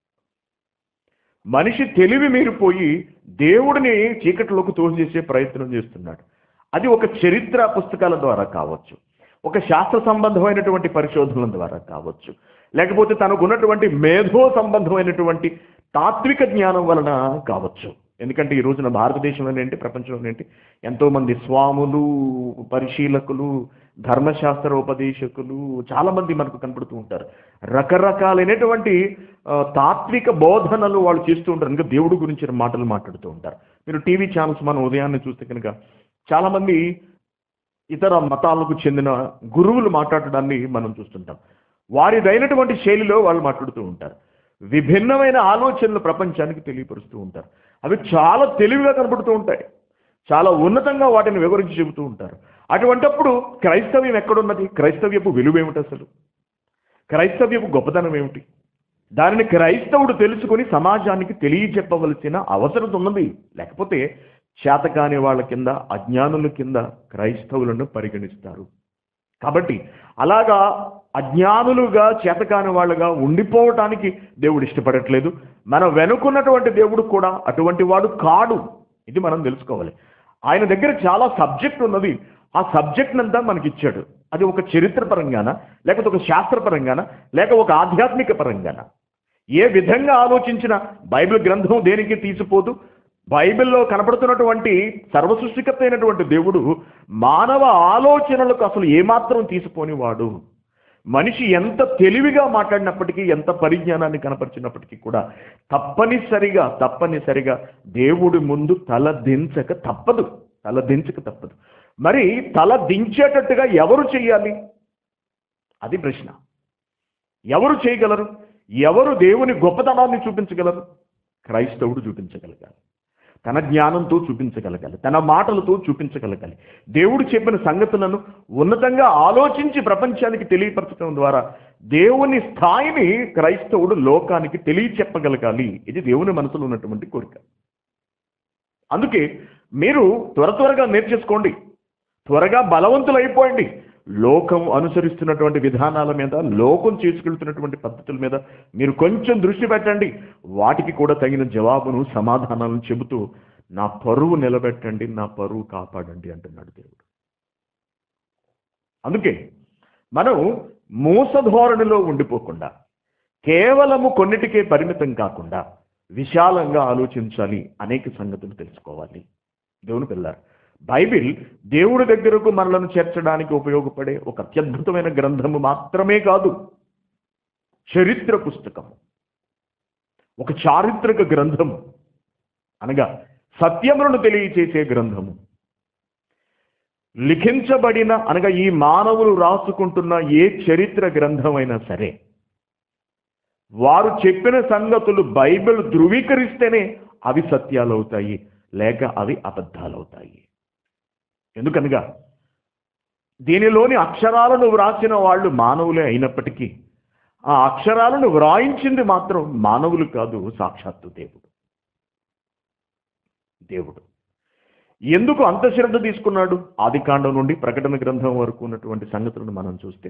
మనిషి తెలివి మీరిపోయి దేవుడిని చీకటిలోకి తోసేసే ప్రయత్నం చేస్తున్నాడు అది ఒక చరిత్ర పుస్తకాల ద్వారా కావచ్చు ఒక శాస్త్ర సంబంధమైనటువంటి పరిశోధనల ద్వారా కావచ్చు లేకపోతే తనకు ఉన్నటువంటి మేధో సంబంధమైనటువంటి తాత్విక జ్ఞానం వలన కావచ్చు ఎందుకంటే ఈ రోజున భారతదేశంలో ఏంటి ప్రపంచంలో ఏంటి ఎంతో మంది స్వాములు పరిశీలకులు ధర్మశాస్త్ర ఉపదేశకులు చాలా మంది మనకు కనపడుతూ ఉంటారు రకరకాలైనటువంటి ఆ, తాత్విక బోధనలు వాళ్ళు చేస్తూ ఉంటారు ఇంకా దేవుడి గురించి మాటలు మాట్లాడుతూ ఉంటారు మీరు టీవీ ఛానల్స్ మనం ఉదయాన్నే చూస్తే కనుక చాలా మంది ఇతర మతాలకు చెందిన గురువులు మాట్లాడడాన్ని మనం చూస్తుంటాం వారిదైనటువంటి శైలిలో వాళ్ళు మాట్లాడుతూ ఉంటారు విభిన్నమైన ఆలోచనలు ప్రపంచానికి తెలియపరుస్తూ ఉంటారు అవి చాలా తెలివిగా కనబడుతూ ఉంటాయి చాలా ఉన్నతంగా వాటిని వివరించి చెబుతూ ఉంటారు అటువంటప్పుడు క్రైస్తవ్యం ఎక్కడున్నది క్రైస్తవ్యపు విలువేమిటి అసలు క్రైస్తవ్యపు గొప్పతనం ఏమిటి దానిని క్రైస్తవుడు తెలుసుకొని సమాజానికి తెలియచెప్పవలసిన అవసరం ఉన్నది లేకపోతే చేతకాని వాళ్ళ కింద అజ్ఞానుల కింద క్రైస్తవులను పరిగణిస్తారు కాబట్టి అలాగా అజ్ఞానులుగా చేతకాని వాళ్ళుగా ఉండిపోవటానికి దేవుడు ఇష్టపడట్లేదు మన వెనుకున్నటువంటి దేవుడు కూడా అటువంటి వాడు కాడు ఇది మనం తెలుసుకోవాలి ఆయన దగ్గర చాలా సబ్జెక్ట్ ఉన్నది ఆ సబ్జెక్ట్ అంతా మనకి ఇచ్చాడు అది ఒక చరిత్ర పరంగాన లేకపోతే ఒక శాస్త్ర పరంగాన లేక ఒక ఆధ్యాత్మిక పరంగాన ఏ విధంగా ఆలోచించిన బైబిల్ గ్రంథం దేనికి తీసిపోదు బైబిల్లో కనపడుతున్నటువంటి సర్వసృష్టికర్త అయినటువంటి దేవుడు మానవ ఆలోచనలకు అసలు ఏమాత్రం తీసిపోని వాడు మనిషి ఎంత తెలివిగా మాట్లాడినప్పటికీ ఎంత పరిజ్ఞానాన్ని కనపరిచినప్పటికీ కూడా తప్పనిసరిగా తప్పనిసరిగా దేవుడి ముందు తల దించక తప్పదు తల దించక తప్పదు మరి తల దించేటట్టుగా ఎవరు చేయాలి అది ప్రశ్న ఎవరు చేయగలరు ఎవరు దేవుని గొప్పతనాన్ని చూపించగలరు క్రైస్తవుడు చూపించగలగాలి తన జ్ఞానంతో చూపించగలగాలి తన మాటలతో చూపించగలగాలి దేవుడు చెప్పిన సంగతులను ఉన్నతంగా ఆలోచించి ప్రపంచానికి తెలియపరచడం ద్వారా దేవుని స్థాయిని క్రైస్తవుడు లోకానికి తెలియచెప్పగలగాలి ఇది దేవుని మనసులో ఉన్నటువంటి కోరిక అందుకే మీరు త్వర త్వరగా నేర్చేసుకోండి త్వరగా బలవంతులైపోండి లోకం అనుసరిస్తున్నటువంటి విధానాల మీద లోకం చేసుకెళ్తున్నటువంటి పద్ధతుల మీద మీరు కొంచెం దృష్టి పెట్టండి వాటికి కూడా తగిన జవాబును సమాధానాలను చెబుతూ నా పరువు నిలబెట్టండి నా పరువు కాపాడండి అంటున్నాడు దేవుడు అందుకే మనం మూసధోరణిలో ఉండిపోకుండా కేవలము కొన్నిటికే పరిమితం కాకుండా విశాలంగా ఆలోచించాలి అనేక సంగతులు తెలుసుకోవాలి దేవుని పిల్లారు బైబిల్ దేవుడి దగ్గరకు మనలను చేర్చడానికి ఉపయోగపడే ఒక అత్యద్భుతమైన గ్రంథము మాత్రమే కాదు చరిత్ర పుస్తకము ఒక చారిత్రక గ్రంథము అనగా సత్యములను తెలియచేసే గ్రంథము లిఖించబడిన అనగా ఈ మానవులు రాసుకుంటున్న ఏ చరిత్ర గ్రంథమైనా సరే వారు చెప్పిన సంగతులు బైబిల్ ధృవీకరిస్తేనే అవి సత్యాలవుతాయి లేక అవి అబద్ధాలవుతాయి ఎందుకనగా దీనిలోని అక్షరాలను వ్రాసిన వాళ్ళు మానవులే అయినప్పటికీ ఆ అక్షరాలను వ్రాయించింది మాత్రం మానవులు కాదు సాక్షాత్తు దేవుడు దేవుడు ఎందుకు అంత శ్రద్ధ తీసుకున్నాడు ఆది కాండం నుండి ప్రకటన గ్రంథం వరకు ఉన్నటువంటి సంగతులను మనం చూస్తే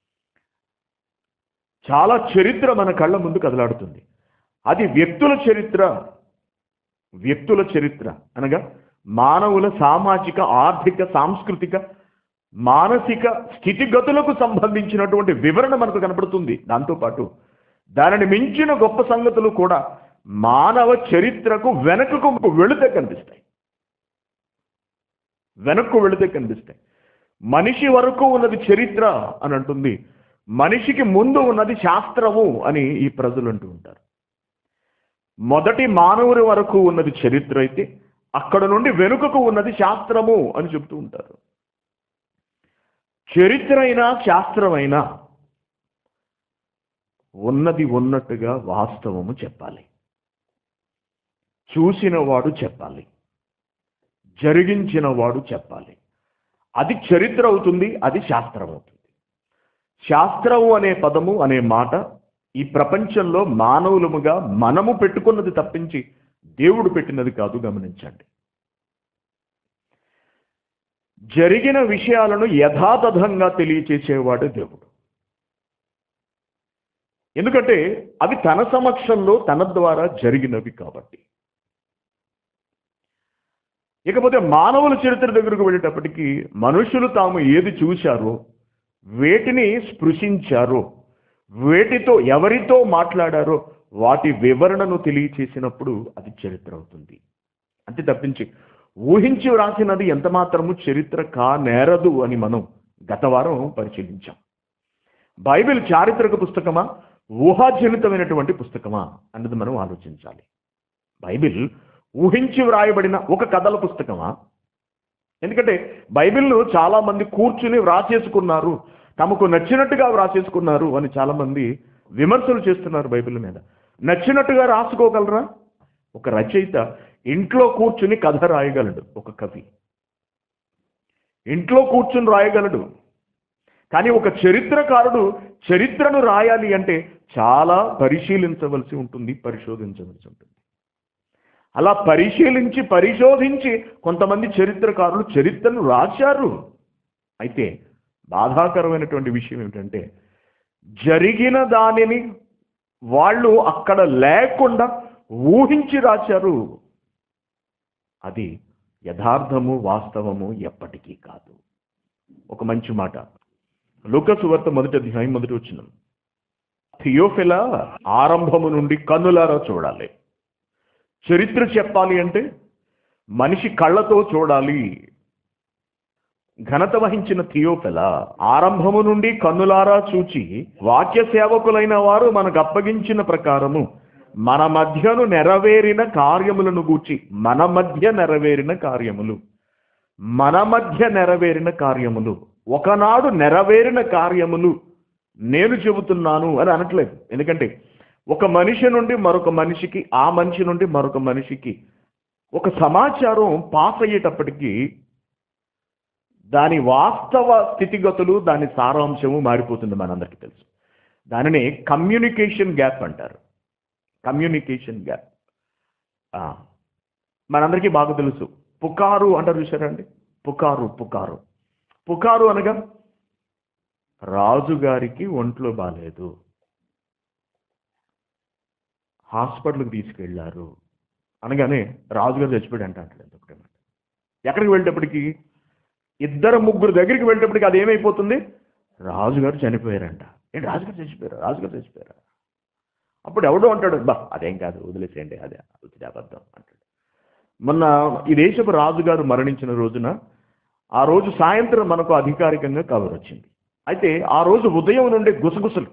చాలా చరిత్ర మన కళ్ళ ముందు కదలాడుతుంది అది వ్యక్తుల చరిత్ర వ్యక్తుల చరిత్ర అనగా మానవుల సామాజిక ఆర్థిక సాంస్కృతిక మానసిక స్థితిగతులకు సంబంధించినటువంటి వివరణ మనకు కనపడుతుంది దాంతోపాటు దానిని మించిన గొప్ప సంగతులు కూడా మానవ చరిత్రకు వెనకకు వెళితే కనిపిస్తాయి వెనక్కు వెళితే కనిపిస్తాయి మనిషి వరకు ఉన్నది చరిత్ర అని అంటుంది మనిషికి ముందు ఉన్నది శాస్త్రము అని ఈ ప్రజలు అంటూ ఉంటారు మొదటి మానవుడి వరకు ఉన్నది చరిత్ర అయితే అక్కడ నుండి వెనుకకు ఉన్నది శాస్త్రము అని చెప్తూ ఉంటారు చరిత్ర అయినా శాస్త్రమైనా ఉన్నది ఉన్నట్టుగా వాస్తవము చెప్పాలి చూసిన వాడు చెప్పాలి జరిగించిన వాడు చెప్పాలి అది చరిత్ర అవుతుంది అది శాస్త్రం అవుతుంది శాస్త్రము అనే పదము అనే మాట ఈ ప్రపంచంలో మానవులముగా మనము పెట్టుకున్నది తప్పించి దేవుడు పెట్టినది కాదు గమనించండి జరిగిన విషయాలను యథాతథంగా తెలియచేసేవాడు దేవుడు ఎందుకంటే అవి తన సమక్షంలో తన ద్వారా జరిగినవి కాబట్టి ఇకపోతే మానవుల చరిత్ర దగ్గరకు వెళ్ళేటప్పటికీ మనుషులు తాము ఏది చూశారో వేటిని స్పృశించారో వేటితో ఎవరితో మాట్లాడారో వాటి వివరణను తెలియచేసినప్పుడు అది చరిత్ర అవుతుంది అంతే తప్పించి ఊహించి వ్రాసినది ఎంత మాత్రము చరిత్ర కానేరదు అని మనం గత వారం పరిశీలించాం బైబిల్ చారిత్రక పుస్తకమా ఊహాజనితమైనటువంటి పుస్తకమా అన్నది మనం ఆలోచించాలి బైబిల్ ఊహించి వ్రాయబడిన ఒక కథల పుస్తకమా ఎందుకంటే బైబిల్ను చాలా మంది కూర్చుని వ్రాసేసుకున్నారు తమకు నచ్చినట్టుగా వ్రాసేసుకున్నారు అని చాలా మంది విమర్శలు చేస్తున్నారు బైబిల్ మీద నచ్చినట్టుగా రాసుకోగలరా ఒక రచయిత ఇంట్లో కూర్చుని కథ రాయగలడు ఒక కవి ఇంట్లో కూర్చుని రాయగలడు కానీ ఒక చరిత్రకారుడు చరిత్రను రాయాలి అంటే చాలా పరిశీలించవలసి ఉంటుంది పరిశోధించవలసి ఉంటుంది అలా పరిశీలించి పరిశోధించి కొంతమంది చరిత్రకారులు చరిత్రను రాశారు అయితే బాధాకరమైనటువంటి విషయం ఏమిటంటే జరిగిన దానిని వాళ్ళు అక్కడ లేకుండా ఊహించి రాశారు అది యథార్థము వాస్తవము ఎప్పటికీ కాదు ఒక మంచి మాట లూకసు వార్త మొదటి అధ్యాయం మొదటి వచ్చిన థియోఫిల ఆరంభము నుండి కన్నులారా చూడాలి చరిత్ర చెప్పాలి అంటే మనిషి కళ్ళతో చూడాలి ఘనత వహించిన థియోఫెల ఆరంభము నుండి కన్నులారా చూచి వాక్య సేవకులైన వారు మనకు అప్పగించిన ప్రకారము మన మధ్యను నెరవేరిన కార్యములను గూర్చి మన మధ్య నెరవేరిన కార్యములు మన మధ్య నెరవేరిన కార్యములు ఒకనాడు నెరవేరిన కార్యములు నేను చెబుతున్నాను అని అనట్లేదు ఎందుకంటే ఒక మనిషి నుండి మరొక మనిషికి ఆ మనిషి నుండి మరొక మనిషికి ఒక సమాచారం పాస్ అయ్యేటప్పటికీ దాని వాస్తవ స్థితిగతులు దాని సారాంశము మారిపోతుంది మనందరికీ తెలుసు దానిని కమ్యూనికేషన్ గ్యాప్ అంటారు కమ్యూనికేషన్ గ్యాప్ మనందరికీ బాగా తెలుసు పుకారు అంటారు చూసారండి పుకారు పుకారు పుకారు అనగా రాజుగారికి ఒంట్లో బాగాలేదు హాస్పిటల్కి తీసుకెళ్లారు అనగానే రాజుగారు చచ్చిపోయాడు అంట అంటాడు ఒకటే మాట. ఎక్కడికి వెళ్ళేటప్పటికి ఇద్దరు ముగ్గురు దగ్గరికి వెళ్ళేటప్పటికి అది ఏమైపోతుంది రాజుగారు చనిపోయారంట ఏంటి రాజుగారు చచ్చిపోయారు రాజుగారు చచ్చిపోయారు అప్పుడు ఎవడో అంటాడు బా అదేం కాదు వదిలేసేయండి అదే ఇది అబద్ధం అంటాడు మొన్న ఈ దేశపు రాజుగారు మరణించిన రోజున ఆ రోజు సాయంత్రం మనకు అధికారికంగా కవర్ వచ్చింది అయితే ఆ రోజు ఉదయం నుండి గుసగుసలు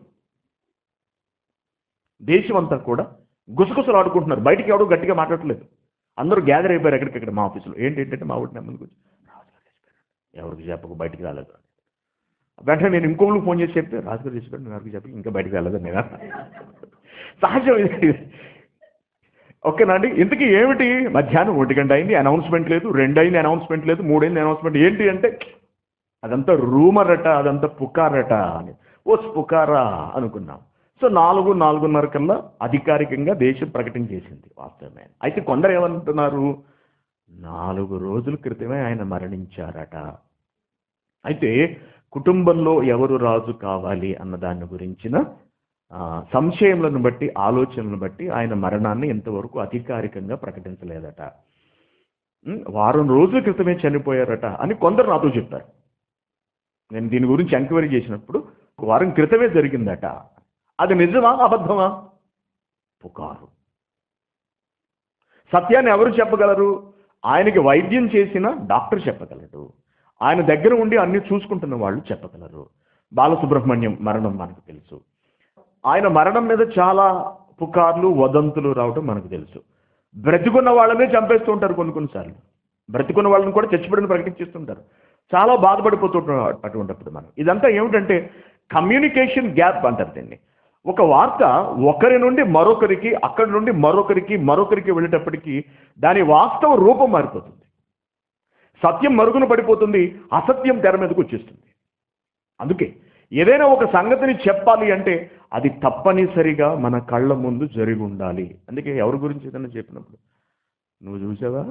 దేశం అంతా కూడా గుసగుసలు ఆడుకుంటున్నారు బయటికి ఎవడు గట్టిగా మాట్లాడట్లేదు అందరూ గ్యాదర్ అయిపోయారు ఎక్కడికక్కడ మా ఆఫీసులో ఏంటి ఏంటంటే మా ఊటి నెమ్మది గురించి రాజుగారు చచ్చిపోయారు ఎవరికి చెప్పకు బయటికి రాలేదు వెంటనే నేను ఇంకొకరికి ఫోన్ చేసి చెప్తే రాజుగారు చచ్చిపోయారు నేను ఎవరికి చెప్పి ఇంకా బయటికి రాలేదు నేను సహజం ఇది ఓకేనండి ఇంతకీ ఏమిటి మధ్యాహ్నం ఒంటి గంట అయింది అనౌన్స్మెంట్ లేదు రెండు అయింది అనౌన్స్మెంట్ లేదు మూడైంది అనౌన్స్మెంట్ ఏంటి అంటే అదంతా రూమర్ అట అదంతా పుకారట అని ఓ పుకారా అనుకున్నాం సో నాలుగు నాలుగున్నర కల్లా అధికారికంగా దేశం ప్రకటన చేసింది వాస్తవమే అయితే కొందరు ఏమంటున్నారు నాలుగు రోజుల క్రితమే ఆయన మరణించారట అయితే కుటుంబంలో ఎవరు రాజు కావాలి అన్న దాని గురించిన ఆ, సంశయములను బట్టి ఆలోచనలను బట్టి ఆయన మరణాన్ని ఇంతవరకు అధికారికంగా ప్రకటించలేదట ఉం, వారం రోజుల క్రితమే చనిపోయారట అని కొందరు నాతో చెప్పారు నేను దీని గురించి ఎంక్వైరీ చేసినప్పుడు ఒక వారం క్రితమే జరిగిందట అది నిజమా అబద్ధమా పుకారు సత్యాన్ని ఎవరు చెప్పగలరు ఆయనకి వైద్యం చేసిన డాక్టర్ చెప్పగలడు ఆయన దగ్గర ఉండి అన్ని చూసుకుంటున్న వాళ్ళు చెప్పగలరు బాలసుబ్రహ్మణ్యం మరణం మనకు తెలుసు ఆయన మరణం మీద చాలా పుకార్లు వదంతులు రావడం మనకు తెలుసు బ్రతికున్న వాళ్ళనే చంపేస్తూ ఉంటారు కొన్ని కొన్నిసార్లు బ్రతికున్న వాళ్ళని కూడా చచ్చిపోయిన ప్రకటించేస్తుంటారు చాలా బాధపడిపోతుంటాం అటువంటిప్పుడు మనం ఇదంతా ఏమిటంటే కమ్యూనికేషన్ గ్యాప్ అంటారు దీన్ని ఒక వార్త ఒకరి నుండి మరొకరికి అక్కడి నుండి మరొకరికి మరొకరికి వెళ్ళేటప్పటికి దాని వాస్తవ రూపం మారిపోతుంది సత్యం మరుగున పడిపోతుంది అసత్యం తెర మీదకు వచ్చేస్తుంది అందుకే ఏదైనా ఒక సంగతిని చెప్పాలి అంటే అది తప్పనిసరిగా మన కళ్ళ ముందు జరిగి ఉండాలి అందుకే ఎవరి గురించి ఏదైనా చెప్పినప్పుడు నువ్వు చూసావా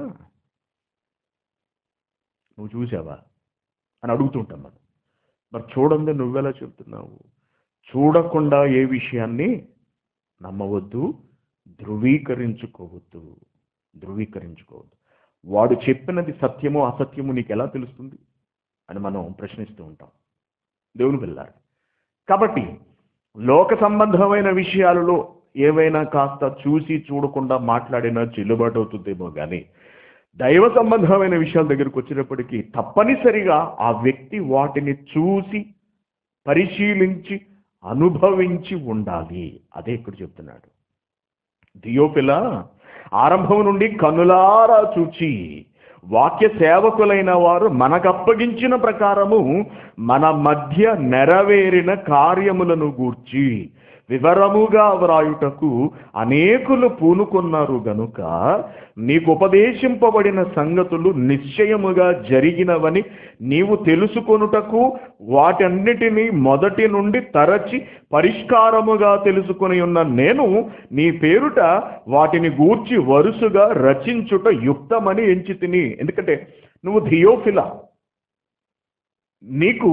నువ్వు చూసావా అని అడుగుతుంటాం మనం మరి చూడండి నువ్వెలా చెప్తున్నావు చూడకుండా ఏ విషయాన్ని నమ్మవద్దు ధృవీకరించుకోవద్దు ధృవీకరించుకోవద్దు వాడు చెప్పినది సత్యమో అసత్యమో నీకు ఎలా తెలుస్తుంది అని మనం ప్రశ్నిస్తూ ఉంటాం దేవుని వెళ్ళారు కాబట్టి లోక సంబంధమైన విషయాలలో ఏవైనా కాస్త చూసి చూడకుండా మాట్లాడినా చెల్లుబాటు అవుతుందేమో కానీ దైవ సంబంధమైన విషయాల దగ్గరికి వచ్చినప్పటికీ తప్పనిసరిగా ఆ వ్యక్తి వాటిని చూసి పరిశీలించి అనుభవించి ఉండాలి అదే ఇక్కడ చెప్తున్నాడు దియోపిల ఆరంభం నుండి కనులారా చూచి వాక్య సేవకులైన వారు మనకప్పగించిన ప్రకారము మన మధ్య నెరవేరిన కార్యములను గూర్చి వివరముగా వ్రాయుటకు అనేకులు పూనుకున్నారు గనుక నీకు ఉపదేశింపబడిన సంగతులు నిశ్చయముగా జరిగినవని నీవు తెలుసుకొనుటకు వాటన్నిటినీ మొదటి నుండి తరచి పరిష్కారముగా తెలుసుకొని ఉన్న నేను నీ పేరుట వాటిని గూర్చి వరుసగా రచించుట యుక్తమని ఎంచి తిని ఎందుకంటే నువ్వు ధియోఫిలా నీకు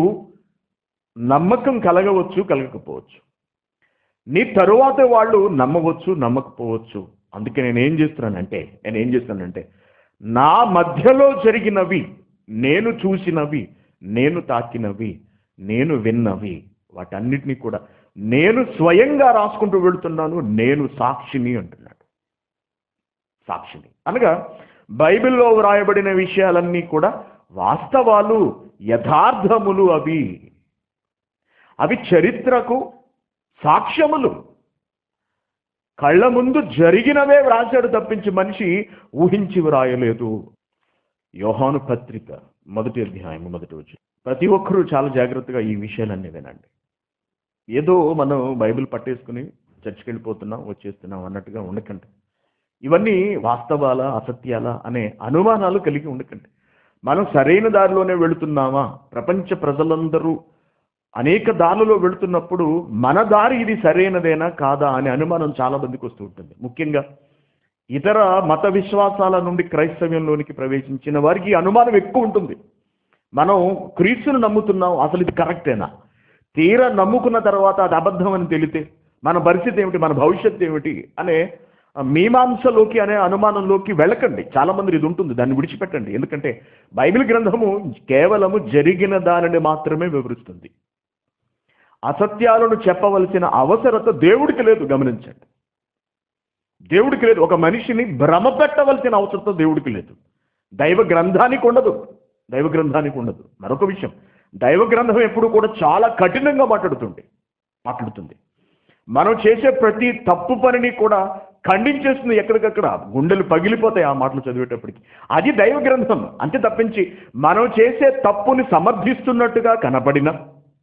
నమ్మకం కలగవచ్చు కలగకపోవచ్చు నీ తరువాత వాళ్ళు నమ్మవచ్చు నమ్మకపోవచ్చు అందుకే నేను ఏం చేస్తున్నానంటే నేను ఏం చేస్తానంటే నా మధ్యలో జరిగినవి నేను చూసినవి నేను తాకినవి నేను విన్నవి వాటన్నిటినీ కూడా నేను స్వయంగా రాసుకుంటూ వెళుతున్నాను నేను సాక్షిని అంటున్నాడు సాక్షిని అనగా బైబిల్లో వ్రాయబడిన విషయాలన్నీ కూడా వాస్తవాలు యథార్థములు అవి అవి చరిత్రకు సాక్ష్యములు కళ్ళ ముందు జరిగినవే వ్రాశాడు తప్పించి మనిషి ఊహించి వ్రాయలేదు యోహాను పత్రిక మొదటి అధ్యాయం మొదటి వచ్చి ప్రతి ఒక్కరూ చాలా జాగ్రత్తగా ఈ విషయాలన్నీ వినండి ఏదో మనం బైబిల్ పట్టేసుకుని చర్చికి వెళ్ళిపోతున్నాం వచ్చేస్తున్నాం అన్నట్టుగా ఉండకండి ఇవన్నీ వాస్తవాలా అసత్యాలా అనే అనుమానాలు కలిగి ఉండకండి మనం సరైన దారిలోనే వెళుతున్నామా ప్రపంచ ప్రజలందరూ అనేక దారులలో వెళుతున్నప్పుడు మన దారి ఇది సరైనదేనా కాదా అనే అనుమానం చాలా మందికి వస్తూ ఉంటుంది ముఖ్యంగా ఇతర మత విశ్వాసాల నుండి క్రైస్తవ్యంలోనికి ప్రవేశించిన వారికి ఈ అనుమానం ఎక్కువ ఉంటుంది మనం క్రీస్తును నమ్ముతున్నాం అసలు ఇది కరెక్టేనా తీరా నమ్ముకున్న తర్వాత అది అబద్ధం అని తెలితే మన పరిస్థితి ఏమిటి మన భవిష్యత్తు ఏమిటి అనే మీమాంసలోకి అనే అనుమానంలోకి వెళ్ళకండి చాలా మంది ఇది ఉంటుంది దాన్ని విడిచిపెట్టండి ఎందుకంటే బైబిల్ గ్రంథము కేవలము జరిగిన దానిని మాత్రమే వివరిస్తుంది అసత్యాలను చెప్పవలసిన అవసరత దేవుడికి లేదు గమనించండి దేవుడికి లేదు ఒక మనిషిని భ్రమ పెట్టవలసిన అవసరత దేవుడికి లేదు దైవ గ్రంథానికి ఉండదు దైవ గ్రంథానికి ఉండదు మరొక విషయం దైవ గ్రంథం ఎప్పుడు కూడా చాలా కఠినంగా మాట్లాడుతుంది మాట్లాడుతుంది మనం చేసే ప్రతి తప్పు పనిని కూడా ఖండించేస్తుంది ఎక్కడికక్కడ గుండెలు పగిలిపోతాయి ఆ మాటలు చదివేటప్పటికి అది దైవ గ్రంథం అంతే తప్పించి మనం చేసే తప్పుని సమర్థిస్తున్నట్టుగా కనపడినా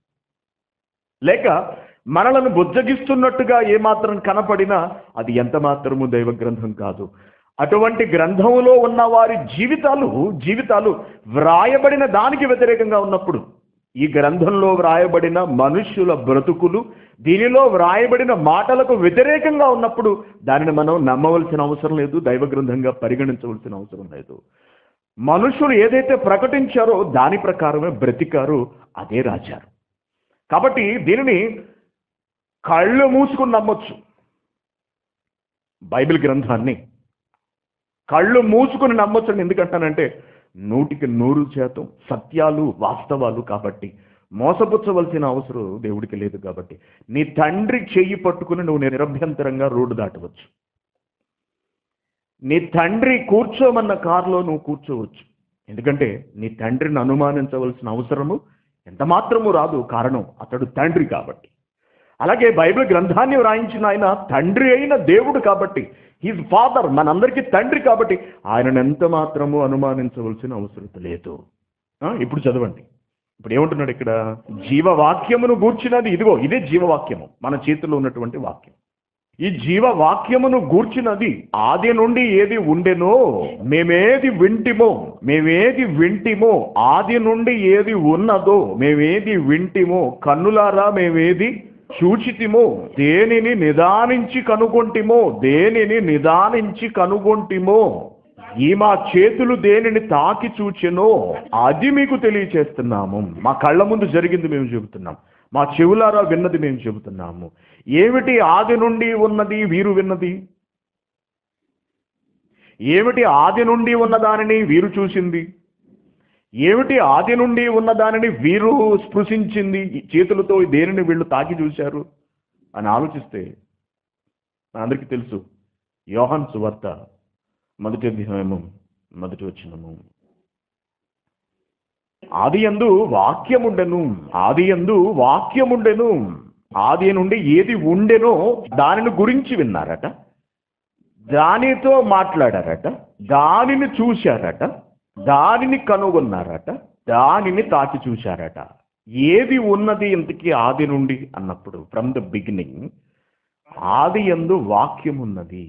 లేక మనలను బుజ్జగిస్తున్నట్టుగా ఏమాత్రం కనపడినా అది ఎంత మాత్రము దైవ గ్రంథం కాదు అటువంటి గ్రంథములో ఉన్న వారి జీవితాలు జీవితాలు వ్రాయబడిన దానికి వ్యతిరేకంగా ఉన్నప్పుడు ఈ గ్రంథంలో వ్రాయబడిన మనుష్యుల బ్రతుకులు దీనిలో వ్రాయబడిన మాటలకు వ్యతిరేకంగా ఉన్నప్పుడు దానిని మనం నమ్మవలసిన అవసరం లేదు దైవ గ్రంథంగా పరిగణించవలసిన అవసరం లేదు మనుషులు ఏదైతే ప్రకటించారో దాని ప్రకారమే బ్రతికారు అదే రాశారు కాబట్టి దీనిని కళ్ళు మూసుకుని నమ్మొచ్చు బైబిల్ గ్రంథాన్ని కళ్ళు మూసుకుని నమ్మొచ్చని ఎందుకంటానంటే నూటికి నూరు శాతం సత్యాలు వాస్తవాలు కాబట్టి మోసపుచ్చవలసిన అవసరం దేవుడికి లేదు కాబట్టి నీ తండ్రి చెయ్యి పట్టుకుని నువ్వు నిరభ్యంతరంగా రోడ్డు దాటవచ్చు నీ తండ్రి కూర్చోమన్న కారులో నువ్వు కూర్చోవచ్చు ఎందుకంటే నీ తండ్రిని అనుమానించవలసిన అవసరము ఎంత మాత్రము రాదు కారణం అతడు తండ్రి కాబట్టి అలాగే బైబిల్ గ్రంథాన్ని వ్రాయించిన ఆయన తండ్రి అయిన దేవుడు కాబట్టి హీజ్ ఫాదర్ మనందరికీ తండ్రి కాబట్టి ఆయనను ఎంత మాత్రము అనుమానించవలసిన అవసరం లేదు ఆ, ఇప్పుడు చదవండి ఇప్పుడు ఏమంటున్నాడు ఇక్కడ జీవవాక్యమును గూర్చినది ఇదిగో ఇదే జీవవాక్యము మన చేతిలో ఉన్నటువంటి వాక్యం ఈ జీవవాక్యమును గూర్చినది ఆది నుండి ఏది ఉండెనో మేమేది వింటిమో మేమేది వింటిమో ఆది నుండి ఏది ఉన్నదో మేమేది వింటిమో కన్నులారా మేమేది చూచితిమో దేనిని నిదానించి కనుగొంటిమో దేనిని నిదానించి కనుగొంటిమో ఈ మా చేతులు దేనిని తాకి చూచెనో అది మీకు తెలియచేస్తున్నాము మా కళ్ళ ముందు జరిగింది మేము చెబుతున్నాం మా చెవులారా విన్నది మేము చెబుతున్నాము ఏమిటి ఆది నుండి ఉన్నది వీరు విన్నది ఏమిటి ఆది నుండి ఉన్న దానిని వీరు చూసింది ఏమిటి ఆది నుండి ఉన్న దానిని వీరు స్పృశించింది ఈ చేతులతో దేనిని వీళ్ళు తాకి చూశారు అని ఆలోచిస్తే అందరికీ తెలుసు యోహన్ సువార్త మొదటి అధ్యాయము మొదటి వచ్చినము ఆది యందు వాక్యముండెను ఆది యందు వాక్యముండెను ఆది నుండి ఏది ఉండెనో దానిని గురించి విన్నారట దానితో మాట్లాడారట దానిని చూశారట దానిని కనుగొన్నారట దానిని తాకి చూశారట ఏది ఉన్నది ఇంతకీ ఆది నుండి అన్నప్పుడు ఫ్రమ్ ద బిగినింగ్ ఆది యందు వాక్యం ఉన్నది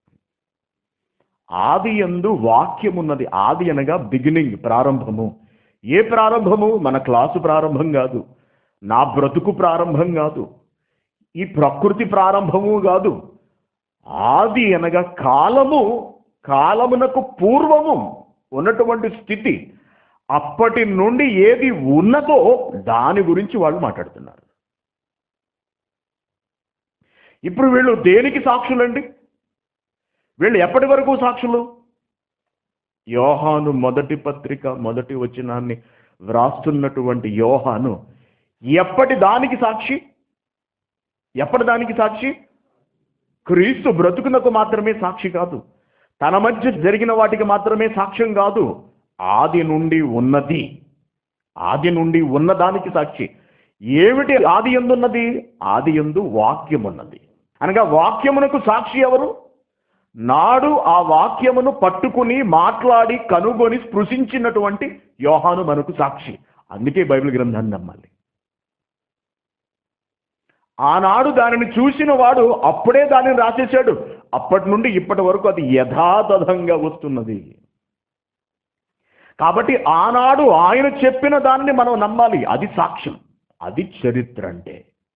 ఆది యందు వాక్యం ఉన్నది ఆది అనగా బిగినింగ్ ప్రారంభము ఏ ప్రారంభము మన క్లాసు ప్రారంభం కాదు నా బ్రతుకు ప్రారంభం కాదు ఈ ప్రకృతి ప్రారంభము కాదు ఆది అనగా కాలము కాలమునకు పూర్వము ఉన్నటువంటి స్థితి అప్పటి నుండి ఏది ఉన్నదో దాని గురించి వాళ్ళు మాట్లాడుతున్నారు ఇప్పుడు వీళ్ళు దేనికి సాక్షులండి వీళ్ళు ఎప్పటి వరకు సాక్షులు యోహాను మొదటి పత్రిక మొదటి వచనాన్ని వ్రాస్తున్నటువంటి యోహాను ఎప్పటి దానికి సాక్షి ఎప్పటి దానికి సాక్షి క్రీస్తు బ్రతుకునకు మాత్రమే సాక్షి కాదు తన మధ్య జరిగిన వాటికి మాత్రమే సాక్ష్యం కాదు ఆది నుండి ఉన్నది ఆది నుండి ఉన్నదానికి సాక్షి ఏమిటి ఆది ఎందున్నది ఆది ఎందు వాక్యం ఉన్నది అనగా వాక్యమునకు సాక్షి ఎవరు నాడు ఆ వాక్యమును పట్టుకుని మాట్లాడి కనుగొని స్పృశించినటువంటి యోహాను మనకు సాక్షి అందుకే బైబిల్ గ్రంథాన్ని నమ్మాలి ఆనాడు దానిని చూసిన వాడు అప్పుడే దానిని రాసేశాడు అప్పటి నుండి ఇప్పటి వరకు అది యథాతథంగా వస్తున్నది కాబట్టి ఆనాడు ఆయన చెప్పిన దాన్ని మనం నమ్మాలి అది సాక్ష్యం అది చరిత్ర అంటే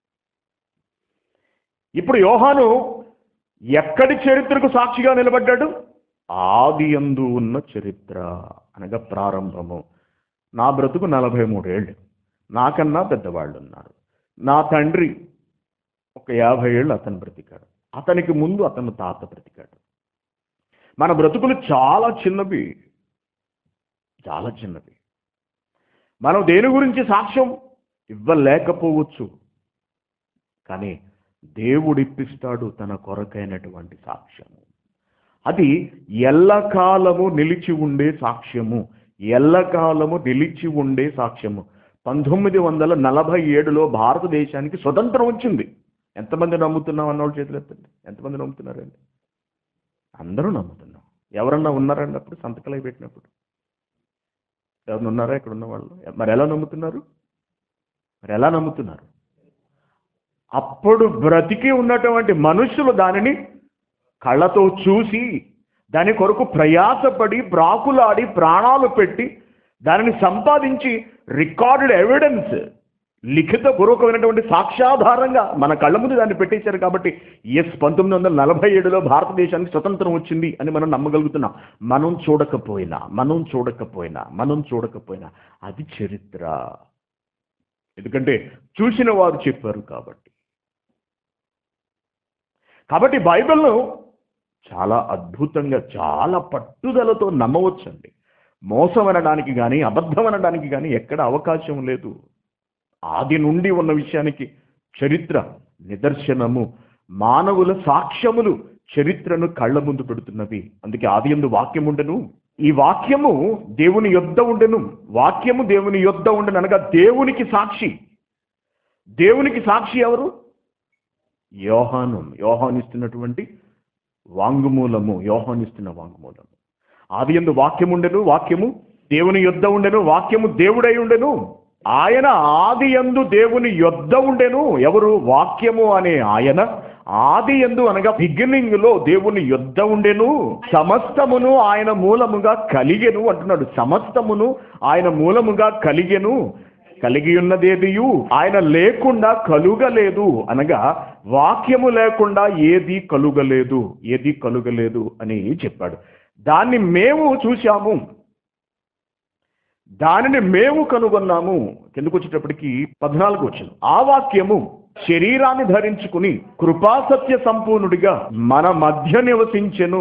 ఇప్పుడు యోహాను ఎక్కడి చరిత్రకు సాక్షిగా నిలబడ్డాడు ఆది యందు ఉన్న చరిత్ర అనగా ప్రారంభము నా బ్రతుకు నలభై మూడేళ్ళు నాకన్నా పెద్దవాళ్ళు ఉన్నారు నా తండ్రి ఒక యాభై ఏళ్ళు అతను బ్రతికాడు అతనికి ముందు అతను తాత బ్రతికాడు మన బ్రతుకులు చాలా చిన్నవి చాలా చిన్నవి మనం దేని గురించి సాక్ష్యం ఇవ్వలేకపోవచ్చు కానీ దేవుడిప్పిస్తాడు తన కొరకైనటువంటి సాక్ష్యము అది ఎల్లకాలము నిలిచి ఉండే సాక్ష్యము ఎల్లకాలము నిలిచి ఉండే సాక్ష్యము పంతొమ్మిది వందల నలభై ఏడులో భారతదేశానికి స్వతంత్రం వచ్చింది ఎంతమంది నమ్ముతున్నాం అన్నోళ్ళు చేతులు ఎత్తండి ఎంతమంది నమ్ముతున్నారండి అందరూ నమ్ముతున్నాం ఎవరన్నా ఉన్నారండి అప్పుడు సంతకాలు అయి పెట్టినప్పుడు ఎవరు ఉన్నారా ఇక్కడ ఉన్న వాళ్ళు మరి ఎలా నమ్ముతున్నారు మరి ఎలా నమ్ముతున్నారు అప్పుడు బ్రతికి ఉన్నటువంటి మనుషులు దానిని కళ్ళతో చూసి దాని కొరకు ప్రయాసపడి ప్రాకులాడి ప్రాణాలు పెట్టి దానిని సంపాదించి రికార్డెడ్ ఎవిడెన్స్ లిఖిత పూర్వకమైనటువంటి సాక్ష్యాధారంగా మన కళ్ళ ముందు దాన్ని పెట్టేశారు కాబట్టి ఎస్ పంతొమ్మిది వందల నలభై ఏడులో భారతదేశానికి స్వతంత్రం వచ్చింది అని మనం నమ్మగలుగుతున్నాం మనం చూడకపోయినా మనం చూడకపోయినా మనం చూడకపోయినా అది చరిత్ర ఎందుకంటే చూసిన వారు చెప్పారు కాబట్టి కాబట్టి బైబిల్ను చాలా అద్భుతంగా చాలా పట్టుదలతో నమ్మవచ్చండి మోసం అనడానికి కానీ అబద్ధం అనడానికి కానీ ఎక్కడ అవకాశం లేదు ఆది నుండి ఉన్న విషయానికి చరిత్ర నిదర్శనము మానవుల సాక్ష్యములు చరిత్రను కళ్ళ ముందు పెడుతున్నవి అందుకే ఆది ఎందు వాక్యం ఉండెను ఈ వాక్యము దేవుని యొద్ద ఉండెను వాక్యము దేవుని యొద్ద ఉండెను అనగా దేవునికి సాక్షి దేవునికి సాక్షి ఎవరు యోహాను యోహాను ఇస్తున్నటువంటి వాంగ్మూలము యోహాను ఇస్తున్న వాంగ్మూలము ఆది ఎందు వాక్యం ఉండెను వాక్యము దేవుని యొద్ద ఉండెను వాక్యము దేవుడై ఉండెను ఆయన ఆది ఎందు దేవుని యొద్ద ఉండెను ఎవరు వాక్యము అనే ఆయన ఆది ఎందు అనగా బిగినింగ్ లో దేవుని యొద్ద ఉండెను సమస్తమును ఆయన మూలముగా కలిగెను అంటున్నాడు సమస్తమును ఆయన మూలముగా కలిగెను కలిగి ఉన్నదేదియు ఆయన లేకుండా కలుగలేదు అనగా వాక్యము లేకుండా ఏది కలుగలేదు ఏది కలుగలేదు అని చెప్పాడు దాన్ని మేము చూశాము దానిని మేము కనుగొన్నాము కిందకు వచ్చేటప్పటికి పద్నాలుగు వచ్చింది ఆ వాక్యము శరీరాన్ని ధరించుకుని కృపాసత్య సంపూర్ణుడిగా మన మధ్య నివసించెను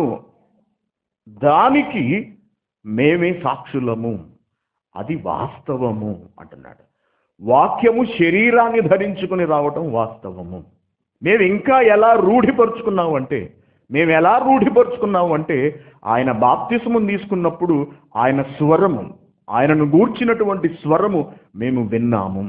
దానికి మేమే సాక్షులము అది వాస్తవము అంటున్నాడు వాక్యము శరీరాన్ని ధరించుకుని రావటం వాస్తవము మేము ఇంకా ఎలా రూఢిపరుచుకున్నాము అంటే మేము ఎలా రూఢిపరుచుకున్నాము అంటే ఆయన బాప్తిస్ము తీసుకున్నప్పుడు ఆయన స్వరము ఆయనను గూర్చినటువంటి స్వరము మేము విన్నాము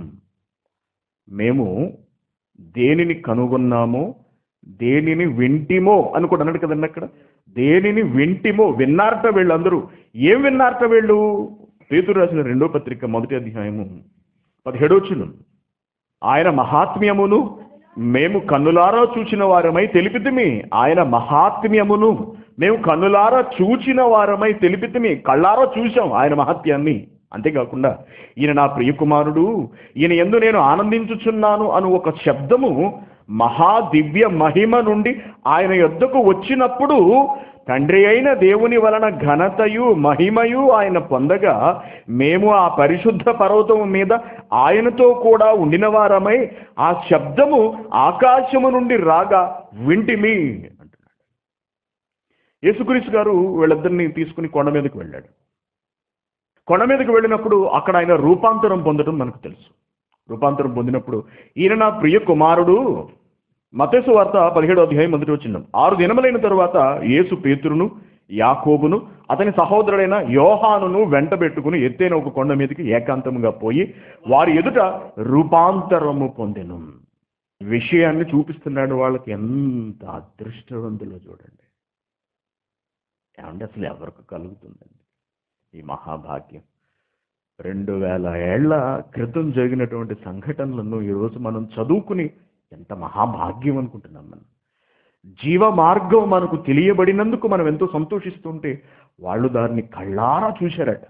మేము దేనిని కనుగొన్నామో దేనిని వింటిమో అని కూడా అన్నాడు కదండి అక్కడ దేనిని వింటిమో విన్నారట వీళ్ళందరూ ఏం విన్నారట వీళ్ళు పేతురు రాసిన రెండో పత్రిక మొదటి అధ్యాయము పదిహేడోచును ఆయన మహాత్మ్యమును మేము కన్నులారా చూచిన వారమై తెలిపితిమి ఆయన మహాత్మ్యమును మేము కన్నులారా చూచిన వారమై తెలిపితిమి కళ్ళారా చూశాం ఆయన మహత్యాన్ని అంతేకాకుండా ఈయన నా ప్రియకుమారుడు ఈయన ఎందు నేను ఆనందించుచున్నాను అను ఒక శబ్దము మహా దివ్య మహిమ నుండి ఆయన యొద్దకు వచ్చినప్పుడు తండ్రి అయిన దేవుని వలన ఘనతయు మహిమయు ఆయన పొందగా మేము ఆ పరిశుద్ధ పర్వతం మీద ఆయనతో కూడా ఉండిన వారమై ఆ శబ్దము ఆకాశము నుండి రాగా వింటిమి అంటున్నాడు యేసుక్రీస్తు గారు వీళ్ళిద్దరిని తీసుకుని కొండ మీదకి వెళ్ళాడు కొండ మీదకి వెళ్ళినప్పుడు అక్కడ ఆయన రూపాంతరం పొందడం మనకు తెలుసు రూపాంతరం పొందినప్పుడు ఈయన నా ప్రియ కుమారుడు మతేసు వార్త పదిహేడు అధ్యాయం మొదటి వచ్చిన ఆరు దినములైన తరువాత యేసు పేతురును యాకోబును అతని సహోదరుడైన యోహానును వెంట పెట్టుకుని ఎత్తైన ఒక కొండ మీదకి ఏకాంతముగా పోయి వారి ఎదుట రూపాంతరము పొందెను విషయాన్ని చూపిస్తున్నాడు వాళ్ళకి ఎంత అదృష్టవంతులో చూడండి ఏమంటే అసలు ఎవరికి కలుగుతుందండి ఈ మహాభాగ్యం రెండు వేల ఏళ్ల క్రితం జరిగినటువంటి సంఘటనలను ఈరోజు మనం చదువుకుని ఎంత మహాభాగ్యం అనుకుంటున్నాం మనం జీవ మార్గం మనకు తెలియబడినందుకు మనం ఎంతో సంతోషిస్తుంటే వాళ్ళు దాన్ని కళ్ళారా చూశారట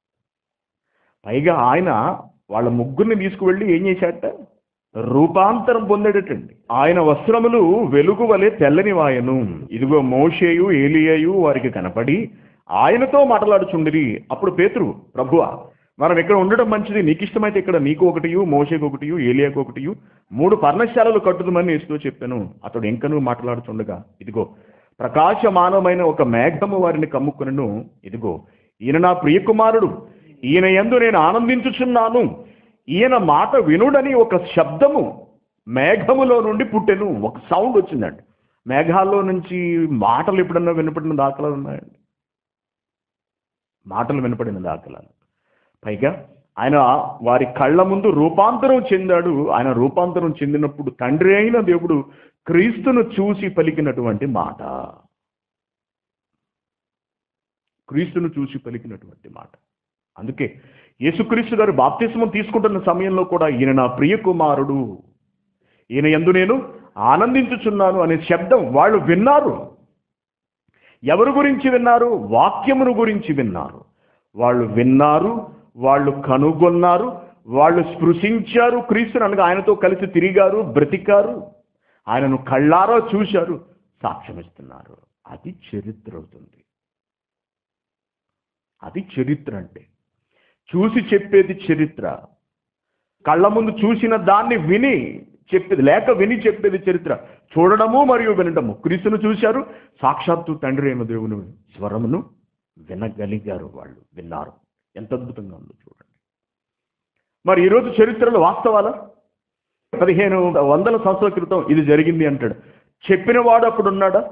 పైగా ఆయన వాళ్ళ ముగ్గురిని తీసుకువెళ్ళి ఏం చేశారట రూపాంతరం పొందేటటండి ఆయన వస్త్రములు వెలుగు వలె తెల్లని వాయను ఇదిగో మోషేయు ఏలియయు వారికి కనపడి ఆయనతో మాట్లాడుచుండిరి అప్పుడు పేతురు ప్రభువా మనం ఇక్కడ ఉండడం మంచిది నీకు ఇష్టమైతే ఇక్కడ నీకు ఒకటియు మోషేకు ఒకటియు ఏలియాకు ఒకటియు మూడు పర్ణశాలలు కట్టుదమని ఇస్తూ చెప్పాను అతడు ఇంకనూ మాట్లాడుచుండగా ఇదిగో ప్రకాశమానమైన ఒక మేఘము వారిని కమ్ముకునను ఇదిగో ఈయన నా ప్రియకుమారుడు ఈయన యందు నేను ఆనందించుచున్నాను ఈయన మాట వినుడని ఒక శబ్దము మేఘములో నుండి పుట్టెను ఒక సౌండ్ వచ్చిందండి మేఘాల్లో నుంచి మాటలు ఎప్పుడన్నా వినపడిన దాఖలాలు ఉన్నాయండి మాటలు వినపడిన దాఖలాలు పైగా ఆయన వారి కళ్ళ ముందు రూపాంతరం చెందాడు ఆయన రూపాంతరం చెందినప్పుడు తండ్రి అయిన దేవుడు క్రీస్తును చూసి పలికినటువంటి మాట క్రీస్తును చూసి పలికినటువంటి మాట అందుకే యేసుక్రీస్తు గారు బాప్తిస్మం తీసుకుంటున్న సమయంలో కూడా ఈయన నా ప్రియ కుమారుడు ఈయన ఎందు నేను ఆనందించుచున్నాను అనే శబ్దం వాళ్ళు విన్నారు ఎవరు గురించి విన్నారు వాక్యమును గురించి విన్నారు వాళ్ళు విన్నారు వాళ్ళు కనుగొన్నారు వాళ్ళు స్పృశించారు క్రీస్తుని అనగా ఆయనతో కలిసి తిరిగారు బ్రతికారు ఆయనను కళ్ళారా చూశారు సాక్ష్యమిస్తున్నారు అది చరిత్ర అవుతుంది అది చరిత్ర అంటే చూసి చెప్పేది చరిత్ర కళ్ళ ముందు చూసిన దాన్ని విని చెప్పేది లేక విని చెప్పేది చరిత్ర చూడడము మరియు వినడము క్రీస్తును చూశారు సాక్షాత్తు తండ్రి అయిన దేవుని స్వరమును వినగలిగారు వాళ్ళు విన్నారు ఎంత అద్భుతంగా ఉందో చూడండి మరి ఈరోజు చరిత్రలో వాస్తవాలా పదిహేను వందల సంవత్సరాల క్రితం ఇది జరిగింది అంటాడు చెప్పిన వాడు అప్పుడు ఉన్నాడా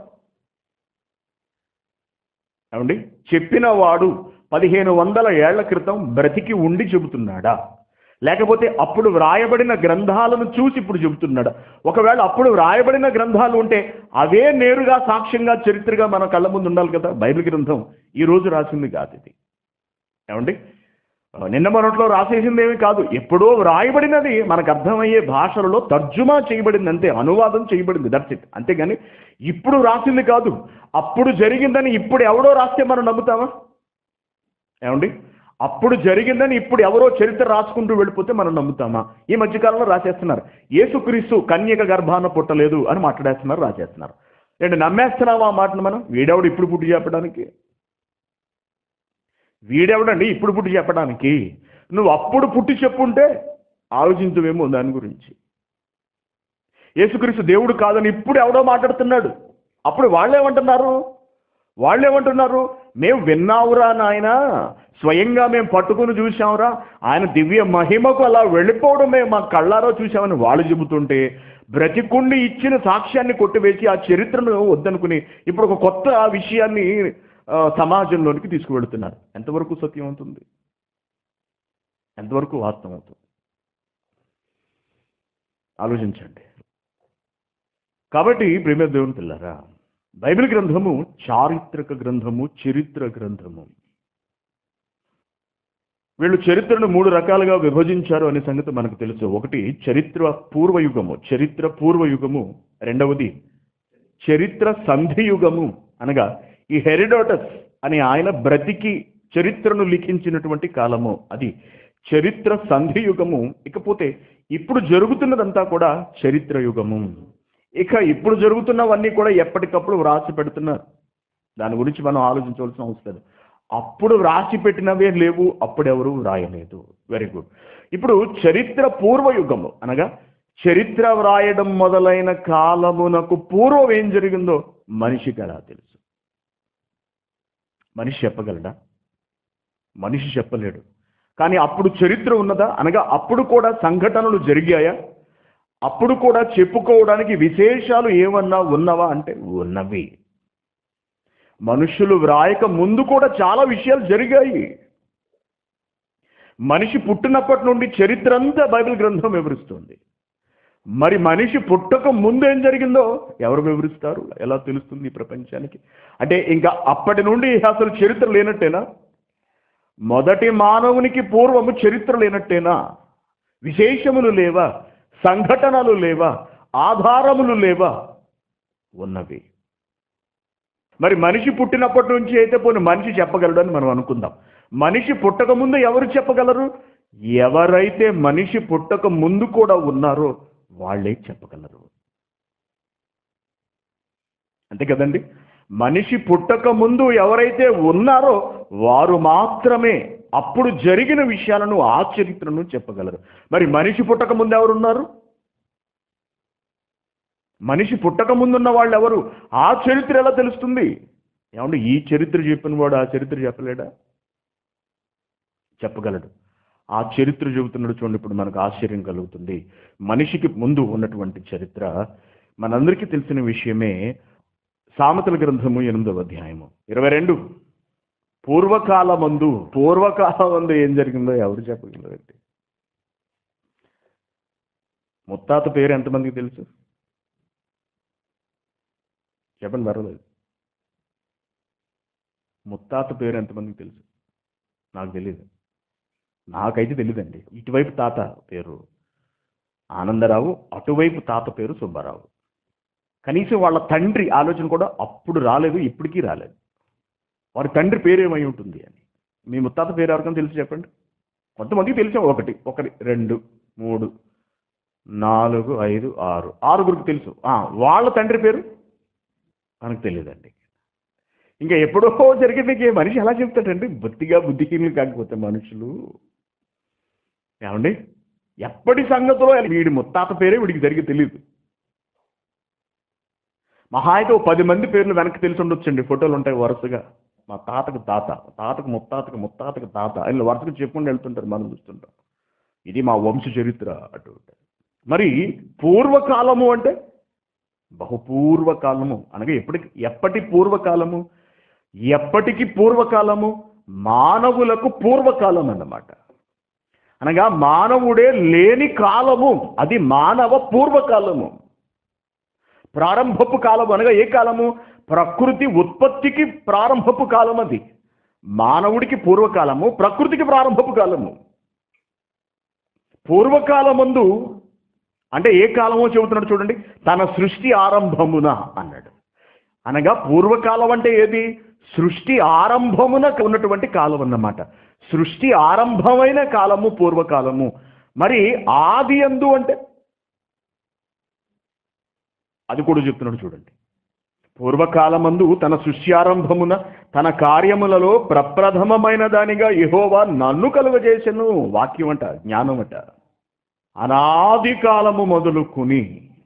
ఏమండి చెప్పిన వాడు పదిహేను వందల ఏళ్ల క్రితం బ్రతికి ఉండి చెబుతున్నాడా లేకపోతే అప్పుడు వ్రాయబడిన గ్రంథాలను చూసి ఇప్పుడు చెబుతున్నాడు ఒకవేళ అప్పుడు వ్రాయబడిన గ్రంథాలు ఉంటే అవే నేరుగా సాక్ష్యంగా చరిత్రగా మన కళ్ళ ముందు ఉండాలి కదా బైబిల్ గ్రంథం ఈ రోజు రాసింది కాదు ఇది ఏమండి ఆ, నిన్న మొన్నట్లో రాసేసింది ఏమీ కాదు ఎప్పుడో వ్రాయబడినది మనకు అర్థమయ్యే భాషలలో తర్జుమా చేయబడింది అంతే అనువాదం చేయబడింది దట్స్ ఇట్ అంతేగాని ఇప్పుడు రాసింది కాదు అప్పుడు జరిగిందని ఇప్పుడు ఎవడో రాస్తే మనం నమ్ముతామా ఏమండి అప్పుడు జరిగిందని ఇప్పుడు ఎవరో చరిత్ర రాసుకుంటూ వెళ్ళిపోతే మనం నమ్ముతామా ఈ మధ్యకాలంలో రాసేస్తున్నారు యేసుక్రీస్తు కన్యక గర్భాన పుట్టలేదు అని మాట్లాడేస్తున్నారు రాసేస్తున్నారు ఏంటి నమ్మేస్తున్నావా ఆ మాటను మనం వీడెవడు ఇప్పుడు పుట్టి చెప్పడానికి వీడెవడండి ఇప్పుడు పుట్టి చెప్పడానికి నువ్వు అప్పుడు పుట్టి చెప్పుంటే ఆలోచించవేమో దాని గురించి యేసుక్రీస్తు దేవుడు కాదని ఇప్పుడు ఎవడో మాట్లాడుతున్నాడు అప్పుడు వాళ్ళేమంటున్నారు వాళ్ళేమంటున్నారు మేము విన్నావురా నాయన స్వయంగా మేము పట్టుకుని చూసాంరా ఆయన దివ్య మహిమకు అలా వెళ్ళిపోవడం మేము మా కళ్ళారో చూసామని వాళ్ళు చెబుతుంటే బ్రతికుండి ఇచ్చిన సాక్ష్యాన్ని కొట్టివేసి ఆ చరిత్రను వద్దనుకుని ఇప్పుడు ఒక కొత్త విషయాన్ని ఆ, సమాజంలోనికి తీసుకువెళుతున్నారు ఎంతవరకు సత్యం అవుతుంది ఎంతవరకు వాస్తవం అవుతుంది ఆలోచించండి కాబట్టి ప్రేమ దేవుని పిల్లరా బైబిల్ గ్రంథము చారిత్రక గ్రంథము చరిత్ర గ్రంథము వీళ్ళు చరిత్రను మూడు రకాలుగా విభజించారు అనే సంగతి మనకు తెలుసు ఒకటి చరిత్ర పూర్వయుగము చరిత్ర పూర్వయుగము రెండవది చరిత్ర సంధియుగము అనగా ఈ హెరిడోటస్ అనే ఆయన బ్రతికి చరిత్రను లిఖించినటువంటి కాలము అది చరిత్ర సంధియుగము ఇకపోతే ఇప్పుడు జరుగుతున్నదంతా కూడా చరిత్ర యుగము ఇక ఇప్పుడు జరుగుతున్నవన్నీ కూడా ఎప్పటికప్పుడు వ్రాసి పెడుతున్నారు దాని గురించి మనం ఆలోచించవలసిన అవసరం లేదు అప్పుడు వ్రాసి పెట్టినవే లేవు అప్పుడెవరు వ్రాయలేదు వెరీ గుడ్ ఇప్పుడు చరిత్ర పూర్వయుగము అనగా చరిత్ర వ్రాయడం మొదలైన కాలమునకు పూర్వం ఏం జరిగిందో మనిషికి ఎలా తెలుసు మనిషి చెప్పగలడా మనిషి చెప్పలేడు కానీ అప్పుడు చరిత్ర ఉన్నదా అనగా అప్పుడు కూడా సంఘటనలు జరిగాయా అప్పుడు కూడా చెప్పుకోవడానికి విశేషాలు ఏమన్నా ఉన్నవా అంటే ఉన్నవి మనుషులు వ్రాయక ముందు కూడా చాలా విషయాలు జరిగాయి మనిషి పుట్టినప్పటి నుండి చరిత్ర అంతా బైబిల్ గ్రంథం వివరిస్తుంది మరి మనిషి పుట్టక ముందు ఏం జరిగిందో ఎవరు వివరిస్తారు ఎలా తెలుస్తుంది ఈ ప్రపంచానికి అంటే ఇంకా అప్పటి నుండి అసలు చరిత్ర లేనట్టేనా మొదటి మానవునికి పూర్వము చరిత్ర లేనట్టేనా విశేషములు లేవా సంఘటనలు లేవా ఆధారములు లేవా ఉన్నవి మరి మనిషి పుట్టినప్పటి నుంచి అయితే పోనీ మనిషి చెప్పగలడు అని మనం అనుకుందాం మనిషి పుట్టక ముందు ఎవరు చెప్పగలరు ఎవరైతే మనిషి పుట్టక ముందు కూడా ఉన్నారో వాళ్ళే చెప్పగలరు అంతే కదండి మనిషి పుట్టక ముందు ఎవరైతే ఉన్నారో వారు మాత్రమే అప్పుడు జరిగిన విషయాలను ఆ చరిత్రను చెప్పగలరు మరి మనిషి పుట్టక ముందు ఎవరున్నారు మనిషి పుట్టక ముందున్న వాళ్ళు ఎవరు ఆ చరిత్ర ఎలా తెలుస్తుంది ఏమంటే ఈ చరిత్ర చెప్పిన వాడు ఆ చరిత్ర చెప్పలేడా చెప్పగలడు ఆ చరిత్ర చెబుతున్నాడు చూడండి ఇప్పుడు మనకు ఆశ్చర్యం కలుగుతుంది మనిషికి ముందు ఉన్నటువంటి చరిత్ర మనందరికీ తెలిసిన విషయమే సామెతల గ్రంథము ఎనిమిదవ అధ్యాయము ఇరవై రెండు పూర్వకాలమందు పూర్వకాలమందు ఏం జరిగిందో ఎవరు చెప్పగలరండి ముత్తాత పేరు ఎంతమందికి తెలుసు చెప్పండి పర్వాలేదు ముత్తాత పేరు ఎంతమందికి తెలుసు నాకు తెలియదు నాకైతే తెలియదండి ఇటువైపు తాత పేరు ఆనందరావు అటువైపు తాత పేరు సుబ్బారావు కనీసం వాళ్ళ తండ్రి ఆలోచన కూడా అప్పుడు రాలేదు ఇప్పటికీ రాలేదు వారి తండ్రి పేరు ఏమై ఉంటుంది అని మీ ముత్తాత పేరు ఎవరికైనా తెలుసు చెప్పండి కొంతమందికి తెలిసే ఒకటి ఒకటి రెండు మూడు నాలుగు ఐదు ఆరు ఆరుగురికి తెలుసు ఆ, వాళ్ళ తండ్రి పేరు మనకు తెలియదండి ఇంకా ఎప్పుడో జరిగింది ఇంకే మనిషి ఎలా చెప్తాడండి బొత్తిగా బుద్ధిహీనులు కాకపోతే మనుషులు ఏమండి ఎప్పటి సంగతిలో వీడి ముత్తాత పేరే వీడికి జరిగి తెలియదు మహా అయితే ఓ పది మంది పేర్లు వెనక్కి తెలిసి ఉండొచ్చండి ఫోటోలు ఉంటాయి వరుసగా మా తాతకు తాత తాతకు ముత్తాతకు ముత్తాతకు తాత ఇలా వరుసగా చెప్పుకుంటూ వెళ్తుంటారు మనం చూస్తుంటాం ఇది మా వంశ చరిత్ర అటు ఇటు. మరి పూర్వకాలము అంటే బహుపూర్వకాలము అనగా ఎప్పటికి ఎప్పటి పూర్వకాలము ఎప్పటికి పూర్వకాలము మానవులకు పూర్వకాలం అన్నమాట అనగా మానవుడే లేని కాలము అది మానవ పూర్వకాలము ప్రారంభపు కాలం అనగా ఏ కాలము ప్రకృతి ఉత్పత్తికి ప్రారంభపు కాలం అది మానవుడికి పూర్వకాలము ప్రకృతికి ప్రారంభపు కాలము పూర్వకాలమందు అంటే ఏ కాలమో చెబుతున్నాడు చూడండి తన సృష్టి ఆరంభమున అన్నాడు అనగా పూర్వకాలం అంటే ఏది సృష్టి ఆరంభమున ఉన్నటువంటి కాలం అన్నమాట సృష్టి ఆరంభమైన కాలము పూర్వకాలము మరి ఆది ఎందు అంటే అది కూడా చెప్తున్నాడు చూడండి పూర్వకాలమందు తన సృష్ట్యారంభమున తన కార్యములలో ప్రప్రథమమైన దానిగా యెహోవా నన్ను కలుగజేసెను వాక్యం అంట జ్ఞానం అంట అనాది కాలము మొదలుకుని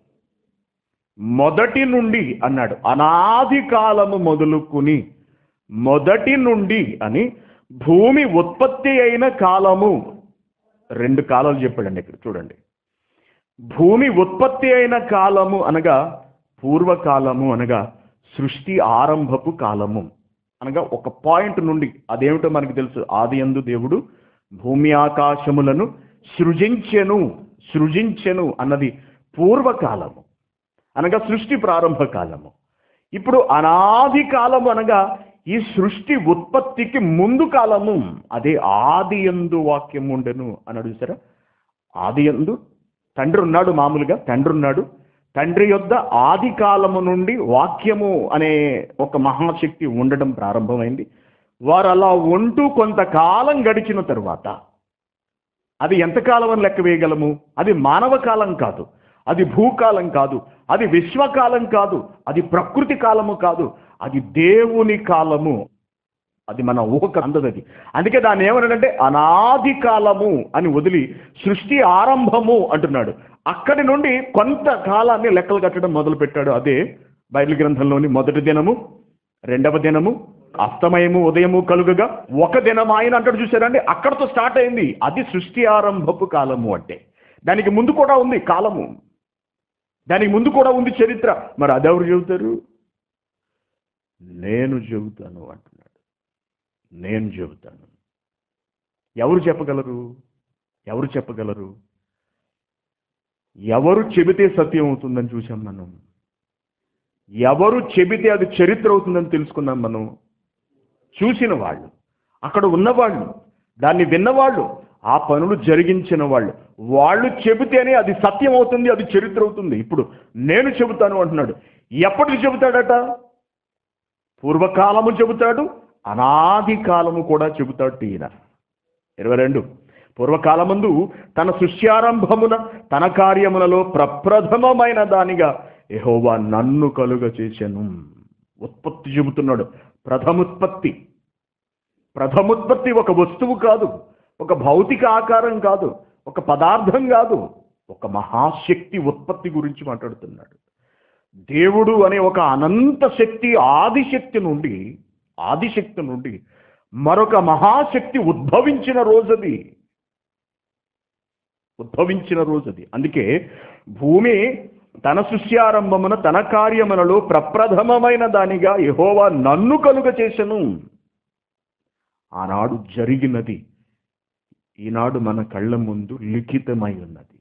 మొదటి నుండి అన్నాడు అనాది కాలము మొదలుకుని మొదటి నుండి అని భూమి ఉత్పత్తి అయిన కాలము రెండు కాలాలు చెప్పాడండి ఇక్కడ చూడండి భూమి ఉత్పత్తి అయిన కాలము అనగా పూర్వకాలము అనగా సృష్టి ఆరంభపు కాలము అనగా ఒక పాయింట్ నుండి అదేమిటో మనకు తెలుసు ఆది యందు దేవుడు భూమి ఆకాశములను సృజించెను సృజించెను అన్నది పూర్వకాలము అనగా సృష్టి ప్రారంభ కాలము ఇప్పుడు అనాది కాలము అనగా ఈ సృష్టి ఉత్పత్తికి ముందు కాలము అదే ఆది ఎందు వాక్యం ఉండెను అని చూసారా ఆది ఎందు తండ్రి ఉన్నాడు మామూలుగా తండ్రి ఉన్నాడు తండ్రి యొద్ద ఆది కాలము నుండి వాక్యము అనే ఒక మహాశక్తి ఉండడం ప్రారంభమైంది వారు అలా ఉంటూ కొంతకాలం గడిచిన తరువాత అది ఎంతకాలం అని లెక్క వేయగలము అది మానవ కాలం కాదు అది భూకాలం కాదు అది విశ్వకాలం కాదు అది ప్రకృతి కాలము కాదు అది దేవుని కాలము అది మన ఊహకు అందదది అందుకే దాన్ని ఏమన్నాడంటే అనాది కాలము అని వదిలి సృష్టి ఆరంభము అంటున్నాడు అక్కడి నుండి కొంత కాలాన్ని లెక్కలు కట్టడం మొదలు పెట్టాడు అదే బైబిల్ గ్రంథంలోని మొదటి దినము రెండవ దినము అస్తమయము ఉదయము కలుగగా ఒక దినం ఆయన అంటాడు చూసారండి అక్కడతో స్టార్ట్ అయింది అది సృష్టి ఆరంభపు కాలము అంటే దానికి ముందు కూడా ఉంది కాలము దానికి ముందు కూడా ఉంది చరిత్ర మరి అదెవరు చెబుతారు నేను చెబుతాను అంటున్నాడు నేను చెబుతాను ఎవరు చెప్పగలరు ఎవరు చెప్పగలరు ఎవరు చెబితే సత్యం అవుతుందని చూసాం మనం ఎవరు చెబితే అది చరిత్ర అవుతుందని తెలుసుకున్నాం మనం చూసిన వాళ్ళు అక్కడ ఉన్నవాళ్ళు దాన్ని విన్నవాళ్ళు ఆ పనులు జరిగించిన వాళ్ళు వాళ్ళు చెబితేనే అది సత్యం అవుతుంది అది చరిత్ర అవుతుంది ఇప్పుడు నేను చెబుతాను అంటున్నాడు ఎప్పటికి చెబుతాడట పూర్వకాలము చెబుతాడు అనాది కాలము కూడా చెబుతాడు ఈయన ఇరవై రెండు పూర్వకాలమందు తన సృష్ట్యారంభమున తన కార్యములలో ప్రప్రథమమైన దానిగా యెహోవా నన్ను కలుగ చేశాను ఉత్పత్తి చెబుతున్నాడు ప్రథముత్పత్తి ప్రథముత్పత్తి ఒక వస్తువు కాదు ఒక భౌతిక ఆకారం కాదు ఒక పదార్థం కాదు ఒక మహాశక్తి ఉత్పత్తి గురించి మాట్లాడుతున్నాడు దేవుడు అనే ఒక అనంత శక్తి ఆదిశక్తి నుండి ఆదిశక్తి నుండి మరొక మహాశక్తి ఉద్భవించిన రోజది ఉద్భవించిన రోజది అందుకే భూమి తన సృష్ట్యారంభమున తన కార్యములలో ప్రప్రథమమైన దానిగా యెహోవా నన్ను కలుగ చేసెను ఆనాడు జరిగినది ఈనాడు మన కళ్ళ ముందు లిఖితమై ఉన్నది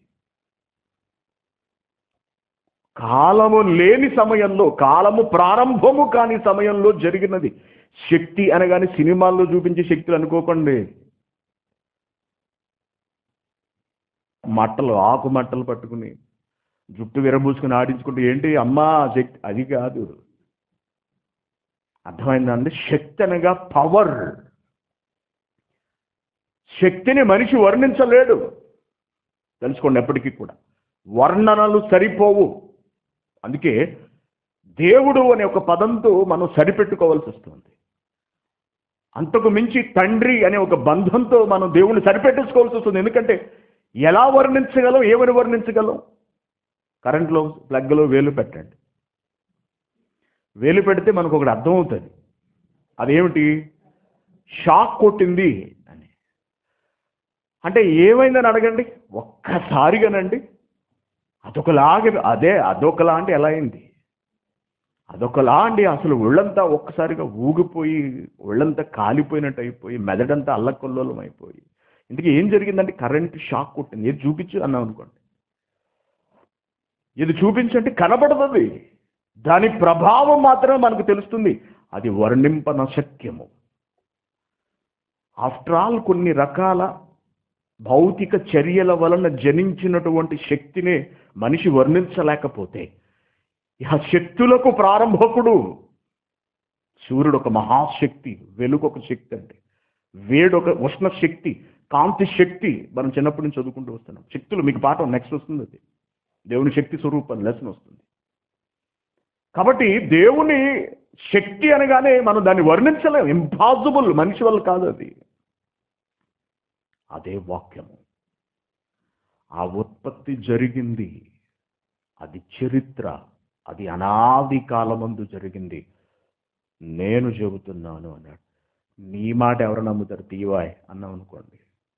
కాలము లేని సమయంలో కాలము ప్రారంభము కాని సమయంలో జరిగినది శక్తి అనగానే సినిమాల్లో చూపించే శక్తులు అనుకోకండి మట్టలు ఆకు మట్టలు పట్టుకుని జుట్టు విరబూసుకుని ఆడించుకుంటూ ఏంటి అమ్మా శక్తి అది కాదు అర్థమైందండి శక్తి అనగా పవర్ శక్తిని మనిషి వర్ణించలేడు తెలుసుకోండి ఎప్పటికీ కూడా వర్ణనలు సరిపోవు అందుకే దేవుడు అనే ఒక పదంతో మనం సరిపెట్టుకోవాల్సి వస్తుంది అంతకు మించి తండ్రి అనే ఒక బంధంతో మనం దేవుని సరిపెట్టేసుకోవాల్సి వస్తుంది ఎందుకంటే ఎలా వర్ణించగలం ఏమని వర్ణించగలం కరెంట్లో ప్లగ్లో వేలు పెట్టండి వేలు పెడితే మనకు ఒకటి అర్థమవుతుంది అదేమిటి షాక్ కొట్టింది అని అంటే ఏమైందని అడగండి ఒక్కసారిగానండి అదొకలాగే అదే అదొకలా అంటే ఎలా అయింది అదొకలా అండి అసలు ఒళ్ళంతా ఒక్కసారిగా ఊగిపోయి ఒళ్ళంతా కాలిపోయినట్టు అయిపోయి మెదడంతా అల్లకొల్లోలం అయిపోయి ఇందుకే ఏం జరిగిందంటే కరెంట్ షాక్ కొట్టింది ఏది చూపించు అన్నాం అనుకోండి ఇది చూపించంటే కనబడదు అది. దాని ప్రభావం మాత్రమే మనకు తెలుస్తుంది అది వర్ణింపనశక్యము ఆఫ్టర్ ఆల్ కొన్ని రకాల భౌతిక చర్యల వలన జనించినటువంటి శక్తినే మనిషి వర్ణించలేకపోతే ఇహ శక్తులకు ప్రారంభకుడు సూర్యుడు ఒక మహాశక్తి వెలుగు ఒక శక్తి అంటే వేడు ఒక ఉష్ణ శక్తి కాంతి శక్తి మనం చిన్నప్పటి నుంచి చదువుకుంటూ వస్తున్నాం శక్తులు మీకు పాఠం నెక్స్ట్ వస్తుంది అది దేవుని శక్తి స్వరూపం లెసన్ వస్తుంది కాబట్టి దేవుని శక్తి అనగానే మనం దాన్ని వర్ణించలేం ఇంపాసిబుల్ మనిషి వల్ల కాదు అది అదే వాక్యము ఆ ఉత్పత్తి జరిగింది అది చరిత్ర అది అనాది కాలమందు జరిగింది నేను చెబుతున్నాను అన్నాడు నీ మాట ఎవరు నమ్ముతారు తీవాయ్ అన్నాం అనుకోండి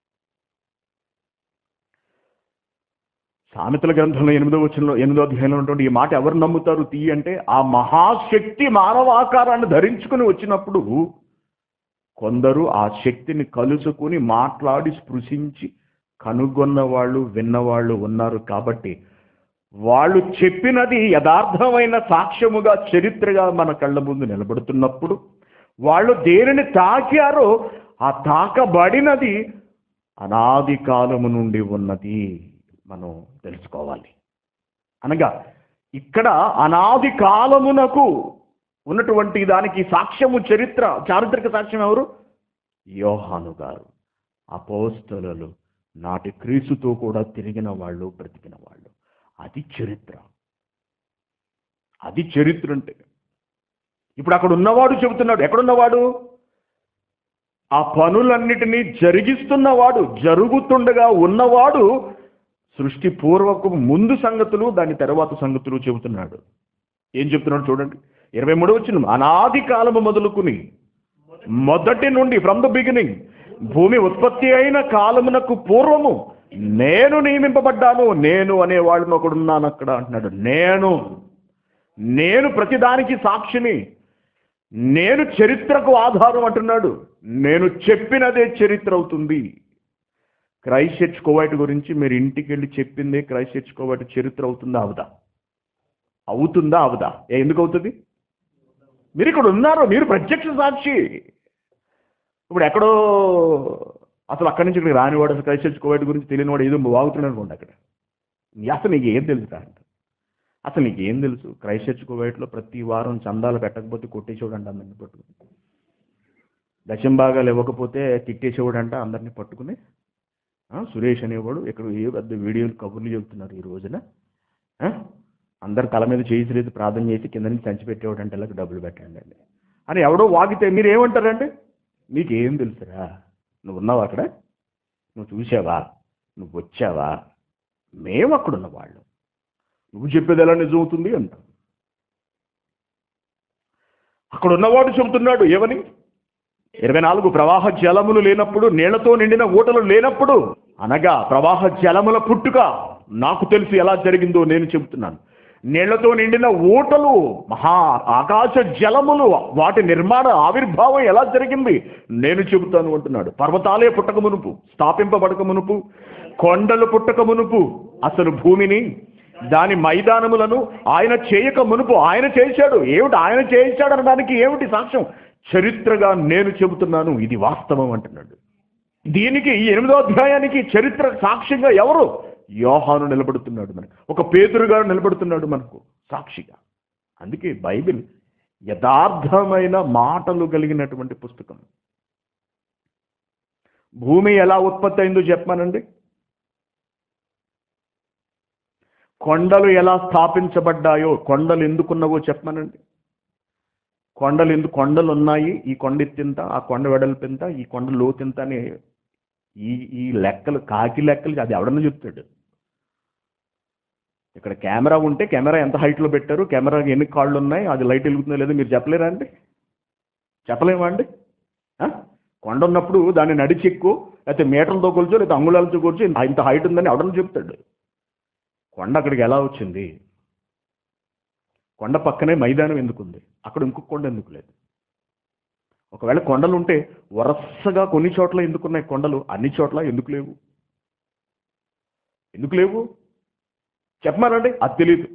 సామెతల గ్రంథంలో ఎనిమిదో వచ్చిన ఎనిమిదో అధ్యాయంలో ఉన్నటువంటి ఈ మాట ఎవరు నమ్ముతారు తీ అంటే ఆ మహాశక్తి మానవ ఆకారాన్ని ధరించుకుని వచ్చినప్పుడు కొందరు ఆ శక్తిని కలుసుకుని మాట్లాడి స్పృశించి కనుగొన్న వాళ్ళు విన్నవాళ్ళు ఉన్నారు కాబట్టి వాళ్ళు చెప్పినది యథార్థమైన సాక్ష్యముగా చరిత్రగా మన కళ్ళ ముందు నిలబడుతున్నప్పుడు వాళ్ళు దేనిని తాకారో ఆ తాకబడినది అనాది కాలము నుండి ఉన్నది మనం తెలుసుకోవాలి అనగా ఇక్కడ అనాది కాలమునకు ఉన్నటువంటి దానికి సాక్ష్యము చరిత్ర చారిత్రక సాక్ష్యం ఎవరు యోహాను గారు అపోస్తలు నాటి క్రీస్తుతో కూడా తిరిగిన వాళ్ళు బ్రతికిన వాళ్ళు అది చరిత్ర అది చరిత్ర అంటే ఇప్పుడు అక్కడ ఉన్నవాడు చెబుతున్నాడు ఎక్కడున్నవాడు ఆ పనులన్నిటినీ జరిగిస్తున్నవాడు జరుగుతుండగా ఉన్నవాడు సృష్టి పూర్వకు ముందు సంగతులు దాని తర్వాత సంగతులు చెబుతున్నాడు ఏం చెప్తున్నాడు చూడండి ఇరవై మూడు వచ్చిన అనాది కాలము మొదలుకుని మొదటి నుండి ఫ్రమ్ ద బిగినింగ్ భూమి ఉత్పత్తి అయిన కాలమునకు పూర్వము నేను నియమింపబడ్డాను నేను అనేవాడిని ఒకడున్నాను అక్కడ అంటున్నాడు నేను నేను ప్రతిదానికి సాక్షిని నేను చరిత్రకు ఆధారం అంటున్నాడు నేను చెప్పినదే చరిత్ర అవుతుంది క్రైస్ట్ చర్చ్ కోవైట్ గురించి మీరు ఇంటికి వెళ్ళి చెప్పిందే క్రైస్ట్ చర్చ్ కోవైట్ చరిత్ర అవుతుందా అవదా అవుతుందా అవదా ఏ, ఎందుకు అవుతుంది మీరు ఇక్కడ ఉన్నారు మీరు ప్రత్యక్ష సాక్షి ఇప్పుడు ఎక్కడో అసలు అక్కడి నుంచి ఇక్కడికి రానివాడు అసలు క్రైస్ట్ చర్చ్ కోవైట్ గురించి తెలియనివాడు ఏదో వాగుతున్నాడు అనుకోండి అక్కడ నీ అసలు నీకు ఏం తెలుసు అంట అసలు నీకు ఏం తెలుసు క్రైస్ట్ చర్చ్ కోవైట్లో ప్రతి వారం చందాలు పెట్టకపోతే కొట్టేసేవాడు అంట అందరిని పట్టుకుని దశం భాగాలు ఇవ్వకపోతే తిట్టేసేవాడు అంట అందరినీ పట్టుకుని ఆ, సురేష్ అనేవాడు ఇక్కడ ఏ పెద్ద వీడియోలు కబుర్లు చెబుతున్నారు ఈ రోజున ఆ? అందరు తల మీద చేసి ప్రార్థన చేసి కింద నుంచి సంచి పెట్టేవాడు అంటే ఇలా డబ్బులు పెట్టండి అండి అని ఎవడో వాగితే మీరు ఏమంటారండి నీకేం తెలుసురా నువ్వు ఉన్నావా అక్కడ నువ్వు చూసావా నువ్వు వచ్చావా మేము అక్కడ ఉన్న వాళ్ళు నువ్వు చెప్పేది ఎలా నిజమవుతుంది అంటాం అక్కడ ఉన్నవాడు చెబుతున్నాడు ఏమని ఇరవై నాలుగు ప్రవాహ జలములు లేనప్పుడు నీళ్లతో నిండిన ఊటలు లేనప్పుడు అనగా ప్రవాహ జలముల పుట్టుక నాకు తెలిసి ఎలా జరిగిందో నేను చెబుతున్నాను నీళ్లతో నిండిన ఊటలు మహా ఆకాశ జలములు వాటి నిర్మాణ ఆవిర్భావం ఎలా జరిగింది నేను చెబుతాను అంటున్నాడు పర్వతాలే పుట్టక మునుపు స్థాపింపబడక మునుపు కొండలు పుట్టక మునుపు అసలు భూమిని దాని మైదానములను ఆయన చేయక మునుపు ఆయన చేశాడు ఏమిటి ఆయన చేశాడు అనడానికి ఏమిటి సాక్ష్యం చరిత్రగా నేను చెబుతున్నాను ఇది వాస్తవం అంటున్నాడు దీనికి ఈ ఎనిమిదో అధ్యాయానికి చరిత్ర సాక్ష్యంగా ఎవరు యోహాను నిలబడుతున్నాడు మనకు ఒక పేతురుగా నిలబడుతున్నాడు మనకు సాక్షిగా అందుకే బైబిల్ యథార్థమైన మాటలు కలిగినటువంటి పుస్తకం భూమి ఎలా ఉత్పత్తి అయిందో చెప్పానండి కొండలు ఎలా స్థాపించబడ్డాయో కొండలు ఎందుకున్నవో చెప్పానండి కొండలు ఎందుకు కొండలు ఉన్నాయి ఈ కొండ ఎత్తింత ఆ కొండ వెడల్పింత ఈ కొండ లోతింత అని ఈ ఈ లెక్కలు కాకి లెక్కలు అది ఎవడన్నా చెప్తాడు ఇక్కడ కెమెరా ఉంటే కెమెరా ఎంత హైట్లో పెట్టారు కెమెరా ఎన్ని కాళ్ళు ఉన్నాయి అది లైట్ వెలుగుతుందో లేదో మీరు చెప్పలేరా అండి చెప్పలేమా అండి ఆ? కొండ ఉన్నప్పుడు దాన్ని నడిచి ఎక్కువ లేకపోతే మీటర్లతో కొలుచో లేకపోతే అంగుళాలతో కొలుచో ఇంత- ఇంత హైట్ ఉందని ఎవడన్నా చెప్తాడు కొండ అక్కడికి ఎలా వచ్చింది కొండ పక్కనే మైదానం ఎందుకుంది అక్కడ ఇంకొక కొండ ఎందుకు లేదు ఒకవేళ కొండలు ఉంటే వరసగా కొన్ని చోట్ల ఎందుకున్నాయి కొండలు అన్ని చోట్ల ఎందుకు లేవు ఎందుకు లేవు చెప్పమానండి అది తెలియదు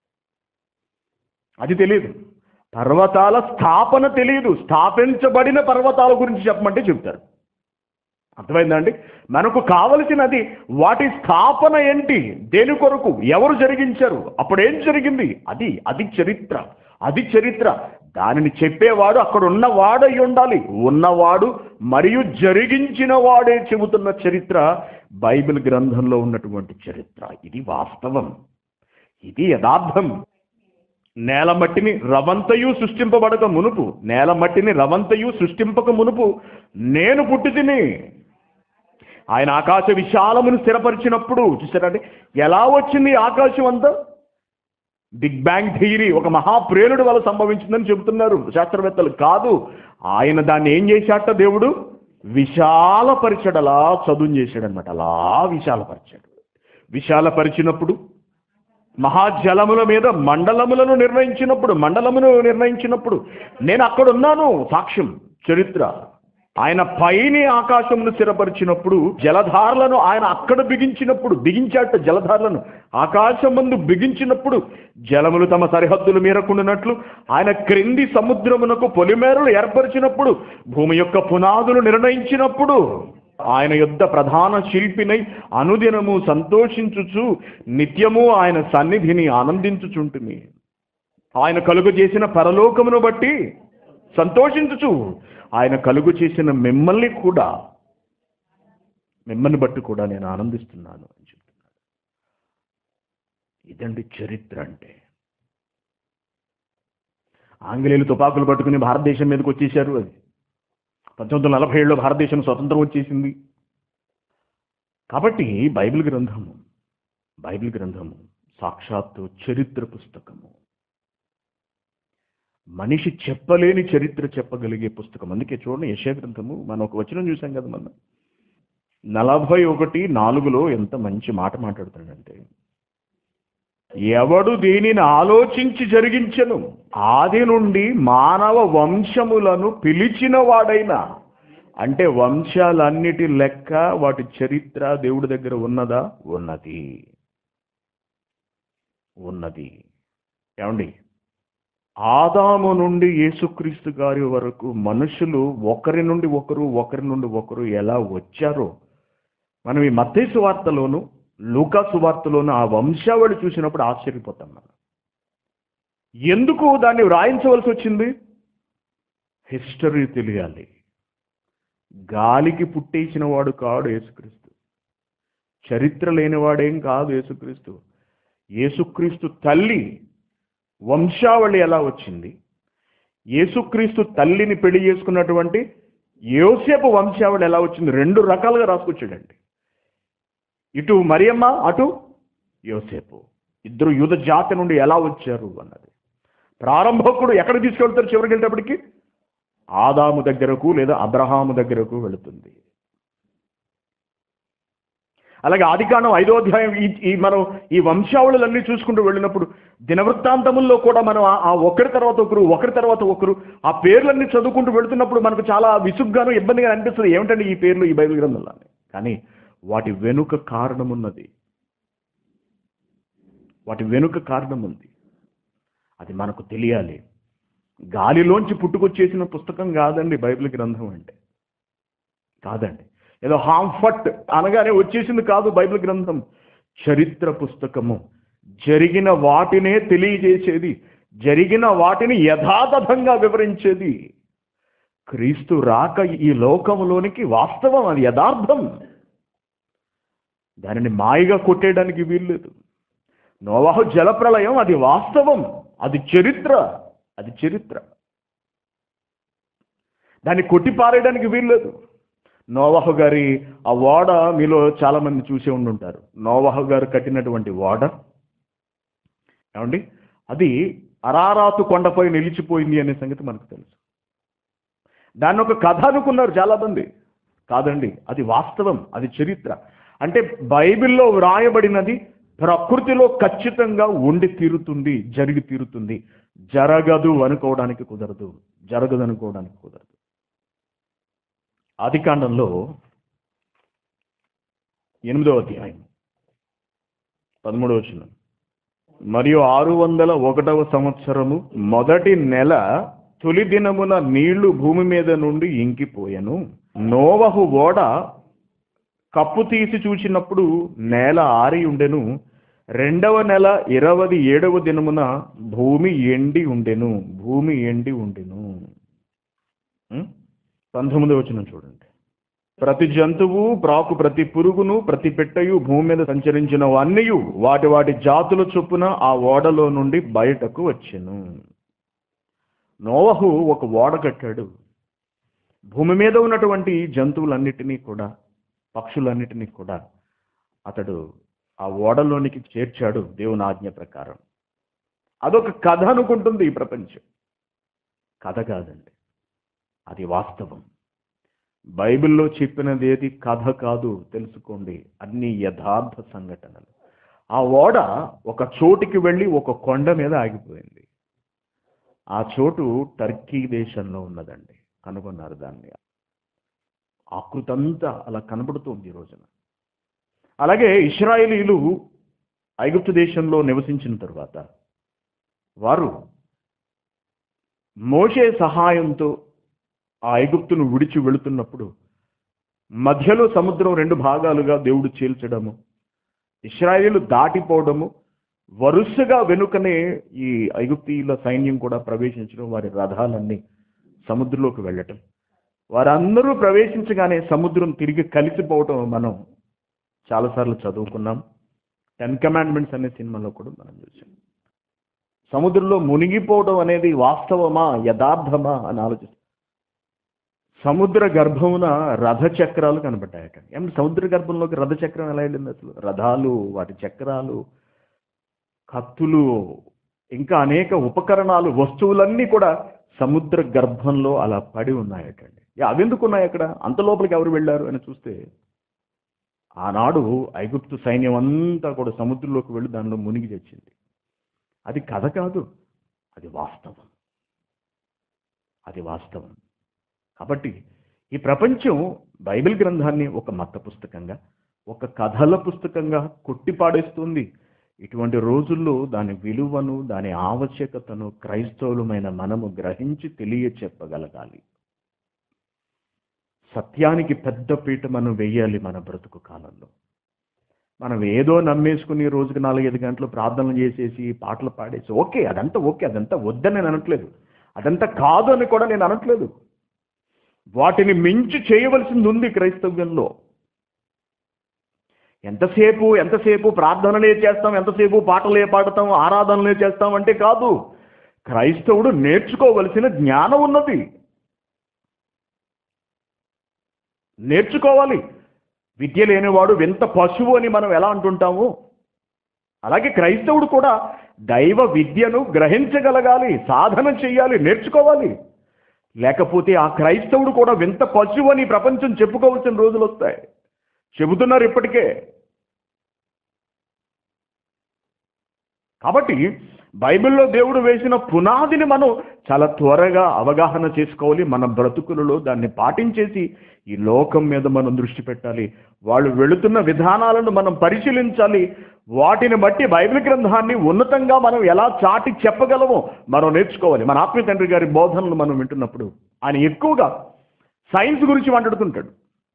అది తెలియదు పర్వతాల స్థాపన తెలియదు స్థాపించబడిన పర్వతాల గురించి చెప్పమంటే చెప్తారు అర్థమైందండి మనకు కావలసినది వాటి స్థాపన ఏంటి దేని కొరకు ఎవరు జరిగించారు అప్పుడేం జరిగింది అది అది చరిత్ర అది చరిత్ర దానిని చెప్పేవాడు అక్కడ ఉన్నవాడై ఉండాలి ఉన్నవాడు మరియు జరిగించిన వాడే చెబుతున్న చరిత్ర బైబిల్ గ్రంథంలో ఉన్నటువంటి చరిత్ర ఇది వాస్తవం ఇది యథార్థం నేల మట్టిని రవంతయు సృష్టింపబడక మునుపు నేల మట్టిని రవంతయు సృష్టింపక మునుపు నేను పుట్టి తిని ఆయన ఆకాశ విశాలమును స్థిరపరిచినప్పుడు చూసారండి ఎలా వచ్చింది ఈ ఆకాశం అంతా బిగ్ బ్యాంగ్ థియరీ ఒక మహాప్రేరుడు వల్ల సంభవించిందని చెబుతున్నారు శాస్త్రవేత్తలు కాదు ఆయన దాన్ని ఏం చేశాట దేవుడు విశాలపరిచాడు అలా చదువు చేశాడనమాట అలా విశాలపరిచాడు విశాలపరిచినప్పుడు మహాజలముల మీద మండలములను నిర్ణయించినప్పుడు మండలమును నిర్ణయించినప్పుడు నేను అక్కడ ఉన్నాను సాక్ష్యం చరిత్ర ఆయన పైని ఆకాశమును స్థిరపరిచినప్పుడు జలధారలను ఆయన అక్కడ బిగించినప్పుడు బిగించాట జలధారలను ఆకాశం ముందు బిగించినప్పుడు జలములు తమ సరిహద్దులు మీరకుండానట్లు ఆయన క్రింది సముద్రమునకు పొలిమేరలు ఏర్పరిచినప్పుడు భూమి యొక్క పునాదులు నిర్ణయించినప్పుడు ఆయన యుద్ధ ప్రధాన శిల్పినై అనుదినము సంతోషించుచు నిత్యము ఆయన సన్నిధిని ఆనందించుచుంటుమి ఆయన కలుగు చేసిన పరలోకమును బట్టి సంతోషించుచు ఆయన కలుగు చేసిన మిమ్మల్ని కూడా మిమ్మల్ని బట్టి కూడా నేను ఆనందిస్తున్నాను అని చెప్తున్నాడు ఇదండి చరిత్ర అంటే ఆంగ్లేయులు తుపాకులు పట్టుకుని భారతదేశం మీదకి వచ్చేసారు అది పంతొమ్మిది వందల నలభై ఏడులో భారతదేశం స్వతంత్రం వచ్చేసింది కాబట్టి బైబిల్ గ్రంథము బైబిల్ గ్రంథము సాక్షాత్తు చరిత్ర పుస్తకము మనిషి చెప్పలేని చరిత్ర చెప్పగలిగే పుస్తకం అందుకే చూడండి యశా గ్రంథము మనం ఒక వచనం చూసాం కదా మనం నలభై ఒకటి నాలుగులో ఎంత మంచి మాట మాట్లాడుతాడంటే ఎవడు దీనిని ఆలోచించి జరిగించను ఆది నుండి మానవ వంశములను పిలిచిన వాడైనా అంటే వంశాలన్నిటి లెక్క వాటి చరిత్ర దేవుడి దగ్గర ఉన్నదా ఉన్నది ఉన్నది ఏమండి ఆదాము నుండి యేసుక్రీస్తు గారి వరకు మనుషులు ఒకరి నుండి ఒకరు ఒకరి నుండి ఒకరు ఎలా వచ్చారో మనం ఈ మత్తయి వార్తలోను లూకా సువార్తలోను ఆ వంశావళి చూసినప్పుడు ఆశ్చర్యపోతాం మనం ఎందుకు దాన్ని వ్రాయించవలసి వచ్చింది హిస్టరీ తెలియాలి గాలికి పుట్టేసిన వాడు కాడు యేసుక్రీస్తు చరిత్ర లేనివాడేం కాదు యేసుక్రీస్తు యేసుక్రీస్తు తల్లి వంశావళి ఎలా వచ్చింది యేసుక్రీస్తు తల్లిని పెళ్లి చేసుకున్నటువంటి యోసేపు వంశావళి ఎలా వచ్చింది రెండు రకాలుగా రాసుకొచ్చాడండి ఇటు మరియమ్మ అటు యోసేపు ఇద్దరు యూద జాతి నుండి ఎలా వచ్చారు అన్నది ప్రారంభకుడు ఎక్కడ తీసుకెళ్తారు చివరికి వెళ్ళేటప్పటికి ఆదాము దగ్గరకు లేదా అబ్రహాము దగ్గరకు వెళుతుంది అలాగే ఆదికాండం ఐదో అధ్యాయం ఈ ఈ మనం ఈ వంశావళులన్నీ చూసుకుంటూ వెళ్ళినప్పుడు దినవృత్తాంతముల్లో కూడా మనం ఆ- ఆ ఒకరి తర్వాత ఒకరు ఒకరి తర్వాత ఒకరు ఆ పేర్లన్నీ చదువుకుంటూ వెళుతున్నప్పుడు మనకు చాలా విసుగ్గాను ఇబ్బందిగా అనిపిస్తుంది ఏమిటండి ఈ పేర్లు ఈ బైబిల్ గ్రంథంలో అని. కానీ వాటి వెనుక కారణం ఉన్నది వాటి వెనుక కారణం ఉంది అది మనకు తెలియాలి గాలిలోంచి పుట్టుకొచ్చేసిన పుస్తకం కాదండి బైబిల్ గ్రంథం అంటే కాదండి ఏదో హాంఫట్ అనగానే వచ్చేసింది కాదు బైబిల్ గ్రంథం చరిత్ర పుస్తకము జరిగిన వాటినే తెలియజేసేది జరిగిన వాటిని యథాతథంగా వివరించేది క్రీస్తు రాక ఈ లోకంలోనికి వాస్తవం అది యథార్థం దానిని మాయగా కొట్టేయడానికి వీల్లేదు నోవాహు జలప్రలయం అది వాస్తవం అది చరిత్ర అది చరిత్ర దాన్ని కొట్టిపారేయడానికి వీల్లేదు నోవాహు గారి ఆ ఓడ మీలో చాలా మంది చూసే ఉండుంటారు నోవాహు గారు కట్టినటువంటి ఓడ ఏమండి అది అరారాతు కొండపై నిలిచిపోయింది అనే సంగతి మనకు తెలుసు దాన్ని ఒక కథ అనుకున్నారు చాలా మంది కాదండి అది వాస్తవం అది చరిత్ర అంటే బైబిల్లో వ్రాయబడినది ప్రకృతిలో ఖచ్చితంగా ఉండి తీరుతుంది జరిగి తీరుతుంది జరగదు అనుకోవడానికి కుదరదు జరగదు అనుకోవడానికి కుదరదు ఆదికాండంలో ఎనిమిదవ అధ్యాయం పదమూడవ వచనం మరియు ఆరు వందల ఒకటవ సంవత్సరము మొదటి నెల తొలి దినమున నీళ్లు భూమి మీద నుండి ఇంకిపోయెను నోవహు ఓడ కప్పు తీసి చూచినప్పుడు నేల ఆరి ఉండెను రెండవ నెల ఇరవది ఏడవ దినమున భూమి ఎండి ఉండెను భూమి ఎండి ఉండెను ఉం? పంతొమ్మిదవ వచనం చూడండి ప్రతి జంతువు ప్రాకు ప్రతి పురుగును ప్రతి పెట్టయు భూమి మీద సంచరించిన అన్నయు వాటి వాటి జాతుల చొప్పున ఆ ఓడలో నుండి బయటకు వచ్చెను నోవహు ఒక ఓడ కట్టాడు భూమి మీద ఉన్నటువంటి జంతువులన్నిటినీ కూడా పక్షులన్నిటినీ కూడా అతడు ఆ ఓడలోనికి చేర్చాడు దేవుని ఆజ్ఞ ప్రకారం అదొక కథ అనుకుంటుంది ఈ ప్రపంచం కథ కాదండి అది వాస్తవం బైబిల్లో చెప్పినది ఏది కథ కాదు తెలుసుకోండి అన్ని యథార్థ సంఘటనలు ఆ ఓడ ఒక చోటికి వెళ్ళి ఒక కొండ మీద ఆగిపోయింది ఆ చోటు టర్కీ దేశంలో ఉన్నదండి కనుగొన్నారు దాన్ని ఆకృతి అంతా అలా కనబడుతుంది ఈ రోజున అలాగే ఇస్రాయేలీలు ఐగుప్తు దేశంలో నివసించిన తరువాత వారు మోషే సహాయంతో ఆ ఐగుప్తును విడిచి వెళుతున్నప్పుడు మధ్యలో సముద్రం రెండు భాగాలుగా దేవుడు చీల్చడము ఇస్రాయేలు దాటిపోవడము వరుసగా వెనుకనే ఈ ఐగుప్తీయుల సైన్యం కూడా ప్రవేశించడం వారి రథాలన్నీ సముద్రంలోకి వెళ్ళటం వారందరూ ప్రవేశించగానే సముద్రం తిరిగి కలిసిపోవటం మనం చాలాసార్లు చదువుకున్నాం టెన్ కమాండ్మెంట్స్ అనే సినిమాలో కూడా మనం చూసాం సముద్రంలో మునిగిపోవడం అనేది వాస్తవమా యథార్థమా అని ఆలోచిస్తాం సముద్ర గర్భమున రథ చక్రాలు కనబడ్డాయట ఏం సముద్ర గర్భంలోకి రథ చక్రం ఎలా వెళ్ళింది అసలు రథాలు వాటి చక్రాలు కత్తులు ఇంకా అనేక ఉపకరణాలు వస్తువులన్నీ కూడా సముద్ర గర్భంలో అలా పడి ఉన్నాయటండి ఏ, అవెందుకు ఉన్నాయి అక్కడ అంత లోపలికి ఎవరు వెళ్ళారు అని చూస్తే ఆనాడు ఐగుప్తు సైన్యం అంతా కూడా సముద్రంలోకి వెళ్ళి దానిలో మునిగి తెచ్చింది అది కథ కాదు అది వాస్తవం అది వాస్తవం కాబట్టి ఈ ప్రపంచం బైబిల్ గ్రంథాన్ని ఒక మత పుస్తకంగా ఒక కథల పుస్తకంగా కొట్టిపాడేస్తుంది ఇటువంటి రోజుల్లో దాని విలువను దాని ఆవశ్యకతను క్రైస్తవులమైన మనము గ్రహించి తెలియ చెప్పగలగాలి సత్యానికి పెద్ద పీట మనం వెయ్యాలి మన బ్రతుకు కాలంలో మనం ఏదో నమ్మేసుకుని రోజుకి నాలుగైదు గంటలు ప్రార్థనలు చేసేసి పాటలు పాడేసి ఓకే అదంతా ఓకే అదంతా వద్దని నేను అనట్లేదు అదంతా కాదు అని కూడా నేను అనట్లేదు వాటిని మించి చేయవలసింది ఉంది క్రైస్తవ్యంలో ఎంతసేపు ఎంతసేపు ప్రార్థనలే చేస్తాం ఎంతసేపు పాటలే పాడతాం ఆరాధనలే చేస్తాం అంటే కాదు క్రైస్తవుడు నేర్చుకోవలసిన జ్ఞానం ఉన్నది నేర్చుకోవాలి విద్య లేనివాడు వింత పశువు అని మనం ఎలా అంటుంటాము అలాగే క్రైస్తవుడు కూడా దైవ విద్యను గ్రహించగలగాలి సాధన చెయ్యాలి నేర్చుకోవాలి లేకపోతే ఆ క్రైస్తవుడు కూడా వింత పశువు అని ప్రపంచం చెప్పుకోవాల్సిన రోజులు వస్తాయి చెబుతున్నారు ఇప్పటికే కాబట్టి బైబిల్లో దేవుడు వేసిన పునాదిని మనం చాలా త్వరగా అవగాహన చేసుకోవాలి మన బ్రతుకులలో దాన్ని పాటించేసి ఈ లోకం మీద మనం దృష్టి పెట్టాలి వాళ్ళు వెళుతున్న విధానాలను మనం పరిశీలించాలి వాటిని బట్టి బైబిల్ గ్రంథాన్ని ఉన్నతంగా మనం ఎలా చాటి చెప్పగలమో మనం నేర్చుకోవాలి మన ఆత్మీయ తండ్రి గారి బోధనలు మనం వింటున్నప్పుడు ఆయన ఎక్కువగా సైన్స్ గురించి మాట్లాడుతుంటాడు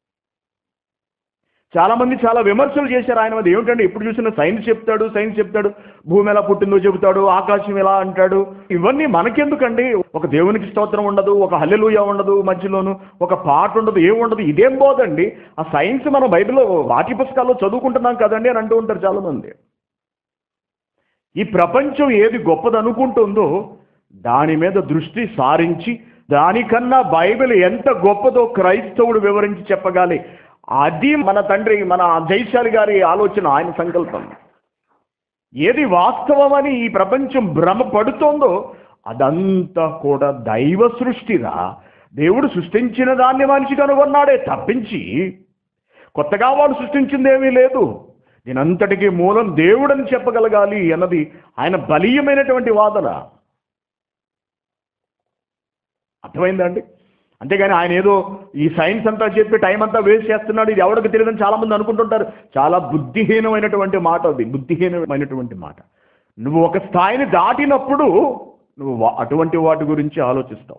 చాలా మంది చాలా విమర్శలు చేశారు ఆయన మీద ఏమిటంటే ఎప్పుడు చూసినా సైన్స్ చెప్తాడు సైన్స్ చెప్తాడు భూమి ఎలా పుట్టిందో చెబుతాడు ఆకాశం ఎలా అంటాడు ఇవన్నీ మనకెందుకండి ఒక దేవునికి స్తోత్రం ఉండదు ఒక హల్లెలూయ ఉండదు మధ్యలోను ఒక పాట ఉండదు ఏం ఉండదు ఇదేం బోధండి ఆ సైన్స్ మనం బైబిల్లో పాఠ్య పుస్తకాల్లో చదువుకుంటున్నాం కదండి అని అంటూ ఉంటారు చాలా మంది ఈ ప్రపంచం ఏది గొప్పది అనుకుంటుందో దాని మీద దృష్టి సారించి దానికన్నా బైబిల్ ఎంత గొప్పదో క్రైస్తవుడు వివరించి చెప్పగాలి అది మన తండ్రి మన జైశాలి గారి ఆలోచన ఆయన సంకల్పం ఏది వాస్తవమని ఈ ప్రపంచం భ్రమ పడుతోందో అదంతా కూడా దైవ సృష్టిరా దేవుడు సృష్టించిన దాన్ని మనిషి కనుగొన్నాడే తప్పించి కొత్తగా వాడు సృష్టించిందేమీ లేదు దీనంతటికీ మూలం దేవుడని చెప్పగలగాలి అన్నది ఆయన బలీయమైనటువంటి వాదన అర్థమైందా అండి అంతేగాని ఆయన ఏదో ఈ సైన్స్ అంతా చెప్పి టైం అంతా వేస్ట్ చేస్తున్నాడు ఇది ఎవరికి తెలియదని చాలా మంది అనుకుంటుంటారు చాలా బుద్ధిహీనమైనటువంటి మాట అది బుద్ధిహీనమైనటువంటి మాట నువ్వు ఒక స్థాయిని దాటినప్పుడు నువ్వు వా- అటువంటి వాటి గురించి ఆలోచిస్తావు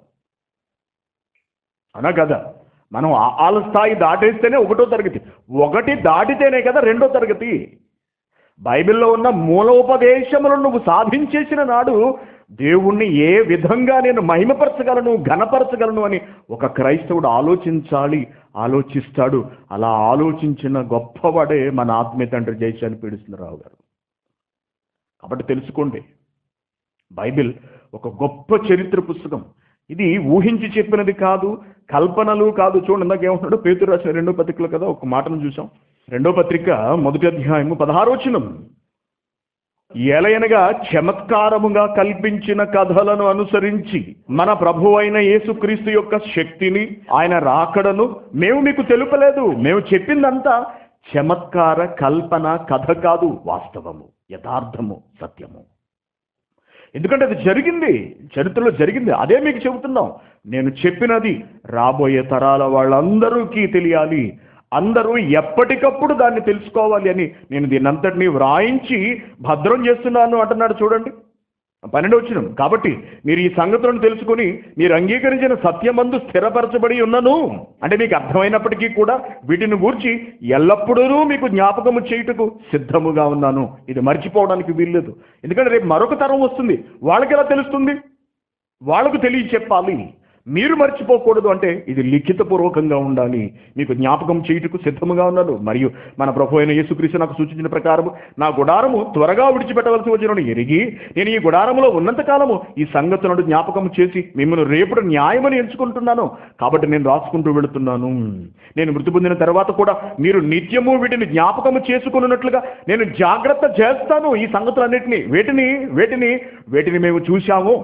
అనా కదా మనం ఆ- వాళ్ళ స్థాయి దాటేస్తేనే ఒకటో తరగతి ఒకటి దాటితేనే కదా రెండో తరగతి బైబిల్లో ఉన్న మూలోపదేశములను నువ్వు సాధించేసిన నాడు దేవుణ్ణి ఏ విధంగా నేను మహిమపరచగలను ఘనపరచగలను అని ఒక క్రైస్తవుడు ఆలోచించాలి ఆలోచిస్తాడు అలా ఆలోచించిన గొప్పవాడే మన ఆత్మీయ తండ్రి జయశాలి పీడిస్తున్నరావు గారు కాబట్టి తెలుసుకోండి బైబిల్ ఒక గొప్ప చరిత్ర పుస్తకం ఇది ఊహించి చెప్పినది కాదు కల్పనలు కాదు చూడండి ఇందాక ఏమంటున్నాడు పేతురు రాసిన రెండో పత్రికలు కదా ఒక మాటను చూసాం రెండో పత్రిక మొదటి అధ్యాయము పదహారోచనం ఎలయనగా చమత్కారముగా కల్పించిన కథలను అనుసరించి మన ప్రభు అయిన యేసుక్రీస్తు యొక్క శక్తిని ఆయన రాకడను మేము మీకు తెలుపలేదు మేము చెప్పిందంతా చమత్కార కల్పన కథ కాదు వాస్తవము యథార్థము సత్యము ఎందుకంటే అది జరిగింది చరిత్రలో జరిగింది అదే మీకు చెబుతున్నాం నేను చెప్పినది రాబోయే తరాల వాళ్ళందరికీ తెలియాలి అందరూ ఎప్పటికప్పుడు దాన్ని తెలుసుకోవాలి అని నేను దీనంతటినీ వ్రాయించి భద్రం చేస్తున్నాను అంటున్నాడు చూడండి పన్నెండు వచ్చిన కాబట్టి మీరు ఈ సంగతులను తెలుసుకుని మీరు అంగీకరించిన సత్యమందు స్థిరపరచబడి ఉన్నను అంటే మీకు అర్థమైనప్పటికీ కూడా వీటిని గూర్చి ఎల్లప్పుడూ మీకు జ్ఞాపకము చేయుటకు సిద్ధముగా ఉన్నాను ఇది మర్చిపోవడానికి వీల్లేదు ఎందుకంటే రేపు మరొక తరం వస్తుంది వాళ్ళకి ఎలా తెలుస్తుంది వాళ్ళకు తెలియ చెప్పాలి మీరు మర్చిపోకూడదు అంటే ఇది లిఖితపూర్వకంగా ఉండాలి మీకు జ్ఞాపకం చేయుటకు సిద్ధముగా ఉన్నాను మరియు మన ప్రభు అయిన యేసుక్రీస్తు నాకు సూచించిన ప్రకారము నా గుడారము త్వరగా విడిచిపెట్టవలసి వచ్చినను ఎరిగి నేను ఈ గుడారములో ఉన్నంత కాలము ఈ సంగతులను జ్ఞాపకం చేసి మిమ్మల్ని రేపుడు న్యాయమని ఎంచుకుంటున్నాను కాబట్టి నేను రాసుకుంటూ వెళుతున్నాను నేను మృతి పొందిన తర్వాత కూడా మీరు నిత్యము వీటిని జ్ఞాపకము చేసుకున్నట్లుగా నేను జాగ్రత్త చేస్తాను ఈ సంగతులన్నిటినీ వేటిని వేటిని వేటిని మేము చూశాము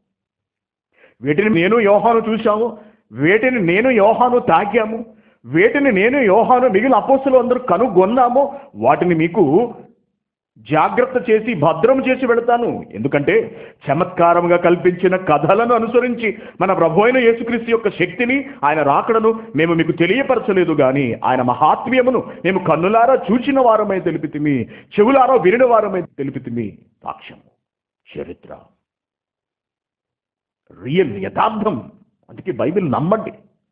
వీటిని నేను యోహాను చూశాము వీటిని నేను యోహాను తాకాము వీటిని నేను యోహాను మిగిలిన అపోస్తులు అందరూ కనుగొన్నాము వాటిని మీకు జాగ్రత్త చేసి భద్రం చేసి వెళతాను ఎందుకంటే చమత్కారంగా కల్పించిన కథలను అనుసరించి మన ప్రభు అయిన యేసుక్రీస్తు యొక్క శక్తిని ఆయన రాకడను మేము మీకు తెలియపరచలేదు గాని ఆయన మహాత్మ్యమును మేము కన్నులారా చూచిన వారమై తెలిపితిమి చెవులారా వినిన వారమై తెలిపితిమి సాక్ష్యము చరిత్ర రియల్ యథార్థం అందుకే బైబిల్ నమ్మండి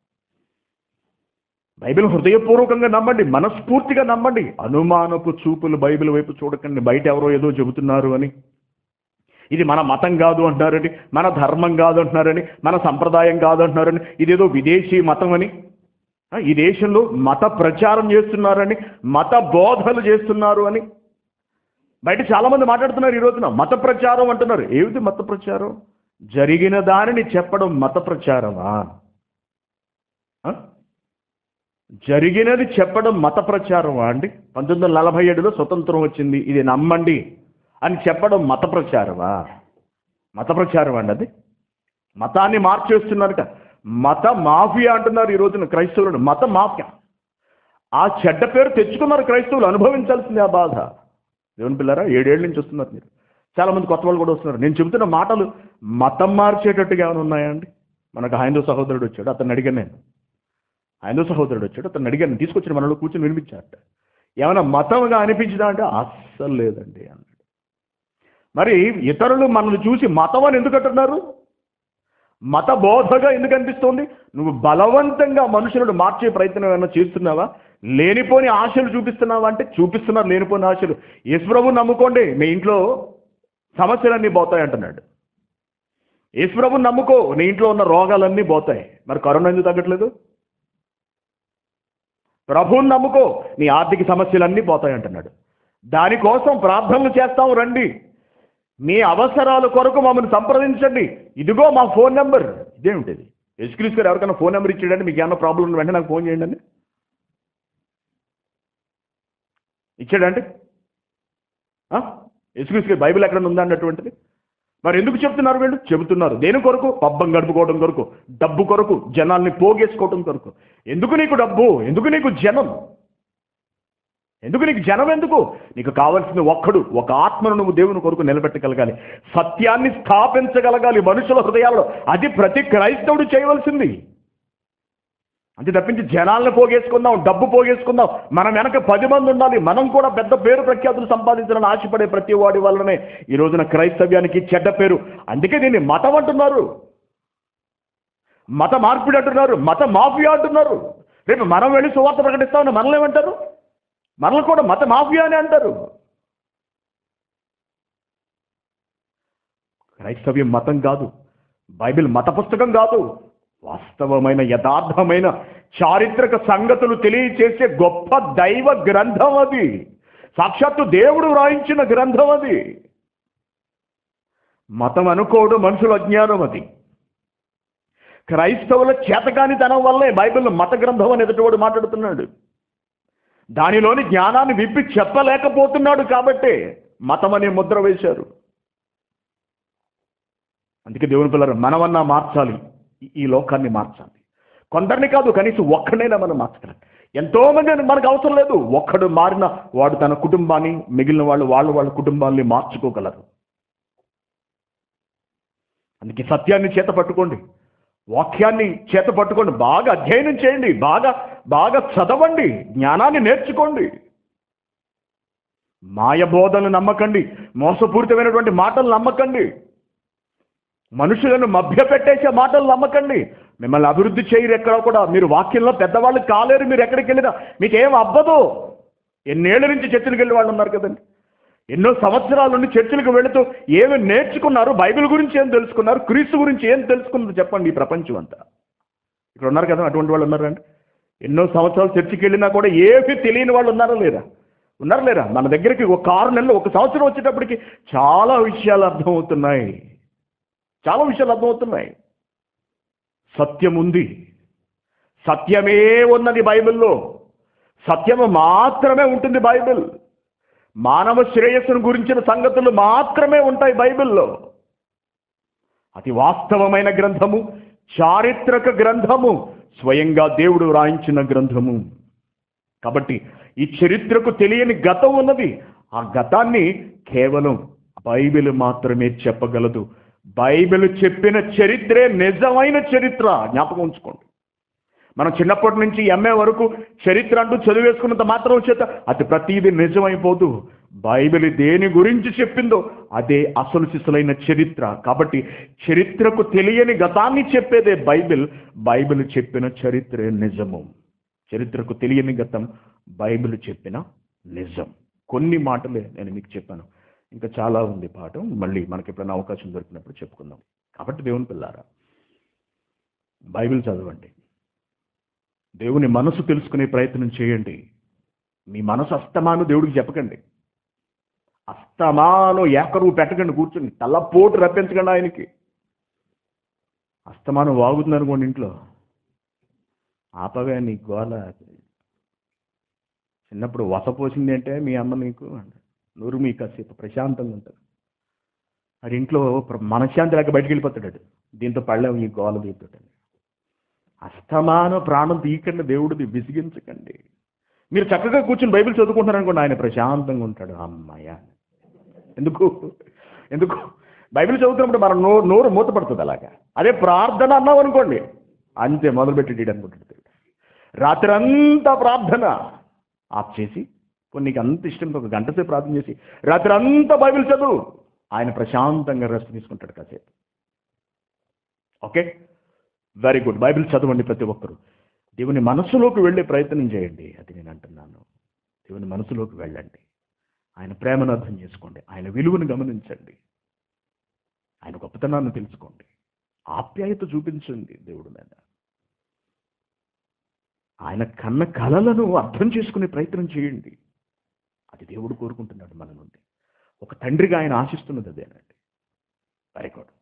బైబిల్ హృదయపూర్వకంగా నమ్మండి మనస్ఫూర్తిగా నమ్మండి అనుమానపు చూపులు బైబిల్ వైపు చూడకండి బయట ఎవరో ఏదో చెబుతున్నారు అని ఇది మన మతం కాదు అంటున్నారని మన ధర్మం కాదు అంటున్నారని మన సంప్రదాయం కాదు అంటున్నారని ఇదేదో విదేశీ మతం అని ఆ, ఈ దేశంలో మత ప్రచారం చేస్తున్నారని మత బోధలు చేస్తున్నారు అని బయట చాలా మంది మాట్లాడుతున్నారు ఈ రోజున మత ప్రచారం అంటున్నారు ఏమిటి మత ప్రచారం జరిగిన దానిని చెప్పడం మత ప్రచారమా ఆ? జరిగినది చెప్పడం మత ప్రచారమా అండి పంతొమ్మిది వందల నలభై ఏడులో స్వతంత్రం వచ్చింది ఇది నమ్మండి అని చెప్పడం మత ప్రచారమా మత ప్రచారం అండి అది మతాన్ని మార్చేస్తున్నారట మత మాఫియా అంటున్నారు ఈ రోజున క్రైస్తవులను మత మాఫియా ఆ చెడ్డ పేరు తెచ్చుకున్నారు క్రైస్తవులు అనుభవించాల్సింది ఆ బాధ దేవుని పిల్లరా ఏడేళ్ళ నుంచి వస్తున్నారు మీరు చాలా మంది కొత్త వాళ్ళు కూడా వస్తున్నారు నేను చెబుతున్న మాటలు మతం మార్చేటట్టుగా ఏమైనా ఉన్నాయా అండి మనకు హైందవ సహోదరుడు వచ్చాడు అతన్ని అడిగాను నేను హైందవ సహోదరుడు వచ్చాడు అతన్ని అడిగాను తీసుకొచ్చిన మనలో కూర్చొని వినిపించాట ఏమైనా మతంగా అనిపించిందా అంటే అస్సలు లేదండి అన్నాడు మరి ఇతరులు మనల్ని చూసి మతం అని ఎందుకు అంటున్నారు మత బోధగా ఎందుకు అనిపిస్తోంది నువ్వు బలవంతంగా మనుషులను మార్చే ప్రయత్నం ఏమైనా చేస్తున్నావా లేనిపోని ఆశలు చూపిస్తున్నావా అంటే చూపిస్తున్నారు లేనిపోని ఆశలు యేసుప్రభు నమ్ముకోండి మీ ఇంట్లో సమస్యలన్నీ పోతాయి అంటున్నాడు యేసుప్రభు నమ్ముకో నీ ఇంట్లో ఉన్న రోగాలన్నీ పోతాయి మరి కరోనా ఎందుకు తగ్గట్లేదు ప్రభువుని నమ్ముకో నీ ఆర్థిక సమస్యలన్నీ పోతాయి అంటున్నాడు దానికోసం ప్రార్థనలు చేస్తాం రండి మీ అవసరాల కొరకు మమ్మల్ని సంప్రదించండి ఇదిగో మా ఫోన్ నెంబర్ ఇదేమిటిది ఎస్క్రీస్ గారు ఎవరికైనా ఫోన్ నెంబర్ ఇచ్చాడంటే మీకు ఏమైనా ప్రాబ్లం ఉంటే వెంటనే నాకు ఫోన్ చేయండి అండి ఇచ్చాడండి ఎస్క్రీస్ గారు బైబిల్ ఎక్కడ ఉందా అన్నటువంటిది మరి ఎందుకు చెప్తున్నారు వీళ్ళు చెబుతున్నారు దేని కొరకు పబ్బం గడుపుకోవడం కొరకు డబ్బు కొరకు జనాల్ని పోగేసుకోవడం కొరకు ఎందుకు నీకు డబ్బు ఎందుకు నీకు జనం ఎందుకు నీకు జనం ఎందుకు నీకు కావలసిన ఒక్కడు ఒక ఆత్మను నువ్వు దేవుని కొరకు నిలబెట్టగలగాలి సత్యాన్ని స్థాపించగలగాలి మనుషుల హృదయాల్లో అది ప్రతి క్రైస్తవుడు చేయవలసింది అంతే తప్పించి జనాలను పోగేసుకుందాం డబ్బు పోగేసుకుందాం మనం వెనక పది మంది ఉండాలి మనం కూడా పెద్ద పేరు ప్రఖ్యాతులు సంపాదించాలని ఆశపడే ప్రతి వాడి వల్లనే ఈ రోజున క్రైస్తవ్యానికి చెడ్డ పేరు అందుకే దీన్ని మతం అంటున్నారు మత మార్పిడి అంటున్నారు మత మాఫియా అంటున్నారు రేపు మనం వెళ్ళి సువార్త ప్రకటిస్తామని మనల్ని ఏమంటారు మనల్ని కూడా మత మాఫియా అని అంటారు క్రైస్తవ్యం మతం కాదు బైబిల్ మత పుస్తకం కాదు వాస్తవమైన యథార్థమైన చారిత్రక సంగతులు తెలియచేసే గొప్ప దైవ గ్రంథం అది సాక్షాత్తు దేవుడు వ్రాయించిన గ్రంథం అది మతం అనుకోవడం మనుషుల అజ్ఞానం అది క్రైస్తవుల చేతకానితనం వల్లే బైబిల్ మత గ్రంథం అని ఎదుటివాడు మాట్లాడుతున్నాడు దానిలోని జ్ఞానాన్ని విప్పి చెప్పలేకపోతున్నాడు కాబట్టే మతం అనే ముద్ర వేశారు అందుకే దేవుని పిల్లలు మనమన్నా మార్చాలి ఈ- ఈ లోకాన్ని మార్చాలి కొందరిని కాదు కనీసం ఒక్కడైనా మనం మార్చగలం ఎంతో మంది మనకు అవసరం లేదు ఒక్కడు మారిన వాడు తన కుటుంబాన్ని మిగిలిన వాళ్ళు వాళ్ళు వాళ్ళ కుటుంబాన్ని మార్చుకోగలరు అందుకే సత్యాన్ని చేత పట్టుకోండి వాక్యాన్ని చేత పట్టుకోండి బాగా అధ్యయనం చేయండి బాగా బాగా చదవండి జ్ఞానాన్ని నేర్చుకోండి మాయ బోధనలు నమ్మకండి మోసపూరితమైనటువంటి మాటలు నమ్మకండి మనుషులను మభ్యపెట్టేసే మాటలు నమ్మకండి మిమ్మల్ని అభివృద్ధి చేయరు ఎక్కడ కూడా మీరు వాక్యంలో పెద్దవాళ్ళు కాలేరు మీరు ఎక్కడికి వెళ్ళినా మీకేం అవ్వదు ఎన్నేళ్ల నుంచి చర్చలకు వెళ్ళే వాళ్ళు ఉన్నారు కదండి ఎన్నో సంవత్సరాల నుండి చర్చలకు వెళుతూ ఏమి నేర్చుకున్నారు బైబిల్ గురించి ఏం తెలుసుకున్నారు క్రీస్తు గురించి ఏం తెలుసుకున్నారు చెప్పండి ఈ ప్రపంచం అంతా ఇక్కడ ఉన్నారు కదా అటువంటి వాళ్ళు ఉన్నారండి ఎన్నో సంవత్సరాలు చర్చికి వెళ్ళినా కూడా ఏమీ తెలియని వాళ్ళు ఉన్నారా లేరా ఉన్నారు లేరా మన దగ్గరికి ఒక ఆరు నెలలు ఒక సంవత్సరం వచ్చేటప్పటికి చాలా విషయాలు అర్థమవుతున్నాయి చాలా విషయాలు అర్థమవుతున్నాయి సత్యం ఉంది సత్యమే ఉన్నది బైబిల్లో సత్యము మాత్రమే ఉంటుంది బైబిల్ మానవ శ్రేయస్సును గురించిన సంగతులు మాత్రమే ఉంటాయి బైబిల్లో అతి వాస్తవమైన గ్రంథము చారిత్రక గ్రంథము స్వయంగా దేవుడు రాయించిన గ్రంథము కాబట్టి ఈ చరిత్రకు తెలియని గతం ఉన్నది ఆ గతాన్ని కేవలం బైబిల్ మాత్రమే చెప్పగలదు బైబిల్ చెప్పిన చరిత్రే నిజమైన చరిత్ర జ్ఞాపకం ఉంచుకోండి మనం చిన్నప్పటి నుంచి ఎంఏ వరకు చరిత్ర అంటూ చదివేసుకున్నంత మాత్రం చేత అది ప్రతిదీ నిజమైపోదు బైబిల్ దేని గురించి చెప్పిందో అదే అసలు సిసలైన చరిత్ర కాబట్టి చరిత్రకు తెలియని గతాన్ని చెప్పేదే బైబిల్ బైబిల్ చెప్పిన చరిత్రే నిజము చరిత్రకు తెలియని గతం బైబిల్ చెప్పిన నిజం కొన్ని మాటలే నేను మీకు చెప్పాను ఇంకా చాలా ఉంది పాఠం మళ్ళీ మనకి ఎప్పుడైనా అవకాశం దొరికినప్పుడు చెప్పుకుందాం కాబట్టి దేవుని పిల్లారా బైబిల్ చదవండి దేవుని మనసు తెలుసుకునే ప్రయత్నం చేయండి మీ మనసు అస్తమాను దేవుడికి చెప్పకండి అస్తమాను ఏకరువు పెట్టకండి కూర్చుని తలపోటు రప్పించకండి ఆయనకి అస్తమానం వాగుతుంది అనుకోండి ఇంట్లో ఆపగా నీ గోల చిన్నప్పుడు వసపోసింది అంటే మీ అమ్మ నీకు నూరు మీ కాసేపు ప్రశాంతంగా ఉంటుంది అది ఇంట్లో ప్ర- మనశ్శాంతి లేక బయటికి వెళ్ళిపోతాడు వాడు. దీంతో పడలేము ఈ గోల దీంతో అస్తమాన ప్రాణం తీయకండి దేవుడిది విసిగించకండి మీరు చక్కగా కూర్చుని బైబిల్ చదువుకుంటున్నారు అనుకోండి ఆయన ప్రశాంతంగా ఉంటాడు అమ్మాయ ఎందుకు ఎందుకు బైబిల్ చదువుతున్నప్పుడు మన నో నోరు మూతపడుతుంది అలాగా అదే ప్రార్థన అన్నాం అనుకోండి అంతే మొదలుపెట్టి అనుకుంటాడు రాత్రి అంతా ప్రార్థన ఆఫ్ చేసి కొన్ని నీకు అంత ఇష్టంతో ఒక గంట సేపు ప్రార్థన చేసి రాత్రి అంతా బైబిల్ చదువు ఆయన ప్రశాంతంగా రెస్ట్ తీసుకుంటాడు కాసేపు ఓకే వెరీ గుడ్ బైబిల్ చదవండి ప్రతి ఒక్కరు దేవుని మనసులోకి వెళ్ళే ప్రయత్నం చేయండి అది నేను అంటున్నాను దేవుని మనసులోకి వెళ్ళండి ఆయన ప్రేమను అర్థం చేసుకోండి ఆయన విలువను గమనించండి ఆయన గొప్పతనాన్ని తెలుసుకోండి ఆప్యాయత చూపించండి దేవుడి మీద ఆయన కన్న కలలను అర్థం చేసుకునే ప్రయత్నం చేయండి అది దేవుడు కోరుకుంటున్నాడు మన నుండి ఒక తండ్రిగా ఆయన ఆశిస్తున్నది అదేనండి వెరీ గుడ్